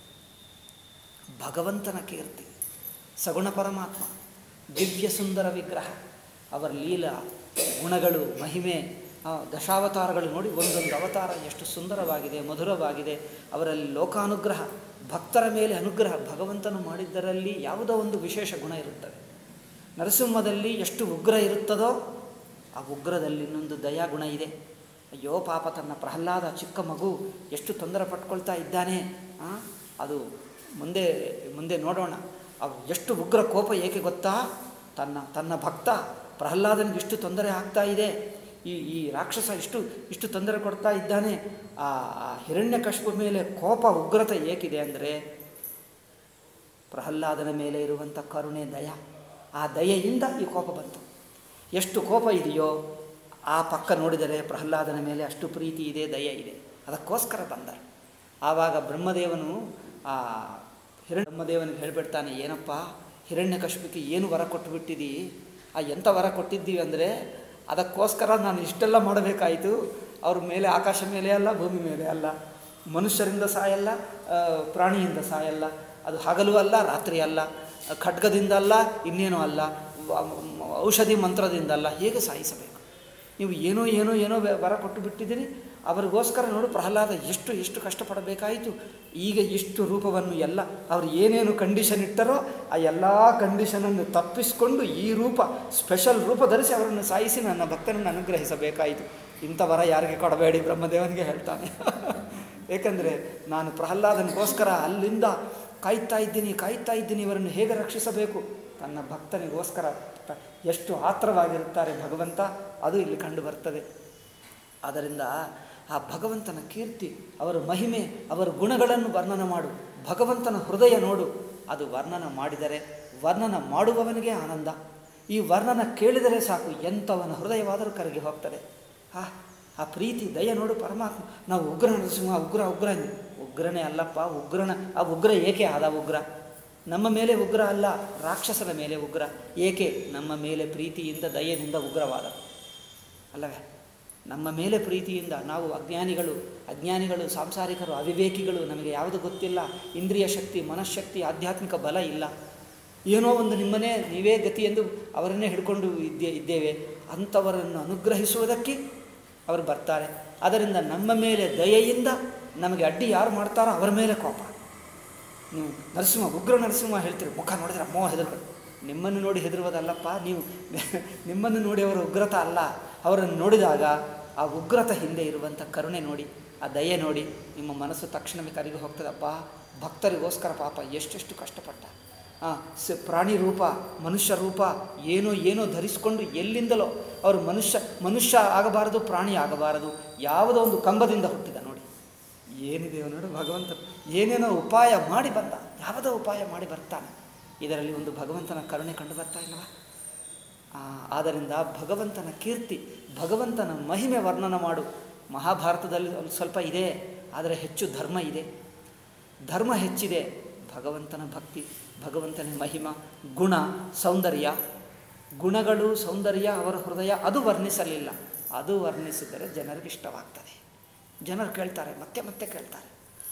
ಭಗವಂತನ ಕೀರ್ತಿ ಸಗುಣ ಪರಮಾತ್ಮ ದಿವ್ಯ ಸುಂದರ ವಿಗ್ರಹ ಅವರ ಲೀಲ ಗುಣಗಳು ಮಹಿಮೆ ಆ ದಶಾವತಾರಗಳು ನೋಡಿ ಒಂದೊಂದು ಅವತಾರ ಎಷ್ಟು ಸುಂದರವಾಗಿದೆ ಮಧುರವಾಗಿದೆ ಅವರಲ್ಲಿ ಲೋಕಾನುಗ್ರಹ ಭಕ್ತರ ಮೇಲೆ ಅನುಗ್ರಹ ಭಗವಂತನು ಮಾಡಿದ್ದರಲ್ಲಿ ಯಾವುದೋ ಒಂದು ವಿಶೇಷ ಗುಣ ಇರುತ್ತದೆ ನರಸಿಂಹದಲ್ಲಿ ಎಷ್ಟು ಉಗ್ರ ಇರುತ್ತದೋ ಆ ಉಗ್ರದಲ್ಲಿ ಇನ್ನೊಂದು ದಯಾಗುಣ ಇದೆ ಅಯ್ಯೋ ಪಾಪ ತನ್ನ ಪ್ರಹ್ಲಾದ ಚಿಕ್ಕ ಮಗು ಎಷ್ಟು ತೊಂದರೆ ಪಟ್ಕೊಳ್ತಾ ಇದ್ದಾನೆ ಆ? ಅದು ಮುಂದೆ ಮುಂದೆ ನೋಡೋಣ ಅವು ಎಷ್ಟು ಉಗ್ರ ಕೋಪ ಏಕೆ ಗೊತ್ತಾ ತನ್ನ ತನ್ನ ಭಕ್ತ ಪ್ರಹ್ಲಾದನಿಗೆ ಇಷ್ಟು ತೊಂದರೆ ಆಗ್ತಾ ಇದೆ ಈ ಈ ರಾಕ್ಷಸ ಇಷ್ಟು ಇಷ್ಟು ತೊಂದರೆ ಕೊಡ್ತಾ ಇದ್ದಾನೆ ಆ ಆ ಹಿರಣ್ಯಕಶಿಪು ಮೇಲೆ ಕೋಪ ಉಗ್ರತೆ ಏಕಿದೆ ಅಂದರೆ ಪ್ರಹ್ಲಾದನ ಮೇಲೆ ಇರುವಂಥ ಕರುಣೆ ದಯ ಆ ದಯೆಯಿಂದ ಈ ಕೋಪ ಬಂತು ಎಷ್ಟು ಕೋಪ ಇದೆಯೋ ಆ ಪಕ್ಕ ನೋಡಿದರೆ ಪ್ರಹ್ಲಾದನ ಮೇಲೆ ಅಷ್ಟು ಪ್ರೀತಿ ಇದೆ ದಯೆ ಇದೆ ಅದಕ್ಕೋಸ್ಕರ ಬಂದ ಆವಾಗ ಬ್ರಹ್ಮದೇವನು ಆ ಹಿರಣ್ಯ ಬ್ರಹ್ಮದೇವನಿಗೆ ಹೇಳಿಬಿಡ್ತಾನೆ ಏನಪ್ಪ ಹಿರಣ್ಯಕಶಿಪಿಗೆ ಏನು ವರ ಕೊಟ್ಟು ಬಿಟ್ಟಿದ್ದೀ ಆ ಎಂಥ ವರ ಕೊಟ್ಟಿದ್ದೀವಿ ಅಂದರೆ ಅದಕ್ಕೋಸ್ಕರ ನಾನು ಇಷ್ಟೆಲ್ಲ ಮಾಡಬೇಕಾಯಿತು ಅವ್ರ ಮೇಲೆ ಆಕಾಶ ಮೇಲೆ ಅಲ್ಲ ಭೂಮಿ ಮೇಲೆ ಅಲ್ಲ ಮನುಷ್ಯರಿಂದ ಸಾಯಲ್ಲ ಆ, ಪ್ರಾಣಿಯಿಂದ ಸಾಯಲ್ಲ ಅದು ಹಗಲು ಅಲ್ಲ ರಾತ್ರಿ ಅಲ್ಲ ಖಡ್ಗದಿಂದ ಅಲ್ಲ ಇನ್ನೇನೂ ಅಲ್ಲ ವ- ಮ- ಔಷಧಿ ಮಂತ್ರದಿಂದಲ್ಲ ಹೇಗೆ ಸಾಯಿಸಬೇಕು ನೀವು ಏನೋ ಏನೋ ಏನೋ ವೆ- ವರ ಕೊಟ್ಟು ಬಿಟ್ಟಿದ್ದೀರಿ ಅವರಿಗೋಸ್ಕರ ನೋಡು ಪ್ರಹ್ಲಾದ ಎಷ್ಟು ಎಷ್ಟು ಕಷ್ಟಪಡಬೇಕಾಯಿತು ಈಗ ಇಷ್ಟು ರೂಪವನ್ನು ಎಲ್ಲ ಅವರು ಏನೇನು ಕಂಡೀಷನ್ ಇಟ್ಟರೋ ಆ ಎಲ್ಲ ಕಂಡೀಷನನ್ನು ತಪ್ಪಿಸಿಕೊಂಡು ಈ ರೂಪ ಸ್ಪೆಷಲ್ ರೂಪ ಧರಿಸಿ ಅವರನ್ನು ಸಾಯಿಸಿ ನನ್ನ ಭಕ್ತನನ್ನು ಅನುಗ್ರಹಿಸಬೇಕಾಯಿತು ಇಂಥ ವರ ಯಾರಿಗೆ ಕೊಡಬೇಡಿ ಬ್ರಹ್ಮದೇವನಿಗೆ ಹೇಳ್ತಾನೆ ಏಕೆಂದರೆ ನಾನು ಪ್ರಹ್ಲಾದನಿಗೋಸ್ಕರ ಅಲ್ಲಿಂದ ಕಾಯ್ತಾ ಇದ್ದೀನಿ ಕಾಯ್ತಾ ಇದ್ದೀನಿ ಇವರನ್ನು ಹೇಗೆ ರಕ್ಷಿಸಬೇಕು ತನ್ನ ಭಕ್ತನಿಗೋಸ್ಕರ ತ- ಎಷ್ಟು ಆತ್ರವಾಗಿರುತ್ತಾರೆ ಭಗವಂತ ಅದು ಇಲ್ಲಿ ಕಂಡು ಬರ್ತದೆ ಆದ್ದರಿಂದ ಆ ಭಗವಂತನ ಕೀರ್ತಿ ಅವರ ಮಹಿಮೆ ಅವರ ಗುಣಗಳನ್ನು ವರ್ಣನ ಮಾಡು ಭಗವಂತನ ಹೃದಯ ನೋಡು ಅದು ವರ್ಣನ ಮಾಡಿದರೆ ವರ್ಣನ ಮಾಡುವವನಿಗೆ ಆನಂದ ಈ ವರ್ಣನ ಕೇಳಿದರೆ ಸಾಕು ಎಂಥವನ ಹೃದಯವಾದರೂ ಕರಗಿ ಹೋಗ್ತದೆ ಆ ಆ ಪ್ರೀತಿ ದಯ ನೋಡು ಪರಮಾತ್ಮ ನಾವು ಉಗ್ರ ನರಸಿಂಹ ಉಗ್ರ ಉಗ್ರ ಅಂದ್ವಿ. ಉಗ್ರನೇ ಅಲ್ಲಪ್ಪ ಉಗ್ರನ ಆ ಉಗ್ರ ಏಕೆ ಆದ ಉಗ್ರ ನಮ್ಮ ಮೇಲೆ ಉಗ್ರ ಅಲ್ಲ ರಾಕ್ಷಸನ ಮೇಲೆ ಉಗ್ರ ಏಕೆ ನಮ್ಮ ಮೇಲೆ ಪ್ರೀತಿಯಿಂದ ದಯದಿಂದ ಉಗ್ರವಾದ ಅಲ್ಲವೇ ನಮ್ಮ ಮೇಲೆ ಪ್ರೀತಿಯಿಂದ ನಾವು ಅಜ್ಞಾನಿಗಳು ಅಜ್ಞಾನಿಗಳು ಸಾಂಸಾರಿಕರು ಅವಿವೇಕಿಗಳು ನಮಗೆ ಯಾವುದು ಗೊತ್ತಿಲ್ಲ ಇಂದ್ರಿಯ ಶಕ್ತಿ ಮನಃಶಕ್ತಿ ಆಧ್ಯಾತ್ಮಿಕ ಬಲ ಇಲ್ಲ ಏನೋ ಒಂದು ನಿಮ್ಮನ್ನೇ ನೀವೇ ಗತಿ ಎಂದು ಅವರನ್ನೇ ಹಿಡ್ಕೊಂಡು ಇದ್ದೇ ಇದ್ದೇವೆ ಅಂಥವರನ್ನು ಅನುಗ್ರಹಿಸುವುದಕ್ಕೆ ಅವರು ಬರ್ತಾರೆ ಅದರಿಂದ ನಮ್ಮ ಮೇಲೆ ದಯೆಯಿಂದ ನಮಗೆ ಅಡ್ಡಿ ಯಾರು ಮಾಡ್ತಾರೋ ಅವರ ಮೇಲೆ ಕೋಪ ನೀವು ನರಸಿಂಹ ಉಗ್ರ ನರಸಿಂಹ ಹೇಳ್ತೀರಿ ಮುಖ ನೋಡಿದ್ರೆ ಅಮ್ಮೋ ಹೆದರ್ಬೇಕು ನಿಮ್ಮನ್ನು ನೋಡಿ ಹೆದರುವುದಲ್ಲಪ್ಪ ನೀವು ನಿಮ್ಮನ್ನು ನೋಡಿ ಅವರ ಉಗ್ರತ ಅಲ್ಲ ಅವರನ್ನು ನೋಡಿದಾಗ ಆ ಉಗ್ರತ ಹಿಂದೆ ಇರುವಂಥ ಕರುಣೆ ನೋಡಿ ಆ ದಯೆ ನೋಡಿ ನಿಮ್ಮ ಮನಸ್ಸು ತಕ್ಷಣವೇ ಕರಗಿ ಹೋಗ್ತದಪ್ಪ ಭಕ್ತರಿಗೋಸ್ಕರ ಪಾಪ ಎಷ್ಟೆಷ್ಟು ಕಷ್ಟಪಟ್ಟ ಆ, ಸ ಪ್ರಾಣಿ ರೂಪ ಮನುಷ್ಯ ರೂಪ ಏನೋ ಏನೋ ಧರಿಸಿಕೊಂಡು ಎಲ್ಲಿಂದಲೋ ಅವರು ಮನುಷ್ಯ ಮನುಷ್ಯ ಆಗಬಾರದು ಪ್ರಾಣಿ ಆಗಬಾರದು ಯಾವುದೋ ಒಂದು ಕಂಬದಿಂದ ಹುಟ್ಟಿದ ನೋಡಿ ಏನಿದೆ ನೋಡು ಭಗವಂತ ಏನೇನೋ ಉಪಾಯ ಮಾಡಿ ಬಂದ ಯಾವುದೋ ಉಪಾಯ ಮಾಡಿ ಬರ್ತಾನೆ ಇದರಲ್ಲಿ ಒಂದು ಭಗವಂತನ ಕರುಣೆ ಕಂಡು ಬರ್ತಾ ಇಲ್ಲವಾ ಆ, ಆದ್ದರಿಂದ ಭಗವಂತನ ಕೀರ್ತಿ ಭಗವಂತನ ಮಹಿಮೆ ವರ್ಣನ ಮಾಡು ಮಹಾಭಾರತದಲ್ಲಿ ಒಂದು ಸ್ವಲ್ಪ ಇದೆ ಆದರೆ ಹೆಚ್ಚು ಧರ್ಮ ಇದೆ ಧರ್ಮ ಹೆಚ್ಚಿದೆ ಭಗವಂತನ ಭಕ್ತಿ ಭಗವಂತನ ಮಹಿಮ ಗುಣ ಸೌಂದರ್ಯ ಗುಣಗಳು ಸೌಂದರ್ಯ ಅವರ ಹೃದಯ ಅದು ವರ್ಣಿಸಲಿಲ್ಲ ಅದು ವರ್ಣಿಸಿದರೆ ಜನರಿಗೆ ಇಷ್ಟವಾಗ್ತದೆ ಜನರು ಕೇಳ್ತಾರೆ ಮತ್ತೆ ಮತ್ತೆ ಕೇಳ್ತಾರೆ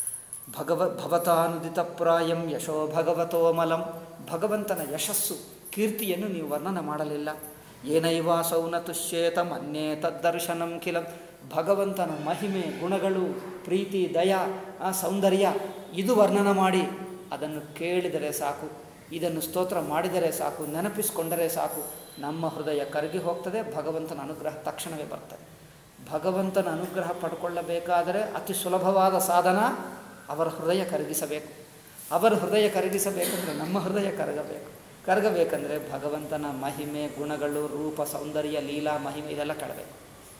ಭಗವ ಭವತಾನುದಿತ ಪ್ರಾಯಂ ಯಶೋ ಭಗವತೋಮಲಂ ಭಗವಂತನ ಯಶಸ್ಸು ಕೀರ್ತಿಯನ್ನು ನೀವು ವರ್ಣನ ಮಾಡಲಿಲ್ಲ ಏನೈವಾಸೌ ನ ತುಷ್ಯೇತ ಮನ್ಯೇ ತದ್ದರ್ಶನಂ ಕಿಲಂ ಭಗವಂತನ ಮಹಿಮೆ ಗುಣಗಳು ಪ್ರೀತಿ ದಯ ಆ ಸೌಂದರ್ಯ ಇದು ವರ್ಣನ ಮಾಡಿ ಅದನ್ನು ಕೇಳಿದರೆ ಸಾಕು ಇದನ್ನು ಸ್ತೋತ್ರ ಮಾಡಿದರೆ ಸಾಕು ನೆನಪಿಸಿಕೊಂಡರೆ ಸಾಕು ನಮ್ಮ ಹೃದಯ ಕರಗಿ ಹೋಗ್ತದೆ ಭಗವಂತನ ಅನುಗ್ರಹ ತಕ್ಷಣವೇ ಬರ್ತದೆ ಭಗವಂತನ ಅನುಗ್ರಹ ಪಡ್ಕೊಳ್ಳಬೇಕಾದರೆ ಅತಿ ಸುಲಭವಾದ ಸಾಧನ ಅವರ ಹೃದಯ ಕರಗಿಸಬೇಕು ಅವರ ಹೃದಯ ಕರಗಿಸಬೇಕಂದ್ರೆ ನಮ್ಮ ಹೃದಯ ಕರಗಬೇಕು ಕರಗಬೇಕಂದ್ರೆ ಭಗವಂತನ ಮಹಿಮೆ ಗುಣಗಳು ರೂಪ ಸೌಂದರ್ಯ ಲೀಲಾ ಮಹಿಮೆ ಇದೆಲ್ಲ ಕಳಬೇಕು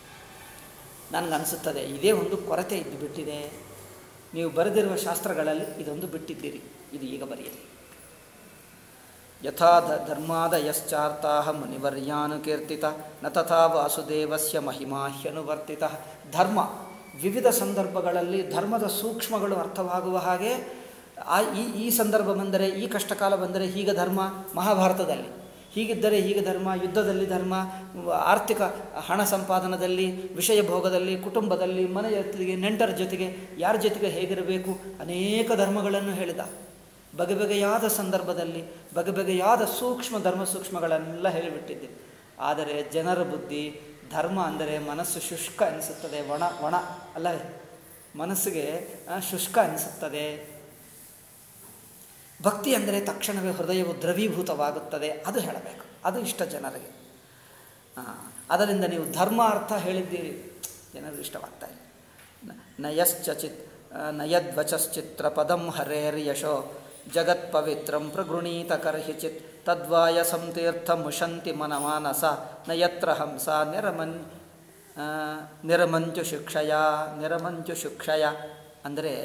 ನನಗನ್ನಿಸುತ್ತದೆ ಇದೇ ಒಂದು ಕೊರತೆ ಇದ್ದು ಬಿಟ್ಟಿದೆ ನೀವು ಬರೆದಿರುವ ಶಾಸ್ತ್ರಗಳಲ್ಲಿ ಇದೊಂದು ಬಿಟ್ಟಿದ್ದೀರಿ ಇದು ಈಗ ಬರೆಯಿರಿ ಯಥಾ ಧ ಧರ್ಮಾದಯಶ್ಚಾರ್ತಾ ಮುನಿವರ್ಯಾನುಕೀರ್ತಿತ ನ ತಥಾ ವಾಸುದೇವಸ್ಯ ಮಹಿಮಾ ಹ್ಯನುವರ್ತಿತ ಧರ್ಮ ವಿವಿಧ ಸಂದರ್ಭಗಳಲ್ಲಿ ಧರ್ಮದ ಸೂಕ್ಷ್ಮಗಳು ಅರ್ಥವಾಗುವ ಹಾಗೆ ಆ ಈ ಈ ಸಂದರ್ಭ ಬಂದರೆ ಈ ಕಷ್ಟಕಾಲ ಬಂದರೆ ಹೀಗೆ ಧರ್ಮ ಮಹಾಭಾರತದಲ್ಲಿ ಹೀಗಿದ್ದರೆ ಹೀಗೆ ಧರ್ಮ ಯುದ್ಧದಲ್ಲಿ ಧರ್ಮ ಆರ್ಥಿಕ ಹಣ ಸಂಪಾದನದಲ್ಲಿ ವಿಷಯ ಭೋಗದಲ್ಲಿ ಕುಟುಂಬದಲ್ಲಿ ಮನೆಯ ಜೊತೆಗೆ ನೆಂಟರ ಜೊತೆಗೆ ಯಾರ ಜೊತೆಗೆ ಹೇಗಿರಬೇಕು ಅನೇಕ ಧರ್ಮಗಳನ್ನು ಹೇಳಿದ ಬಗೆ ಬಗೆಯಾದ ಸಂದರ್ಭದಲ್ಲಿ ಬಗೆ ಬಗೆಯಾದ ಸೂಕ್ಷ್ಮ ಧರ್ಮ ಸೂಕ್ಷ್ಮಗಳನ್ನೆಲ್ಲ ಹೇಳಿಬಿಟ್ಟಿದ್ದೀನಿ ಆದರೆ ಜನರ ಬುದ್ಧಿ ಧರ್ಮ ಅಂದರೆ ಮನಸ್ಸು ಶುಷ್ಕ ಅನಿಸುತ್ತದೆ ಒಣ ಒಣ ಅಲ್ಲವೇ ಮನಸ್ಸಿಗೆ ಆ, ಶುಷ್ಕ ಅನಿಸುತ್ತದೆ ಭಕ್ತಿ ಅಂದರೆ ತಕ್ಷಣವೇ ಹೃದಯವು ದ್ರವೀಭೂತವಾಗುತ್ತದೆ ಅದು ಹೇಳಬೇಕು ಅದು ಇಷ್ಟ ಜನರಿಗೆ ಆ, ಅದರಿಂದ ನೀವು ಧರ್ಮ ಅರ್ಥ ಹೇಳಿದ್ದೀರಿ ಜನರಿಗೆ ಇಷ್ಟವಾಗ್ತಾ ಇಲ್ಲ ನ- ನಯಶ್ಚಿತ್ ನಯದ್ವಚಶ್ಚಿತ್ರ ಪದಂ ಹರೇರ್ಯಶೋ ಜಗತ್ ಪವಿತ್ರಂ ಪ್ರಗೃಣೀತ ಕರ್ಹಿಚಿತ್ ತದ್ವಾಯ ಸಂತೀರ್ಥ ಮುಷಂತಿ ಮನಮಾನಸ ನಯತ್ರ ಹಂಸ ನಿರಮನ್ ಆ, ನಿರಮಂಚು ಶಿಕ್ಷಯ ನಿರಮಂಚು ಶಿಕ್ಷಯ ಅಂದರೆ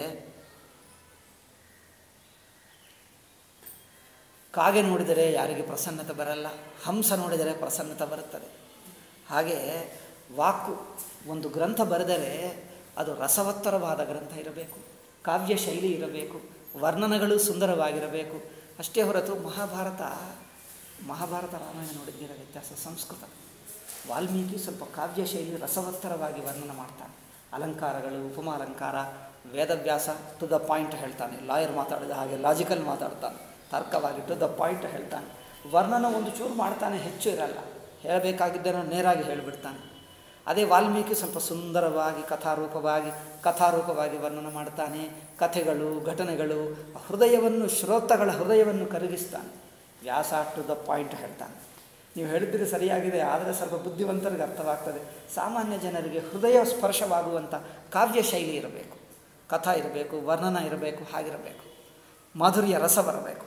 ಕಾಗೆ ನೋಡಿದರೆ ಯಾರಿಗೆ ಪ್ರಸನ್ನತೆ ಬರಲ್ಲ ಹಂಸ ನೋಡಿದರೆ ಪ್ರಸನ್ನತೆ ಬರುತ್ತದೆ ಹಾಗೆ ವಾಕು ಒಂದು ಗ್ರಂಥ ಬರೆದರೆ ಅದು ರಸವತ್ತರವಾದ ಗ್ರಂಥ ಇರಬೇಕು ಕಾವ್ಯ ಶೈಲಿ ಇರಬೇಕು ವರ್ಣನಗಳು ಸುಂದರವಾಗಿರಬೇಕು ಅಷ್ಟೇ ಹೊರತು ಮಹಾಭಾರತ ಮಹಾಭಾರತ ರಾಮಾಯಣ ನೋಡಿದ್ದೀರ ವ್ಯತ್ಯಾಸ ಸಂಸ್ಕೃತ ವಾಲ್ಮೀಕಿ ಸ್ವಲ್ಪ ಕಾವ್ಯ ಶೈಲಿ ರಸವತ್ತರವಾಗಿ ವರ್ಣನ ಮಾಡ್ತಾನೆ ಅಲಂಕಾರಗಳು ಉಪಮಾಲಂಕಾರ ವೇದವ್ಯಾಸ ಟು ದ ಪಾಯಿಂಟ್ ಹೇಳ್ತಾನೆ ಲಾಯರ್ ಮಾತಾಡಿದ ಹಾಗೆ ಲಾಜಿಕಲ್ ಮಾತಾಡ್ತಾನೆ ತರ್ಕವಾಗಿ ಟು ದ ಪಾಯಿಂಟ್ ಹೇಳ್ತಾನೆ ವರ್ಣನ ಒಂದು ಚೂರು ಮಾಡ್ತಾನೆ ಹೆಚ್ಚು ಇರಲ್ಲ ಹೇಳಬೇಕಾಗಿದ್ದನ್ನು ನೇರಾಗಿ ಹೇಳಿಬಿಡ್ತಾನೆ ಅದೇ ವಾಲ್ಮೀಕಿ ಸ್ವಲ್ಪ ಸುಂದರವಾಗಿ ಕಥಾರೂಪವಾಗಿ ಕಥಾರೂಪವಾಗಿ ವರ್ಣನ ಮಾಡ್ತಾನೆ ಕಥೆಗಳು ಘಟನೆಗಳು ಹೃದಯವನ್ನು ಶ್ರೋತಗಳ ಹೃದಯವನ್ನು ಕರಗಿಸ್ತಾನೆ ವ್ಯಾಸ ಟು ದ ಪಾಯಿಂಟ್ ಹೇಳ್ತಾನೆ ನೀವು ಹೇಳಿದ್ರೆ ಸರಿಯಾಗಿದೆ ಆದರೆ ಸ್ವಲ್ಪ ಬುದ್ಧಿವಂತರಿಗೆ ಅರ್ಥವಾಗ್ತದೆ ಸಾಮಾನ್ಯ ಜನರಿಗೆ ಹೃದಯ ಸ್ಪರ್ಶವಾಗುವಂಥ ಕಾವ್ಯ ಶೈಲಿ ಇರಬೇಕು ಕಥಾ ಇರಬೇಕು ವರ್ಣನ ಇರಬೇಕು ಹಾಗಿರಬೇಕು ಮಾಧುರ್ಯ ರಸ ಬರಬೇಕು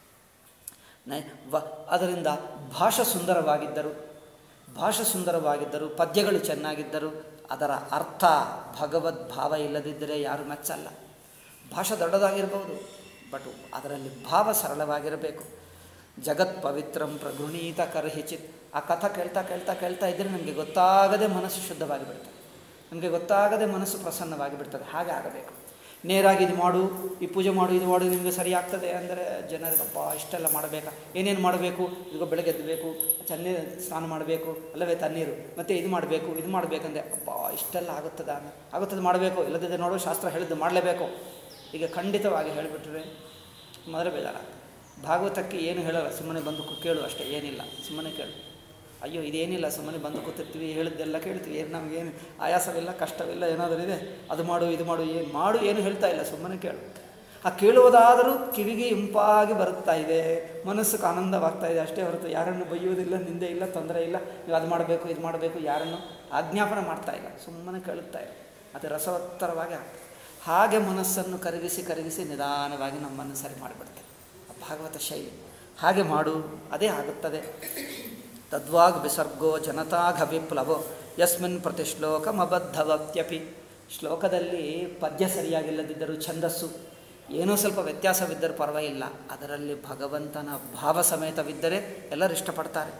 ನೈ ವ ಅದರಿಂದ ಭಾಷೆ ಸುಂದರವಾಗಿದ್ದರು ಭಾಷೆ ಸುಂದರವಾಗಿದ್ದರು ಪದ್ಯಗಳು ಚೆನ್ನಾಗಿದ್ದರು ಅದರ ಅರ್ಥ ಭಗವದ್ ಭಾವ ಇಲ್ಲದಿದ್ದರೆ ಯಾರು ಮೆಚ್ಚಲ್ಲ ಭಾಷೆ ದೊಡ್ಡದಾಗಿರ್ಬೋದು ಬಟ್ ಅದರಲ್ಲಿ ಭಾವ ಸರಳವಾಗಿರಬೇಕು ಜಗತ್ ಪವಿತ್ರಂ ಪ್ರಗೃಣೀತ ಕರ್ಹಿಚಿತ್ ಆ ಕಥೆ ಕೇಳ್ತಾ ಕೇಳ್ತಾ ಕೇಳ್ತಾ ಇದ್ದರೆ ನಮಗೆ ಗೊತ್ತಾಗದೆ ಮನಸ್ಸು ಶುದ್ಧವಾಗಿ ಬಿಡ್ತದೆ ನಮಗೆ ಗೊತ್ತಾಗದೆ ಮನಸ್ಸು ಪ್ರಸನ್ನವಾಗಿ ಬಿಡ್ತದೆ ಹಾಗೆ ಆಗಬೇಕು ನೇರಾಗಿ ಇದು ಮಾಡು ಈ ಪೂಜೆ ಮಾಡು ಇದು ಮಾಡು ನಿಮಗೆ ಸರಿ ಆಗ್ತದೆ ಅಂದರೆ ಜನರಿಗಪ್ಪ ಇಷ್ಟೆಲ್ಲ ಮಾಡಬೇಕಾ ಏನೇನು ಮಾಡಬೇಕು ಈಗ ಬೆಳಗ್ಗೆ ಎದ್ದಬೇಕು ಚನ್ನೀರು ಸ್ನಾನ ಮಾಡಬೇಕು ಅಲ್ಲವೇ ತಣ್ಣೀರು ಮತ್ತು ಇದು ಮಾಡಬೇಕು ಇದು ಮಾಡಬೇಕಂದ್ರೆ ಅಪ್ಪ ಇಷ್ಟೆಲ್ಲ ಆಗುತ್ತದ ಆಗುತ್ತದೆ ಮಾಡಬೇಕು ಇಲ್ಲದಿದ್ದರೆ ನೋಡು ಶಾಸ್ತ್ರ ಹೇಳಿದ್ದು ಮಾಡಲೇಬೇಕು ಈಗ ಖಂಡಿತವಾಗಿ ಹೇಳಿಬಿಟ್ರೆ ಮೊದಲೇ ಬೇಜಾರಾಗ್ತದೆ ಭಾಗವತಕ್ಕೆ ಏನು ಹೇಳಲ್ಲ ಸುಮ್ಮನೆ ಬಂದು ಕು- ಕೇಳು ಅಷ್ಟೇ ಏನಿಲ್ಲ ಸುಮ್ಮನೆ ಕೇಳು ಅಯ್ಯೋ ಇದೇನಿಲ್ಲ ಸುಮ್ಮನೆ ಬಂದು ಕೂತಿರ್ತೀವಿ ಹೇಳಿದ್ದೆಲ್ಲ ಕೇಳ್ತೀವಿ ಏನು ನಮಗೇನು ಆಯಾಸವಿಲ್ಲ ಕಷ್ಟವಿಲ್ಲ ಏನಾದರೂ ಇದೆ ಅದು ಮಾಡು ಇದು ಮಾಡು ಏನು ಮಾಡು ಏನು ಹೇಳ್ತಾ ಇಲ್ಲ ಸುಮ್ಮನೆ ಕೇಳು ಆ ಕೇಳುವುದಾದರೂ ಕಿವಿಗೆ ಇಂಪಾಗಿ ಬರುತ್ತಾ ಇದೆ ಮನಸ್ಸಿಗೆ ಆನಂದವಾಗ್ತಾ ಇದೆ ಅಷ್ಟೇ ಹೊರತು ಯಾರನ್ನು ಬೈಯುವುದಿಲ್ಲ ನಿಂದೆ ಇಲ್ಲ ತೊಂದರೆ ಇಲ್ಲ ನೀವು ಅದು ಮಾಡಬೇಕು ಇದು ಮಾಡಬೇಕು ಯಾರನ್ನು ಆಜ್ಞಾಪನೆ ಮಾಡ್ತಾ ಇಲ್ಲ ಸುಮ್ಮನೆ ಕೇಳುತ್ತಾ ಇಲ್ಲ ಅದು ರಸವತ್ತರವಾಗಿ ಆಗ್ತದೆ ಹಾಗೆ ಮನಸ್ಸನ್ನು ಕರಗಿಸಿ ಕರಗಿಸಿ ನಿಧಾನವಾಗಿ ನಮ್ಮನ್ನು ಸರಿ ಮಾಡಿಬಿಡ್ತದೆ ಆ ಭಾಗವತ ಶೈಲಿ ಹಾಗೆ ಮಾಡು ಅದೇ ಆಗುತ್ತದೆ ತದ್ವಾಗ್ ವಿಸರ್ಗೋ ಜನತಾಘ ವಿಪ್ಲವೋ ಯಸ್ಮಿನ್ ಪ್ರತಿ ಶ್ಲೋಕಮಬದ್ಧವತ್ಯಪಿ ಶ್ಲೋಕದಲ್ಲಿ ಪದ್ಯ ಸರಿಯಾಗಿಲ್ಲದಿದ್ದರೂ ಛಂದಸ್ಸು ಏನೋ ಸ್ವಲ್ಪ ವ್ಯತ್ಯಾಸವಿದ್ದರೂ ಪರವಾಗಿಲ್ಲ ಅದರಲ್ಲಿ ಭಗವಂತನ ಭಾವ ಸಮೇತವಿದ್ದರೆ ಎಲ್ಲರೂ ಇಷ್ಟಪಡ್ತಾರೆ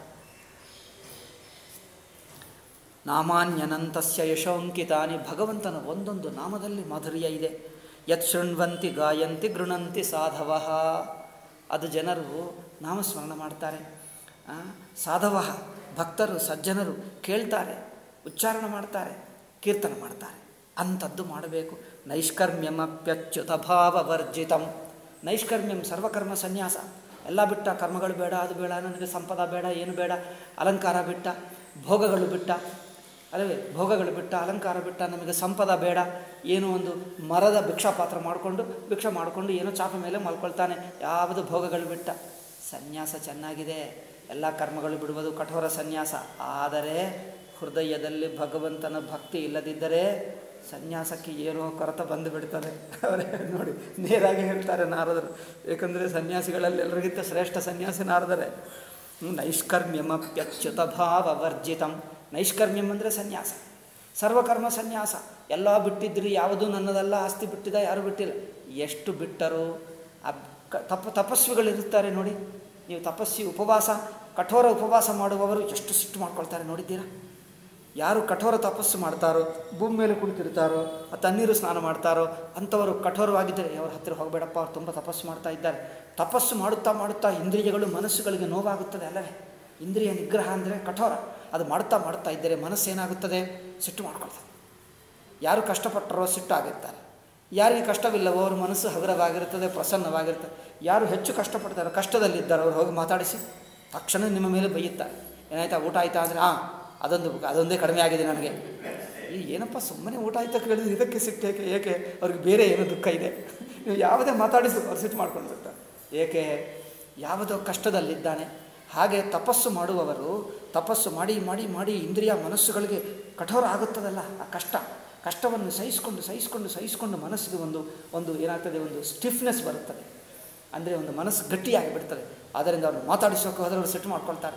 ನಾಮಾನ್ಯನಂತಸ್ಯ ಯಶೋಂಕಿತಾನಿ ಭಗವಂತನ ಒಂದೊಂದು ನಾಮದಲ್ಲಿ ಮಾಧುರ್ಯ ಇದೆ ಯತ್ ಶೃಣ್ವಂತಿ ಗಾಯಂತಿ ಗೃಣಂತಿ ಸಾಧವ ಅದು ಜನರು ನಾಮಸ್ಮರಣ ಮಾಡ್ತಾರೆ ಆ, ಸಾಧವ ಭಕ್ತರು ಸಜ್ಜನರು ಕೇಳ್ತಾರೆ ಉಚ್ಚಾರಣೆ ಮಾಡ್ತಾರೆ ಕೀರ್ತನೆ ಮಾಡ್ತಾರೆ ಅಂಥದ್ದು ಮಾಡಬೇಕು ನೈಷ್ಕರ್ಮ್ಯಮಪ್ಯಚ್ಯುತ ಭಾವವರ್ಜಿತಂ ನೈಷ್ಕರ್ಮ್ಯಂ ಸರ್ವಕರ್ಮ ಸನ್ಯಾಸ ಎಲ್ಲ ಬಿಟ್ಟ ಕರ್ಮಗಳು ಬೇಡ ಅದು ಬೇಡ ನನಗೆ ಸಂಪದ ಬೇಡ ಏನು ಬೇಡ ಅಲಂಕಾರ ಬಿಟ್ಟ ಭೋಗಗಳು ಬಿಟ್ಟ ಅಲ್ಲವೇ ಭೋಗಗಳು ಬಿಟ್ಟ ಅಲಂಕಾರ ಬಿಟ್ಟ ನಮಗೆ ಸಂಪದ ಬೇಡ ಏನೋ ಒಂದು ಮರದ ಭಿಕ್ಷಾ ಪಾತ್ರ ಮಾಡಿಕೊಂಡು ಭಿಕ್ಷಾ ಮಾಡಿಕೊಂಡು ಏನೋ ಚಾಪ ಮೇಲೆ ಮಲ್ಕೊಳ್ತಾನೆ ಯಾವುದು ಭೋಗಗಳು ಬಿಟ್ಟ ಸನ್ಯಾಸ ಚೆನ್ನಾಗಿದೆ ಎಲ್ಲ ಕರ್ಮಗಳು ಬಿಡುವುದು ಕಠೋರ ಸನ್ಯಾಸ ಆದರೆ ಹೃದಯದಲ್ಲಿ ಭಗವಂತನ ಭಕ್ತಿ ಇಲ್ಲದಿದ್ದರೆ ಸನ್ಯಾಸಕ್ಕೆ ಏನೋ ಕೊರತೆ ಬಂದು ಬಿಡ್ತದೆ ಅವರೇ ನೋಡಿ ನೇರಾಗಿ ಹೇಳ್ತಾರೆ ನಾರದರು ಏಕೆಂದರೆ ಸನ್ಯಾಸಿಗಳಲ್ಲಿ ಎಲ್ಲರಿಗಿಂತ ಶ್ರೇಷ್ಠ ಸನ್ಯಾಸಿ ನಾರದರೆ ನೈಷ್ಕರ್ಮ್ಯಮಪ್ಯಚ್ಯುತ ಭಾವ ವರ್ಜಿತಂ ನೈಷ್ಕರ್ಮ್ಯಂ ಅಂದರೆ ಸನ್ಯಾಸ ಸರ್ವಕರ್ಮ ಸನ್ಯಾಸ ಎಲ್ಲ ಬಿಟ್ಟಿದ್ರಿ ಯಾವುದೂ ನನ್ನದಲ್ಲ ಆಸ್ತಿ ಬಿಟ್ಟಿದ ಯಾರು ಬಿಟ್ಟಿಲ್ಲ ಎಷ್ಟು ಬಿಟ್ಟರು ಆ ಕ- ತಪ ತಪಸ್ವಿಗಳಿರುತ್ತಾರೆ ನೋಡಿ ನೀವು ತಪಸ್ವಿ ಉಪವಾಸ ಕಠೋರ ಉಪವಾಸ ಮಾಡುವವರು ಎಷ್ಟು ಸಿಟ್ಟು ಮಾಡ್ಕೊಳ್ತಾರೆ ನೋಡಿದ್ದೀರಾ ಯಾರು ಕಠೋರ ತಪಸ್ಸು ಮಾಡ್ತಾರೋ ಭೂಮಿ ಮೇಲೆ ಕುಳಿತಿರ್ತಾರೋ ಆ ತಣ್ಣೀರು ಸ್ನಾನ ಮಾಡ್ತಾರೋ ಅಂಥವರು ಕಠೋರವಾಗಿದ್ದರೆ ಅವ್ರ ಹತ್ತಿರ ಹೋಗಬೇಡಪ್ಪ ಅವ್ರು ತುಂಬ ತಪಸ್ಸು ಮಾಡ್ತಾ ಇದ್ದಾರೆ ತಪಸ್ಸು ಮಾಡುತ್ತಾ ಮಾಡುತ್ತಾ ಇಂದ್ರಿಯಗಳು ಮನಸ್ಸುಗಳಿಗೆ ನೋವಾಗುತ್ತದೆ ಅಲ್ಲವೇ ಇಂದ್ರಿಯ ನಿಗ್ರಹ ಅಂದರೆ ಕಠೋರ ಅದು ಮಾಡ್ತಾ ಮಾಡ್ತಾ ಇದ್ದರೆ ಮನಸ್ಸೇನಾಗುತ್ತದೆ ಸಿಟ್ಟು ಮಾಡ್ಕೊಳ್ತದೆ ಯಾರು ಕಷ್ಟಪಟ್ಟರೋ ಸಿಟ್ಟಾಗಿರ್ತಾರೆ ಯಾರಿಗೆ ಕಷ್ಟವಿಲ್ಲವೋ ಅವ್ರ ಮನಸ್ಸು ಹಗುರವಾಗಿರುತ್ತದೆ ಪ್ರಸನ್ನವಾಗಿರ್ತದೆ ಯಾರು ಹೆಚ್ಚು ಕಷ್ಟಪಡ್ತಾರೋ ಕಷ್ಟದಲ್ಲಿದ್ದಾರೋ ಅವ್ರು ಹೋಗಿ ಮಾತಾಡಿಸಿ ತಕ್ಷಣ ನಿಮ್ಮ ಮೇಲೆ ಬೈಯುತ್ತಾರೆ ಏನಾಯ್ತಾ ಊಟ ಆಯ್ತಾ ಅಂದರೆ ಹಾಂ ಅದೊಂದು ಅದೊಂದೇ ಕಡಿಮೆ ಆಗಿದೆ ನನಗೆ ಈ ಏನಪ್ಪ ಸುಮ್ಮನೆ ಊಟ ಆಯ್ತಾ ಕೇಳಿದ್ರೆ ಇದಕ್ಕೆ ಸಿಟ್ಟು ಏಕೆ ಏಕೆ ಅವ್ರಿಗೆ ಬೇರೆ ಏನೋ ದುಃಖ ಇದೆ ನೀವು ಯಾವುದೇ ಮಾತಾಡಿಸು ಅವ್ರು ಸಿಟ್ಟು ಮಾಡ್ಕೊಂಡು ಬಿಡ್ತಾರೆ ಏಕೆ ಯಾವುದೋ ಕಷ್ಟದಲ್ಲಿದ್ದಾನೆ ಹಾಗೆ ತಪಸ್ಸು ಮಾಡುವವರು ತಪಸ್ಸು ಮಾಡಿ ಮಾಡಿ ಮಾಡಿ ಇಂದ್ರಿಯ ಮನಸ್ಸುಗಳಿಗೆ ಕಠೋರ ಆಗುತ್ತದಲ್ಲ ಆ ಕಷ್ಟ ಕಷ್ಟವನ್ನು ಸಹಿಸಿಕೊಂಡು ಸಹಿಸಿಕೊಂಡು ಸಹಿಸಿಕೊಂಡು ಮನಸ್ಸಿಗೆ ಒಂದು ಒಂದು ಏನಾಗ್ತದೆ ಒಂದು ಸ್ಟಿಫ್ನೆಸ್ ಬರುತ್ತದೆ ಅಂದರೆ ಒಂದು ಮನಸ್ಸು ಗಟ್ಟಿಯಾಗಿ ಬಿಡ್ತದೆ ಅದರಿಂದ ಅವ್ರನ್ನ ಮಾತಾಡಿಸೋಕೆ ಹೋದರೆ ಅವರು ಸೆಟ್ ಮಾಡ್ಕೊಳ್ತಾರೆ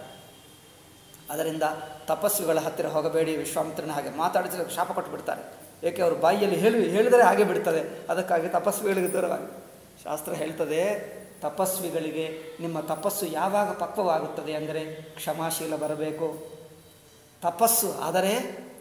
ಅದರಿಂದ ತಪಸ್ವಿಗಳ ಹತ್ತಿರ ಹೋಗಬೇಡಿ ವಿಶ್ವಾಮಿತ್ರನ ಹಾಗೆ ಮಾತಾಡಿಸಿದ್ರೆ ಶಾಪ ಕೊಟ್ಟು ಬಿಡ್ತಾರೆ ಏಕೆ ಅವರು ಬಾಯಿಯಲ್ಲಿ ಹೇಳಿ ಹೇಳಿದರೆ ಹಾಗೆ ಬಿಡ್ತದೆ ಅದಕ್ಕಾಗಿ ತಪಸ್ವಿಗಳಿಗೆ ದೂರವಾಗಿ ಶಾಸ್ತ್ರ ಹೇಳ್ತದೆ ತಪಸ್ವಿಗಳಿಗೆ ನಿಮ್ಮ ತಪಸ್ಸು ಯಾವಾಗ ಪಕ್ವವಾಗುತ್ತದೆ ಅಂದರೆ ಕ್ಷಮಾಶೀಲ ಬರಬೇಕು ತಪಸ್ಸು ಆದರೆ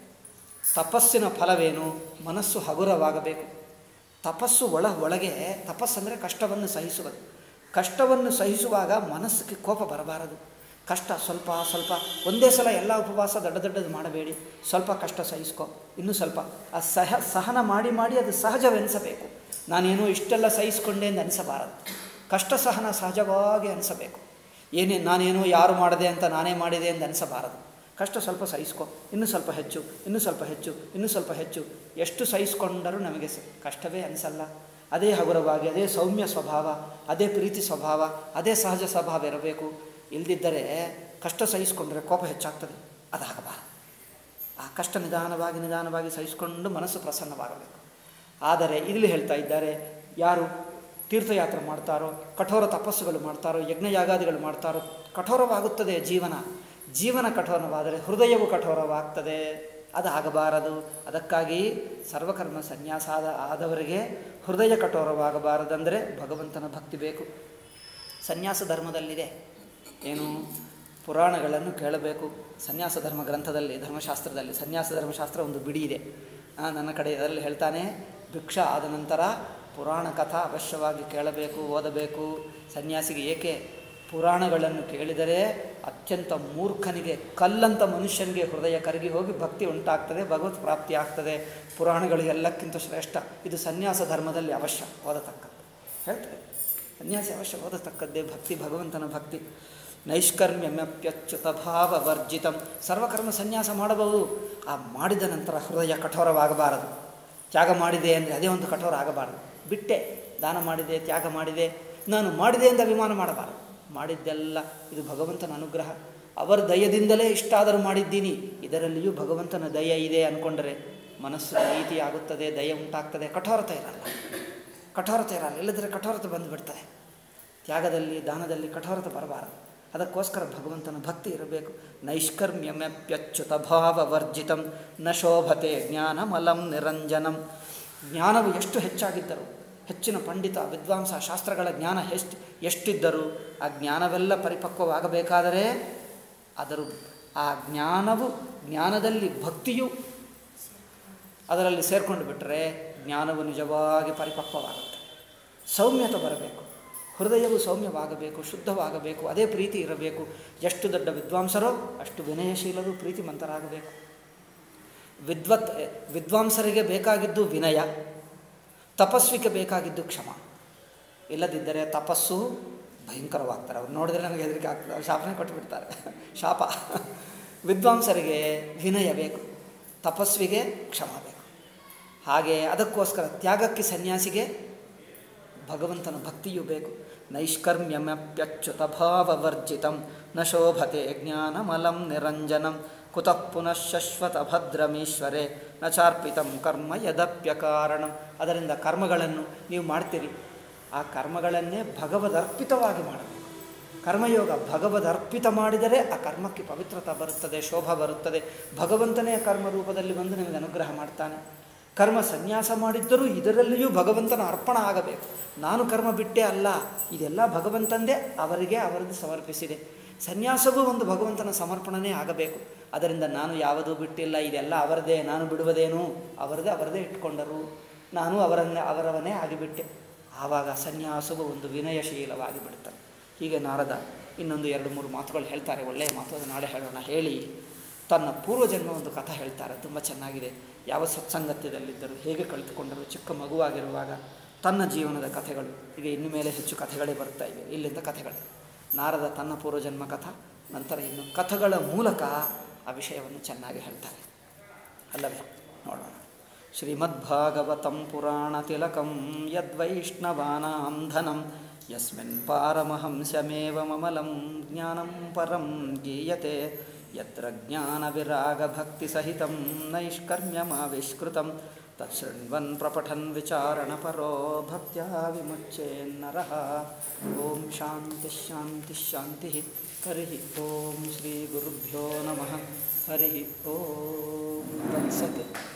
ತಪಸ್ಸಿನ ಫಲವೇನು ಮನಸ್ಸು ಹಗುರವಾಗಬೇಕು ತಪಸ್ಸು ಒಳ ಒಳಗೆ ತಪಸ್ಸಂದರೆ ಕಷ್ಟವನ್ನು ಸಹಿಸುವುದು ಕಷ್ಟವನ್ನು ಸಹಿಸುವಾಗ ಮನಸ್ಸಿಗೆ ಕೋಪ ಬರಬಾರದು ಕಷ್ಟ ಸ್ವಲ್ಪ ಸ್ವಲ್ಪ ಒಂದೇ ಸಲ ಎಲ್ಲ ಉಪವಾಸ ದೊಡ್ಡ ದೊಡ್ಡದು ಮಾಡಬೇಡಿ ಸ್ವಲ್ಪ ಕಷ್ಟ ಸಹಿಸ್ಕೊ ಇನ್ನೂ ಸ್ವಲ್ಪ ಆ ಸಹ ಸಹನ ಮಾಡಿ ಮಾಡಿ ಅದು ಸಹಜವೆನಿಸಬೇಕು ನಾನೇನೋ ಇಷ್ಟೆಲ್ಲ ಸಹಿಸ್ಕೊಂಡೆ ಎಂದು ಅನಿಸಬಾರದು ಕಷ್ಟ ಸಹನ ಸಹಜವಾಗಿ ಅನಿಸಬೇಕು ಏನೇ ನಾನೇನೋ ಯಾರು ಮಾಡಿದೆ ಅಂತ ನಾನೇ ಮಾಡಿದೆ ಎಂದು ಅನಿಸಬಾರದು ಕಷ್ಟ ಸ್ವಲ್ಪ ಸಹಿಸ್ಕೊ ಇನ್ನೂ ಸ್ವಲ್ಪ ಹೆಚ್ಚು ಇನ್ನೂ ಸ್ವಲ್ಪ ಹೆಚ್ಚು ಇನ್ನೂ ಸ್ವಲ್ಪ ಹೆಚ್ಚು ಎಷ್ಟು ಸಹಿಸ್ಕೊಂಡರೂ ನಮಗೆ ಸ- ಕಷ್ಟವೇ ಅನಿಸಲ್ಲ ಅದೇ ಹಗುರವಾಗಿ ಅದೇ ಸೌಮ್ಯ ಸ್ವಭಾವ ಅದೇ ಪ್ರೀತಿ ಸ್ವಭಾವ ಅದೇ ಸಹಜ ಸ್ವಭಾವ ಇರಬೇಕು ಇಲ್ದಿದ್ದರೆ ಕಷ್ಟ ಸಹಿಸ್ಕೊಂಡ್ರೆ ಕೋಪ ಹೆಚ್ಚಾಗ್ತದೆ ಅದಾಗಬಾರದು ಆ ಕಷ್ಟ ನಿಧಾನವಾಗಿ ನಿಧಾನವಾಗಿ ಸಹಿಸಿಕೊಂಡು ಮನಸ್ಸು ಪ್ರಸನ್ನವಾಗಬೇಕು ಆದರೆ ಇಲ್ಲಿ ಹೇಳ್ತಾ ಇದ್ದಾರೆ ಯಾರು ತೀರ್ಥಯಾತ್ರೆ ಮಾಡ್ತಾರೋ ಕಠೋರ ತಪಸ್ಸುಗಳು ಮಾಡ್ತಾರೋ ಯಜ್ಞಯಾಗಾದಿಗಳು ಮಾಡ್ತಾರೋ ಕಠೋರವಾಗುತ್ತದೆ ಜೀವನ ಜೀವನ ಕಠೋರವಾದರೆ ಹೃದಯವು ಕಠೋರವಾಗ್ತದೆ ಅದು ಆಗಬಾರದು ಅದಕ್ಕಾಗಿ ಸರ್ವಕರ್ಮ ಸನ್ಯಾಸ ಆದ ಆದವರಿಗೆ ಹೃದಯ ಕಠೋರವಾಗಬಾರದಂದರೆ ಭಗವಂತನ ಭಕ್ತಿ ಬೇಕು ಸನ್ಯಾಸ ಧರ್ಮದಲ್ಲಿದೆ ಏನು ಪುರಾಣಗಳನ್ನು ಕೇಳಬೇಕು ಸನ್ಯಾಸ ಧರ್ಮ ಗ್ರಂಥದಲ್ಲಿ ಧರ್ಮಶಾಸ್ತ್ರದಲ್ಲಿ ಸನ್ಯಾಸ ಧರ್ಮಶಾಸ್ತ್ರ ಒಂದು ಬಿಡಿ ಇದೆ ಆ, ನನ್ನ ಕಡೆ ಅದರಲ್ಲಿ ಹೇಳ್ತಾನೆ ಭಿಕ್ಷಾ ಆದ ನಂತರ ಪುರಾಣ ಕಥಾ ಅವಶ್ಯವಾಗಿ ಕೇಳಬೇಕು ಓದಬೇಕು ಸನ್ಯಾಸಿಗೆ ಏಕೆ ಪುರಾಣಗಳನ್ನು ಕೇಳಿದರೆ ಅತ್ಯಂತ ಮೂರ್ಖನಿಗೆ ಕಲ್ಲಂತ ಮನುಷ್ಯನಿಗೆ ಹೃದಯ ಕರಗಿ ಹೋಗಿ ಭಕ್ತಿ ಉಂಟಾಗ್ತದೆ ಭಗವತ್ ಪ್ರಾಪ್ತಿ ಆಗ್ತದೆ ಪುರಾಣಗಳು ಎಲ್ಲಕ್ಕಿಂತ ಶ್ರೇಷ್ಠ ಇದು ಸನ್ಯಾಸ ಧರ್ಮದಲ್ಲಿ ಅವಶ್ಯ ಓದತಕ್ಕದ್ದು ಹೇಳ್ತದೆ ಸನ್ಯಾಸಿ ಅವಶ್ಯ ಓದತಕ್ಕದ್ದೇ ಭಕ್ತಿ ಭಗವಂತನ ಭಕ್ತಿ ನೈಷ್ಕರ್ಮ್ಯಮ್ಯಪ್ಯಚ್ಯುತ ಭಾವ ವರ್ಜಿತಂ ಸರ್ವಕರ್ಮ ಸನ್ಯಾಸ ಮಾಡಬಹುದು ಆ ಮಾಡಿದ ನಂತರ ಹೃದಯ ಕಠೋರವಾಗಬಾರದು ತ್ಯಾಗ ಮಾಡಿದೆ ಅಂದರೆ ಅದೇ ಒಂದು ಕಠೋರ ಆಗಬಾರದು ಬಿಟ್ಟೆ ದಾನ ಮಾಡಿದೆ ತ್ಯಾಗ ಮಾಡಿದೆ ನಾನು ಮಾಡಿದೆ ಎಂದು ಅಭಿಮಾನ ಮಾಡಬಾರದು ಮಾಡಿದ್ದೆಲ್ಲ ಇದು ಭಗವಂತನ ಅನುಗ್ರಹ ಅವರ ದಯದಿಂದಲೇ ಇಷ್ಟಾದರೂ ಮಾಡಿದ್ದೀನಿ ಇದರಲ್ಲಿಯೂ ಭಗವಂತನ ದಯ ಇದೆ ಅಂದ್ಕೊಂಡರೆ ಮನಸ್ಸು ಪ್ರೀತಿ ಆಗುತ್ತದೆ ದಯ ಉಂಟಾಗ್ತದೆ ಕಠೋರತೆ ಇರಲ್ಲ ಕಠೋರತೆ ಇರಲ್ಲ ಇಲ್ಲದ್ರೆ ಕಠೋರತೆ ಬಂದುಬಿಡ್ತದೆ ತ್ಯಾಗದಲ್ಲಿ ದಾನದಲ್ಲಿ ಕಠೋರತೆ ಬರಬಾರದು ಅದಕ್ಕೋಸ್ಕರ ಭಗವಂತನ ಭಕ್ತಿ ಇರಬೇಕು ನೈಷ್ಕರ್ಮ್ಯಮ್ಯಪ್ಯಚ್ಯುತ ಭಾವ ವರ್ಜಿತಂ ನ ಶೋಭತೆ ಜ್ಞಾನಮಲಂ ನಿರಂಜನಂ ಜ್ಞಾನವು ಎಷ್ಟು ಹೆಚ್ಚಾಗಿದ್ದರು ಹೆಚ್ಚಿನ ಪಂಡಿತ ವಿದ್ವಾಂಸ ಶಾಸ್ತ್ರಗಳ ಜ್ಞಾನ ಎಷ್ಟು ಎಷ್ಟಿದ್ದರು ಆ ಜ್ಞಾನವೆಲ್ಲ ಪರಿಪಕ್ವವಾಗಬೇಕಾದರೆ ಅದರ ಆ ಜ್ಞಾನವು ಜ್ಞಾನದಲ್ಲಿ ಭಕ್ತಿಯು ಅದರಲ್ಲಿ ಸೇರಿಕೊಂಡು ಬಿಟ್ಟರೆ ಜ್ಞಾನವು ನಿಜವಾಗಿ ಪರಿಪಕ್ವವಾಗುತ್ತೆ ಸೌಮ್ಯತೆ ಬರಬೇಕು ಹೃದಯವು ಸೌಮ್ಯವಾಗಬೇಕು ಶುದ್ಧವಾಗಬೇಕು ಅದೇ ಪ್ರೀತಿ ಇರಬೇಕು ಎಷ್ಟು ದೊಡ್ಡ ವಿದ್ವಾಂಸರೋ ಅಷ್ಟು ವಿನಯಶೀಲರು ಪ್ರೀತಿಮಂತರಾಗಬೇಕು ವಿದ್ವತ್ ವಿದ್ವಾಂಸರಿಗೆ ಬೇಕಾಗಿದ್ದು ವಿನಯ ತಪಸ್ವಿಗೆ ಬೇಕಾಗಿದ್ದು ಕ್ಷಮ ಇಲ್ಲದಿದ್ದರೆ ತಪಸ್ಸು ಭಯಂಕರವಾಗ್ತಾರೆ ಅವ್ರು ನೋಡಿದ್ರೆ ನನಗೆ ಹೆದರಿಕೆ ಆಗ್ತದೆ ಅವ್ರು ಶಾಪನೇ ಕೊಟ್ಟುಬಿಡ್ತಾರೆ ಶಾಪ ವಿದ್ವಾಂಸರಿಗೆ ವಿನಯ ಬೇಕು ತಪಸ್ವಿಗೆ ಕ್ಷಮ ಬೇಕು ಹಾಗೆ ಅದಕ್ಕೋಸ್ಕರ ತ್ಯಾಗಕ್ಕೆ ಸನ್ಯಾಸಿಗೆ ಭಗವಂತನ ಭಕ್ತಿಯೂ ಬೇಕು ನೈಷ್ಕರ್ಮ್ಯಮ್ಯಪ್ಯಚ್ಯುತ ಭಾವವರ್ಜಿತಂ ನ ಶೋಭತೆ ಜ್ಞಾನಮಲಂ ನಿರಂಜನಂ ಕುತಃ ಪುನಃ ಶಶ್ವತ ಭದ್ರಮೀಶ್ವರೇ ನ ಚಾರ್ಪಿತಂ ಕರ್ಮ ಯದಪ್ಯಕಾರಣಂ ಅದರಿಂದ ಕರ್ಮಗಳನ್ನು ನೀವು ಮಾಡ್ತೀರಿ ಆ ಕರ್ಮಗಳನ್ನೇ ಭಗವದರ್ಪಿತವಾಗಿ ಮಾಡಬೇಕು ಕರ್ಮಯೋಗ ಭಗವದರ್ಪಿತ ಮಾಡಿದರೆ ಆ ಕರ್ಮಕ್ಕೆ ಪವಿತ್ರತೆ ಬರುತ್ತದೆ ಶೋಭಾ ಬರುತ್ತದೆ ಭಗವಂತನೇ ಕರ್ಮ ರೂಪದಲ್ಲಿ ಬಂದು ನಿಮಗೆ ಅನುಗ್ರಹ ಮಾಡ್ತಾನೆ ಕರ್ಮ ಸನ್ಯಾಸ ಮಾಡಿದ್ದರೂ ಇದರಲ್ಲಿಯೂ ಭಗವಂತನ ಅರ್ಪಣ ಆಗಬೇಕು ನಾನು ಕರ್ಮ ಬಿಟ್ಟೆ ಅಲ್ಲ ಇದೆಲ್ಲ ಭಗವಂತಂದೇ ಅವರಿಗೆ ಅವರದ್ದು ಸಮರ್ಪಿಸಿದೆ ಸನ್ಯಾಸವೂ ಒಂದು ಭಗವಂತನ ಸಮರ್ಪಣನೇ ಆಗಬೇಕು ಅದರಿಂದ ನಾನು ಯಾವುದೂ ಬಿಟ್ಟಿಲ್ಲ ಇದೆಲ್ಲ ಅವರದೇ ನಾನು ಬಿಡುವುದೇನು ಅವರದೇ ಅವರದೇ ಇಟ್ಕೊಂಡರು ನಾನು ಅವರನ್ನೇ ಅವರವನ್ನೇ ಆಗಿಬಿಟ್ಟೆ ಆವಾಗ ಸನ್ಯಾಸವು ಒಂದು ವಿನಯಶೀಲವಾಗಿ ಬಿಡುತ್ತದೆ ಹೀಗೆ ನಾರದ ಇನ್ನೊಂದು ಎರಡು ಮೂರು ಮಾತುಗಳು ಹೇಳ್ತಾರೆ ಒಳ್ಳೆಯ ಮಾತು ಅದು ನಾಳೆ ಹೇಳೋಣ ಹೇಳಿ ತನ್ನ ಪೂರ್ವಜನ್ಮ ಒಂದು ಕಥೆ ಹೇಳ್ತಾರೆ ತುಂಬ ಚೆನ್ನಾಗಿದೆ ಯಾವ ಸತ್ಸಂಗತ್ಯದಲ್ಲಿದ್ದರು ಹೇಗೆ ಕಳೆದುಕೊಂಡರು ಚಿಕ್ಕ ಮಗುವಾಗಿರುವಾಗ ತನ್ನ ಜೀವನದ ಕಥೆಗಳು ಈಗ ಇನ್ನು ಮೇಲೆ ಹೆಚ್ಚು ಕಥೆಗಳೇ ಬರ್ತಾ ಇವೆ ಇಲ್ಲಿಂದ ಕಥೆಗಳು ನಾರದ ತನ್ನ ಪೂರ್ವಜನ್ಮ ಕಥ ನಂತರ ಇನ್ನು ಕಥೆಗಳ ಮೂಲಕ ಆ ವಿಷಯವನ್ನು ಚೆನ್ನಾಗಿ ಹೇಳ್ತಾರೆ ಅಲ್ಲವೇ ನೋಡೋಣ ಶ್ರೀಮದ್ಭಾಗವತಂ ಪುರಾಣ ತಿಲಕಂ ಯದ್ವೈಷ್ಣವಾನಾಂ ಧನಂ ಯಸ್ಮಿನ್ ಪಾರಮಹಂಸಮೇವ ಮಮಲಂ ಜ್ಞಾನಂ ಪರಂ ಗೀಯತೆ ಯತ್ರ ಜ್ಞಾನವಿರಾಗಭಕ್ತಿಸಹಿತಂ ನೈಷ್ಕರ್ಮ್ಯಮಾವಿಷ್ಕೃತಂ ತತ್ಶೃಣ್ವನ್ ಪ್ರಪಠನ್ ವಿಚಾರಣಪರೋ ಭಕ್ತ್ಯಾ ವಿಮುಚ್ಚೇನ್ನರಃ ಓಂ ಶಾಂತಿ ಶಾಂತಿ ಶಾಂತಿ ಹರಿ ಓಂ ಶ್ರೀ ಗುರುಭ್ಯೋ ನಮಃ ಹರಿ ಓಂ ತತ್ಸತ್